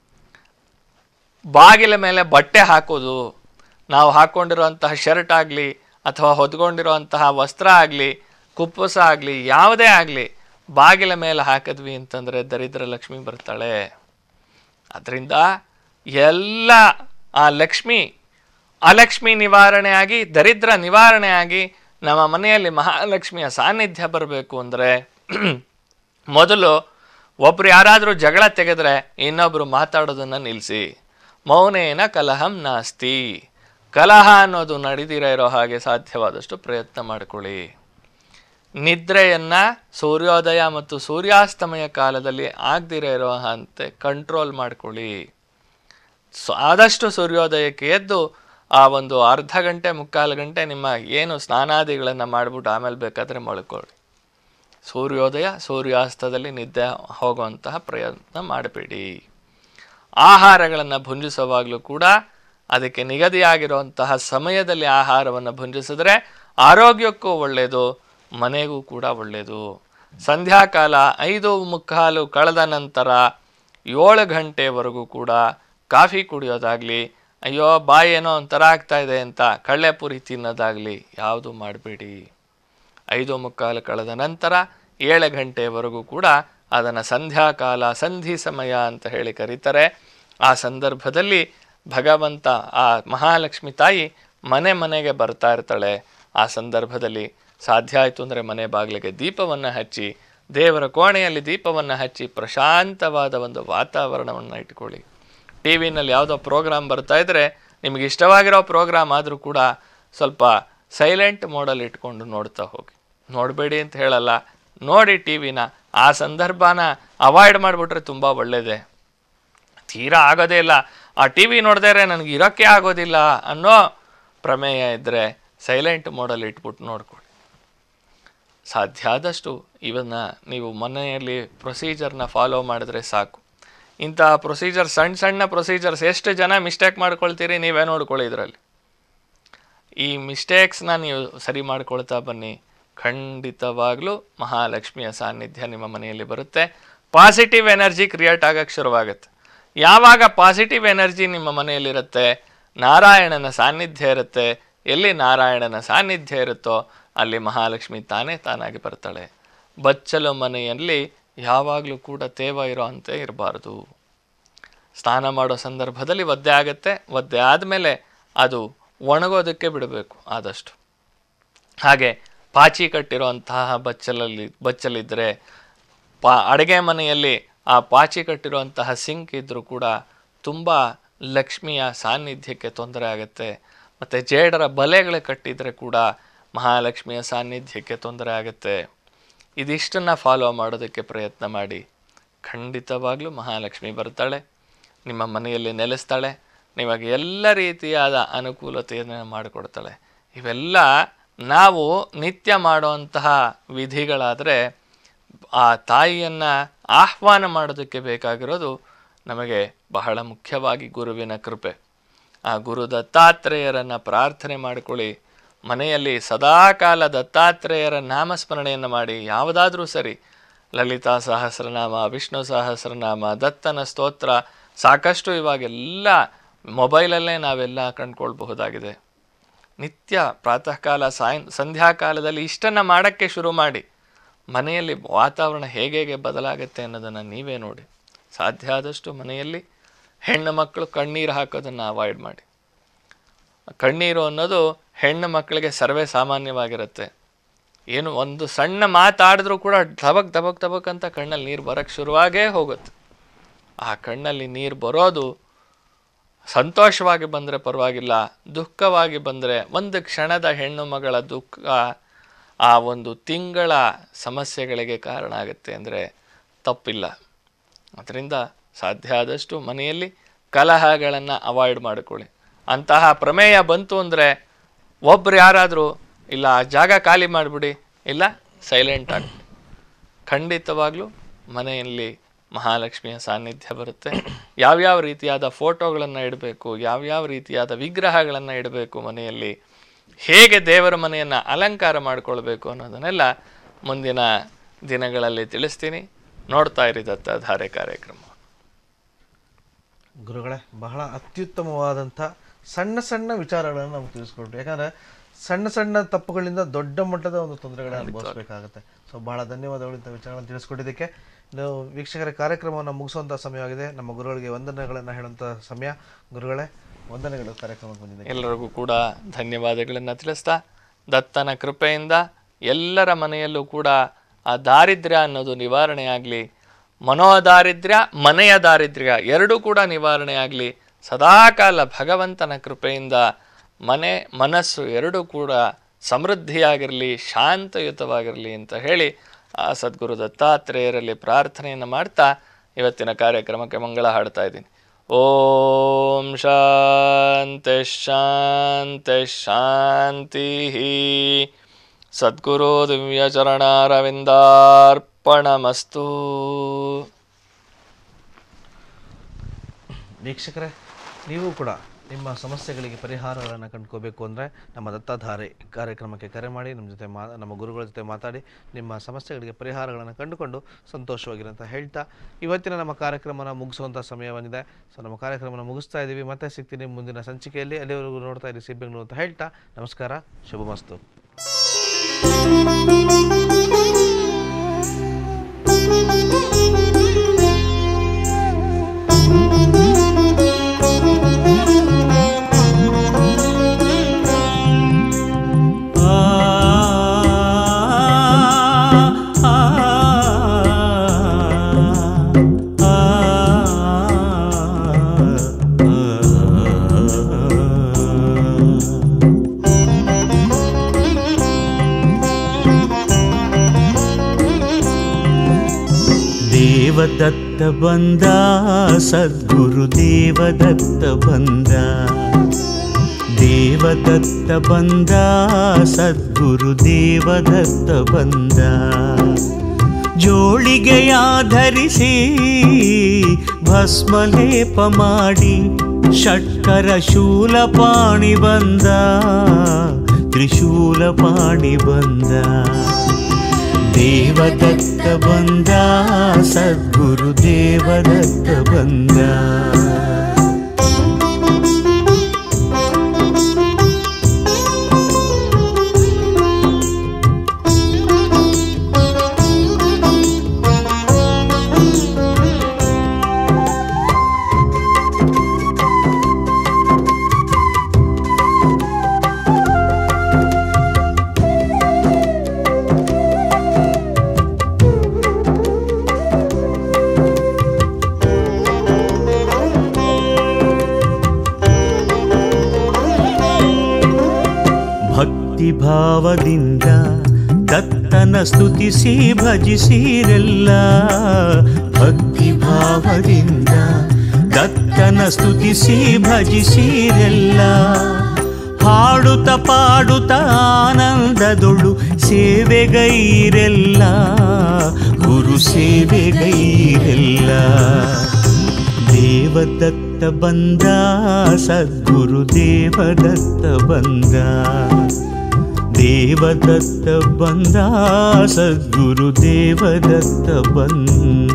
ಬಾಗಿಲ ಮೇಲೆ ಬಟ್ಟೆ ಹಾಕೋದು ನಾವು ಹಾಕ್ಕೊಂಡಿರುವಂತಹ ಶರ್ಟ್ ಆಗಲಿ ಅಥವಾ ಹೊದ್ಕೊಂಡಿರುವಂತಹ ವಸ್ತ್ರ ಆಗಲಿ ಕುಪ್ಪಸ ಆಗಲಿ ಯಾವುದೇ ಆಗಲಿ ಬಾಗಿಲ ಮೇಲೆ ಹಾಕಿದ್ವಿ ಅಂತಂದರೆ ದರಿದ್ರ ಲಕ್ಷ್ಮಿ ಬರ್ತಾಳೆ ಅದರಿಂದ ಎಲ್ಲ ಆ ಲಕ್ಷ್ಮಿ ಅಲಕ್ಷ್ಮಿ ನಿವಾರಣೆ ಆಗಿ ದರಿದ್ರ ನಿವಾರಣೆ ಆಗಿ ನಮ್ಮ ಮನೆಯಲ್ಲಿ ಮಹಾಲಕ್ಷ್ಮಿಯ ಸಾನ್ನಿಧ್ಯ ಬರಬೇಕು ಅಂದರೆ ಮೊದಲು ಒಬ್ರು ಯಾರಾದರೂ ಜಗಳ ತೆಗೆದ್ರೆ ಇನ್ನೊಬ್ರು ಮಾತಾಡೋದನ್ನು ನಿಲ್ಲಿಸಿ ಮೌನೇನ ಕಲಹಂ ನಾಸ್ತಿ ಕಲಹ ಅನ್ನೋದು ನಡೆದಿರ ಇರೋ ಹಾಗೆ ಸಾಧ್ಯವಾದಷ್ಟು ಪ್ರಯತ್ನ ಮಾಡಿಕೊಳ್ಳಿ ನಿದ್ರೆಯನ್ನು ಸೂರ್ಯೋದಯ ಮತ್ತು ಸೂರ್ಯಾಸ್ತಮಯ ಕಾಲದಲ್ಲಿ ಆಗದಿರ ಇರೋ ಅಂತೆ ಕಂಟ್ರೋಲ್ ಮಾಡ್ಕೊಳ್ಳಿ ಸೊ ಆದಷ್ಟು ಸೂರ್ಯೋದಯಕ್ಕೆ ಎದ್ದು ಆ ಒಂದು ಅರ್ಧ ಗಂಟೆ ಮುಕ್ಕಾಲು ಗಂಟೆ ನಿಮ್ಮ ಏನು ಸ್ನಾನಾದಿಗಳನ್ನು ಮಾಡಿಬಿಟ್ಟು ಆಮೇಲೆ ಬೇಕಾದರೆ ಮಲ್ಕೊಳ್ಳಿ ಸೂರ್ಯೋದಯ ಸೂರ್ಯಾಸ್ತದಲ್ಲಿ ನಿದ್ದೆ ಹೋಗುವಂತಹ ಪ್ರಯತ್ನ ಮಾಡಬೇಡಿ ಆಹಾರಗಳನ್ನು ಭುಂಜಿಸುವಾಗಲೂ ಕೂಡ ಅದಕ್ಕೆ ನಿಗದಿಯಾಗಿರುವಂತಹ ಸಮಯದಲ್ಲಿ ಆಹಾರವನ್ನು ಭುಂಜಿಸಿದ್ರೆ ಆರೋಗ್ಯಕ್ಕೂ ಒಳ್ಳೆಯದು ಮನೆಗೂ ಕೂಡ ಒಳ್ಳೆಯದು ಸಂಧ್ಯಾಕಾಲ ಐದು ಮುಕ್ಕಾಲು ಕಳೆದ ನಂತರ ಏಳು ಗಂಟೆವರೆಗೂ ಕೂಡ ಕಾಫಿ ಕುಡಿಯೋದಾಗಲಿ ಅಯ್ಯೋ ಬಾಯಿ ಏನೋ ಒಂಥರ ಆಗ್ತಾ ಇದೆ ಅಂತ ಕಳ್ಳೆಪುರಿ ತಿನ್ನೋದಾಗಲಿ ಯಾವುದು ಮಾಡಬೇಡಿ ಐದು ಮುಕ್ಕಾಲು ಕಳೆದ ನಂತರ ಏಳು ಗಂಟೆವರೆಗೂ ಕೂಡ ಅದನ್ನು ಸಂಧ್ಯಾಕಾಲ ಸಂಧಿ ಸಮಯ ಅಂತ ಹೇಳಿ ಕರೀತಾರೆ ಆ ಸಂದರ್ಭದಲ್ಲಿ ಭಗವಂತ ಆ ಮಹಾಲಕ್ಷ್ಮಿ ತಾಯಿ ಮನೆ ಮನೆಗೆ ಬರ್ತಾ ಇರ್ತಾಳೆ ಆ ಸಂದರ್ಭದಲ್ಲಿ ಸಾಧ್ಯ ಆಯಿತು ಅಂದರೆ ಮನೆ ಬಾಗಿಲಿಗೆ ದೀಪವನ್ನು ಹಚ್ಚಿ ದೇವರ ಕೋಣೆಯಲ್ಲಿ ದೀಪವನ್ನು ಹಚ್ಚಿ ಪ್ರಶಾಂತವಾದ ಒಂದು ವಾತಾವರಣವನ್ನು ಇಟ್ಕೊಳ್ಳಿ ಟಿ ವಿನಲ್ಲಿ ಯಾವುದೋ ಪ್ರೋಗ್ರಾಮ್ ಬರ್ತಾ ಇದ್ರೆ ನಿಮಗೆ ಇಷ್ಟವಾಗಿರೋ ಪ್ರೋಗ್ರಾಮ್ ಆದರೂ ಕೂಡ ಸ್ವಲ್ಪ ಸೈಲೆಂಟ್ ಮೋಡಲ್ಲಿ ಇಟ್ಕೊಂಡು ನೋಡ್ತಾ ಹೋಗಿ ನೋಡಬೇಡಿ ಅಂತ ಹೇಳಲ್ಲ ನೋಡಿ ಟಿ ವಿನ ಆ ಸಂದರ್ಭನ ಅವಾಯ್ಡ್ ಮಾಡಿಬಿಟ್ರೆ ತುಂಬ ಒಳ್ಳೆಯದೇ ತೀರಾ ಆಗೋದೇ ಇಲ್ಲ ಆ ಟಿ ವಿ ನೋಡಿದ್ರೆ ನನಗೆ ಇರೋಕ್ಕೆ ಆಗೋದಿಲ್ಲ ಅನ್ನೋ ಪ್ರಮೇಯ ಇದ್ದರೆ ಸೈಲೆಂಟ್ ಮೋಡಲ್ಲಿ ಇಟ್ಬಿಟ್ಟು ನೋಡ್ಕೊಳ್ಳಿ ಸಾಧ್ಯ ಆದಷ್ಟು ಇವನ್ನ ನೀವು ಮನೆಯಲ್ಲಿ ಪ್ರೊಸೀಜರ್ನ ಫಾಲೋ ಮಾಡಿದ್ರೆ ಸಾಕು ಇಂತಹ ಪ್ರೊಸೀಜರ್ ಸಣ್ಣ ಸಣ್ಣ ಪ್ರೊಸೀಜರ್ಸ್ ಎಷ್ಟು ಜನ ಮಿಸ್ಟೇಕ್ ಮಾಡ್ಕೊಳ್ತೀರಿ ನೀವೇ ನೋಡ್ಕೊಳ್ಳಿ ಇದರಲ್ಲಿ ಈ ಮಿಸ್ಟೇಕ್ಸ್ನ ನೀವು ಸರಿ ಮಾಡ್ಕೊಳ್ತಾ ಬನ್ನಿ ಖಂಡಿತವಾಗ್ಲೂ ಮಹಾಲಕ್ಷ್ಮಿಯ ಸಾನ್ನಿಧ್ಯ ನಿಮ್ಮ ಮನೆಯಲ್ಲಿ ಬರುತ್ತೆ ಪಾಸಿಟಿವ್ ಎನರ್ಜಿ ಕ್ರಿಯೇಟ್ ಆಗಕ್ಕೆ ಶುರುವಾಗುತ್ತೆ ಯಾವಾಗ ಪಾಸಿಟಿವ್ ಎನರ್ಜಿ ನಿಮ್ಮ ಮನೆಯಲ್ಲಿರುತ್ತೆ ನಾರಾಯಣನ ಸಾನ್ನಿಧ್ಯ ಇರುತ್ತೆ ಎಲ್ಲಿ ನಾರಾಯಣನ ಸಾನ್ನಿಧ್ಯ ಇರುತ್ತೋ ಅಲ್ಲಿ ಮಹಾಲಕ್ಷ್ಮಿ ತಾನೇ ತಾನಾಗಿ ಬರ್ತಾಳೆ ಬಚ್ಚಲು ಮನೆಯಲ್ಲಿ ಯಾವಾಗಲೂ ಕೂಡ ತೇವ ಇರೋ ಅಂತೆ ಇರಬಾರ್ದು ಸ್ನಾನ ಮಾಡೋ ಸಂದರ್ಭದಲ್ಲಿ ಒದ್ದೆ ಆಗುತ್ತೆ ಒದ್ದೆ ಆದಮೇಲೆ ಅದು ಒಣಗೋದಕ್ಕೆ ಬಿಡಬೇಕು ಆದಷ್ಟು ಹಾಗೆ ಪಾಚಿ ಕಟ್ಟಿರುವಂತಹ ಬಚ್ಚಲಲ್ಲಿ ಬಚ್ಚಲಿದ್ದರೆ ಪಾ ಅಡುಗೆ ಮನೆಯಲ್ಲಿ ಆ ಪಾಚಿ ಕಟ್ಟಿರುವಂತಹ ಸಿಂಕ್ ಇದ್ದರೂ ಕೂಡ ತುಂಬ ಲಕ್ಷ್ಮಿಯ ಸಾನ್ನಿಧ್ಯಕ್ಕೆ ತೊಂದರೆ ಆಗುತ್ತೆ ಮತ್ತು ಜೇಡರ ಬಲೆಗಳು ಕಟ್ಟಿದರೆ ಕೂಡ ಮಹಾಲಕ್ಷ್ಮಿಯ ಸಾನ್ನಿಧ್ಯಕ್ಕೆ ತೊಂದರೆ ಆಗುತ್ತೆ ಇದಿಷ್ಟನ್ನು ಫಾಲೋ ಮಾಡೋದಕ್ಕೆ ಪ್ರಯತ್ನ ಮಾಡಿ ಖಂಡಿತವಾಗ್ಲೂ ಮಹಾಲಕ್ಷ್ಮಿ ಬರ್ತಾಳೆ ನಿಮ್ಮ ಮನೆಯಲ್ಲಿ ನೆಲೆಸ್ತಾಳೆ ನಿಮಗೆ ಎಲ್ಲ ರೀತಿಯಾದ ಅನುಕೂಲತೆಯನ್ನು ಮಾಡಿಕೊಡ್ತಾಳೆ ಇವೆಲ್ಲ ನಾವು ನಿತ್ಯ ಮಾಡುವಂತಹ ವಿಧಿಗಳಾದರೆ ಆ ತಾಯಿಯನ್ನು ಆಹ್ವಾನ ಮಾಡೋದಕ್ಕೆ ಬೇಕಾಗಿರೋದು ನಮಗೆ ಬಹಳ ಮುಖ್ಯವಾಗಿ ಗುರುವಿನ ಕೃಪೆ ಆ ಗುರು ದತ್ತಾತ್ರೇಯರನ್ನು ಪ್ರಾರ್ಥನೆ ಮಾಡಿಕೊಳ್ಳಿ ಮನೆಯಲ್ಲಿ ಸದಾಕಾಲ ದತ್ತಾತ್ರೇಯರ ನಾಮಸ್ಮರಣೆಯನ್ನು ಮಾಡಿ ಯಾವುದಾದ್ರೂ ಸರಿ ಲಲಿತಾ ಸಹಸ್ರನಾಮ ವಿಷ್ಣು ಸಹಸ್ರನಾಮ ದತ್ತನ ಸ್ತೋತ್ರ ಸಾಕಷ್ಟು ಇವಾಗೆಲ್ಲ ಮೊಬೈಲಲ್ಲೇ ನಾವೆಲ್ಲ ಕಂಡ್ಕೊಳ್ಬಹುದಾಗಿದೆ ನಿತ್ಯ ಪ್ರಾತಃ ಕಾಲ ಸಾಯಂ ಸಂಧ್ಯಾಕಾಲದಲ್ಲಿ ಇಷ್ಟನ್ನು ಮಾಡೋಕ್ಕೆ ಶುರು ಮಾಡಿ ಮನೆಯಲ್ಲಿ ವಾತಾವರಣ ಹೇಗೆ ಹೇಗೆ ಬದಲಾಗುತ್ತೆ ಅನ್ನೋದನ್ನು ನೀವೇ ನೋಡಿ ಸಾಧ್ಯ ಆದಷ್ಟು ಮನೆಯಲ್ಲಿ ಹೆಣ್ಣು ಮಕ್ಕಳು ಕಣ್ಣೀರು ಹಾಕೋದನ್ನು ಅವಾಯ್ಡ್ ಮಾಡಿ ಕಣ್ಣೀರು ಅನ್ನೋದು ಹೆಣ್ಣು ಮಕ್ಕಳಿಗೆ ಸರ್ವೇ ಸಾಮಾನ್ಯವಾಗಿರುತ್ತೆ ಏನು ಒಂದು ಸಣ್ಣ ಮಾತಾಡಿದ್ರೂ ಕೂಡ ದಬಕ್ ದಬಕ್ ದಬಕ್ ಅಂತ ಕಣ್ಣಲ್ಲಿ ನೀರು ಬರೋಕ್ಕೆ ಶುರುವಾಗೇ ಹೋಗುತ್ತೆ ಆ ಕಣ್ಣಲ್ಲಿ ನೀರು ಬರೋದು ಸಂತೋಷವಾಗಿ ಬಂದರೆ ಪರವಾಗಿಲ್ಲ ದುಃಖವಾಗಿ ಬಂದರೆ ಒಂದು ಕ್ಷಣದ ಹೆಣ್ಣು ಮಗಳ ದುಃಖ ಆ ಒಂದು ತಿಂಗಳ ಸಮಸ್ಯೆಗಳಿಗೆ ಕಾರಣ ಆಗುತ್ತೆ ಅಂದರೆ ತಪ್ಪಿಲ್ಲ ಅದರಿಂದ ಸಾಧ್ಯ ಆದಷ್ಟು ಮನೆಯಲ್ಲಿ ಕಲಹಗಳನ್ನು ಅವಾಯ್ಡ್ ಮಾಡಿಕೊಳ್ಳಿ ಅಂತಹ ಪ್ರಮೇಯ ಬಂತು ಅಂದರೆ ಒಬ್ರು ಯಾರಾದರೂ ಇಲ್ಲ ಆ ಜಾಗ ಖಾಲಿ ಮಾಡಿಬಿಡಿ ಇಲ್ಲ ಸೈಲೆಂಟ್ ಆಗಿ ಖಂಡಿತವಾಗ್ಲೂ ಮನೆಯಲ್ಲಿ ಮಹಾಲಕ್ಷ್ಮಿಯ ಸಾನ್ನಿಧ್ಯ ಬರುತ್ತೆ ಯಾವ್ಯಾವ ರೀತಿಯಾದ ಫೋಟೋಗಳನ್ನು ಇಡಬೇಕು ಯಾವ್ಯಾವ ರೀತಿಯಾದ ವಿಗ್ರಹಗಳನ್ನು ಇಡಬೇಕು ಮನೆಯಲ್ಲಿ ಹೇಗೆ ದೇವರ ಮನೆಯನ್ನು ಅಲಂಕಾರ ಮಾಡಿಕೊಳ್ಬೇಕು ಅನ್ನೋದನ್ನೆಲ್ಲ ಮುಂದಿನ ದಿನಗಳಲ್ಲಿ ತಿಳಿಸ್ತೀನಿ ನೋಡ್ತಾ ಇರಿ ದತ್ತಾಧಾರೆ ಕಾರ್ಯಕ್ರಮ ಗುರುಗಳೇ ಬಹಳ ಅತ್ಯುತ್ತಮವಾದಂಥ ಸಣ್ಣ ಸಣ್ಣ ವಿಚಾರಗಳನ್ನು ನಮ್ಗೆ ತಿಳಿಸ್ಕೊಟ್ರು ಯಾಕಂದ್ರೆ ಸಣ್ಣ ಸಣ್ಣ ತಪ್ಪುಗಳಿಂದ ದೊಡ್ಡ ಮಟ್ಟದ ಒಂದು ತೊಂದರೆಗಳನ್ನ ಅನುಭವಿಸಬೇಕಾಗುತ್ತೆ ಸೊ ಬಹಳ ಧನ್ಯವಾದಗಳು ಇಂಥ ವಿಚಾರಗಳನ್ನು ತಿಳಿಸ್ಕೊಟ್ಟಿದ್ದಕ್ಕೆ ಇನ್ನು ವೀಕ್ಷಕರ ಕಾರ್ಯಕ್ರಮವನ್ನು ಮುಗಿಸುವಂಥ ಸಮಯವಾಗಿದೆ ನಮ್ಮ ಗುರುಗಳಿಗೆ ವಂದನೆಗಳನ್ನು ಹೇಳುವಂಥ ಸಮಯ ಗುರುಗಳೇ ವಂದನೆಗಳು ಕಾರ್ಯಕ್ರಮಕ್ಕೆ ಬಂದಿದೆ ಎಲ್ಲರಿಗೂ ಕೂಡ ಧನ್ಯವಾದಗಳನ್ನು ತಿಳಿಸ್ತಾ ದತ್ತನ ಕೃಪೆಯಿಂದ ಎಲ್ಲರ ಮನೆಯಲ್ಲೂ ಕೂಡ ಆ ದಾರಿದ್ರ್ಯ ಅನ್ನೋದು ನಿವಾರಣೆ ಆಗಲಿ ಮನೋದಾರಿದ್ರ್ಯ ಮನೆಯ ದಾರಿದ್ರ್ಯ ಎರಡೂ ಕೂಡ ನಿವಾರಣೆ ಆಗಲಿ ಸದಾಕಾಲ ಭಗವಂತನ ಕೃಪೆಯಿಂದ ಮನೆ ಮನಸ್ಸು ಎರಡೂ ಕೂಡ ಸಮೃದ್ಧಿಯಾಗಿರಲಿ ಶಾಂತಯುತವಾಗಿರಲಿ ಅಂತ ಹೇಳಿ ಆ ಸದ್ಗುರು ದತ್ತಾತ್ರೇಯರಲ್ಲಿ ಪ್ರಾರ್ಥನೆಯನ್ನು ಮಾಡ್ತಾ ಇವತ್ತಿನ ಕಾರ್ಯಕ್ರಮಕ್ಕೆ ಮಂಗಳ ಹಾಡ್ತಾ ಇದ್ದೀನಿ ಓಂ ಶಾಂತಿ ಶಾಂತಿ ಶಾಂತಿ ಸದ್ಗುರು ದಿವ್ಯಚರಣಾರವಿಂದಾರ್ಪಣಮಸ್ತು ವೀಕ್ಷಕರೇ ನೀವು ಕೂಡ ನಿಮ್ಮ ಸಮಸ್ಯೆಗಳಿಗೆ ಪರಿಹಾರಗಳನ್ನು ಕಂಡ್ಕೋಬೇಕು ಅಂದರೆ ನಮ್ಮ ದತ್ತಾಧಾರೆ ಕಾರ್ಯಕ್ರಮಕ್ಕೆ ಕರೆ ಮಾಡಿ ನಮ್ಮ ಜೊತೆ ಮಾ ನಮ್ಮ ಗುರುಗಳ ಜೊತೆ ಮಾತಾಡಿ ನಿಮ್ಮ ಸಮಸ್ಯೆಗಳಿಗೆ ಪರಿಹಾರಗಳನ್ನು ಕಂಡುಕೊಂಡು ಸಂತೋಷವಾಗಿರಿ ಅಂತ ಹೇಳ್ತಾ ಇವತ್ತಿನ ನಮ್ಮ ಕಾರ್ಯಕ್ರಮನ ಮುಗಿಸುವಂಥ ಸಮಯ ಬಂದಿದೆ ಸೊ ನಮ್ಮ ಕಾರ್ಯಕ್ರಮನ ಮುಗಿಸ್ತಾ ಇದ್ದೀವಿ ಮತ್ತೆ ಸಿಗ್ತೀನಿ ಮುಂದಿನ ಸಂಚಿಕೆಯಲ್ಲಿ ಅಲ್ಲಿವರೆಗೂ ನೋಡ್ತಾ ಇರಿ ಸಿ ಬೆಂಗಳೂರು ಅಂತ ಹೇಳ್ತಾ ನಮಸ್ಕಾರ ಶುಭಮಸ್ತು ಆ ಆ ದೇವದತ್ತ ಬಂದ ಸದ್ಗುರು ದೇವದತ್ತ ಬಂದ ದೇವದತ್ತ ಬಂದ ಸದ್ಗುರು ದೇವದತ್ತ ಬಂದ ಜೋಳಿಗೆಯ ಧರಿಸಿ ಭಸ್ಮಲೇಪ ಮಾಡಿ ಷಟ್ಕರ ಶೂಲಪಾಣಿ ಬಂದ ತ್ರಿಶೂಲಪಾಣಿ ಬಂದ ದೇವದತ್ತ ಬಂದ ಸದ್ಗುರು ದೇವದತ್ತ ಬಂದ ಭಕ್ತಿ ಭಾವದಿಂದ ದತ್ತನ ಸ್ತುತಿಸಿ ಭಜಿಸಿರೆಲ್ಲ ಭಕ್ತಿ ಭಾವದಿಂದ ದತ್ತನ ಸ್ತುತಿಸಿ ಭಜಿಸಿರೆಲ್ಲ ಹಾಡುತ್ತ ಪಾಡುತ್ತ ಆನಂದದೊಳು ಸೇವೆಗೈರೆಲ್ಲ ಗುರು ಸೇವೆಗೈರೆಲ್ಲ ದೇವದತ್ತ ಬಂದ ಸದ್ಗುರು ದೇವದತ್ತ ಬಂದ ದೇವದತ್ತ ಬಂದ ಸದ್ಗುರು ದೇವದತ್ತ ಬಂದ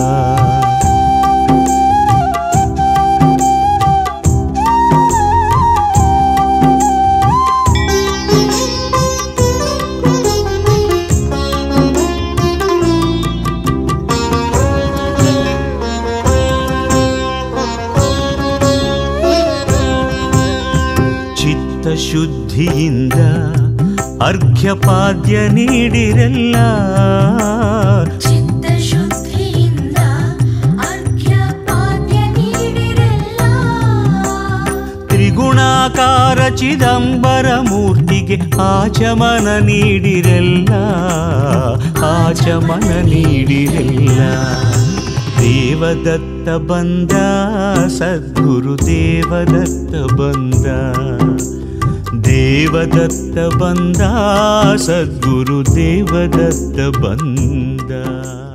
ಚಿತ್ತಶುದ್ಧಿಯಿಂದ ಅರ್ಘ್ಯಪಾದ್ಯ ನೀಡಿರಲ್ಲ ಚಿತ್ತಶುದ್ಧಿಯಿಂದ ಅರ್ಘ್ಯಪಾದ್ಯ ನೀಡಿರಲ್ಲ ತ್ರಿಗುಣಾಕಾರ ಚಿದಂಬರ ಮೂರ್ತಿಗೆ ಆಚಮನ ನೀಡಿರಲ್ಲ ಆಚಮನ ನೀಡಿರಲ್ಲ ದೇವದತ್ತ ಬಂದ ಸದ್ಗುರು ದೇವದತ್ತ ಬಂದ ದೇವದತ್ತ ಬಂದ ಸದ್ಗುರು ದೇವದತ್ತ ಬಂದ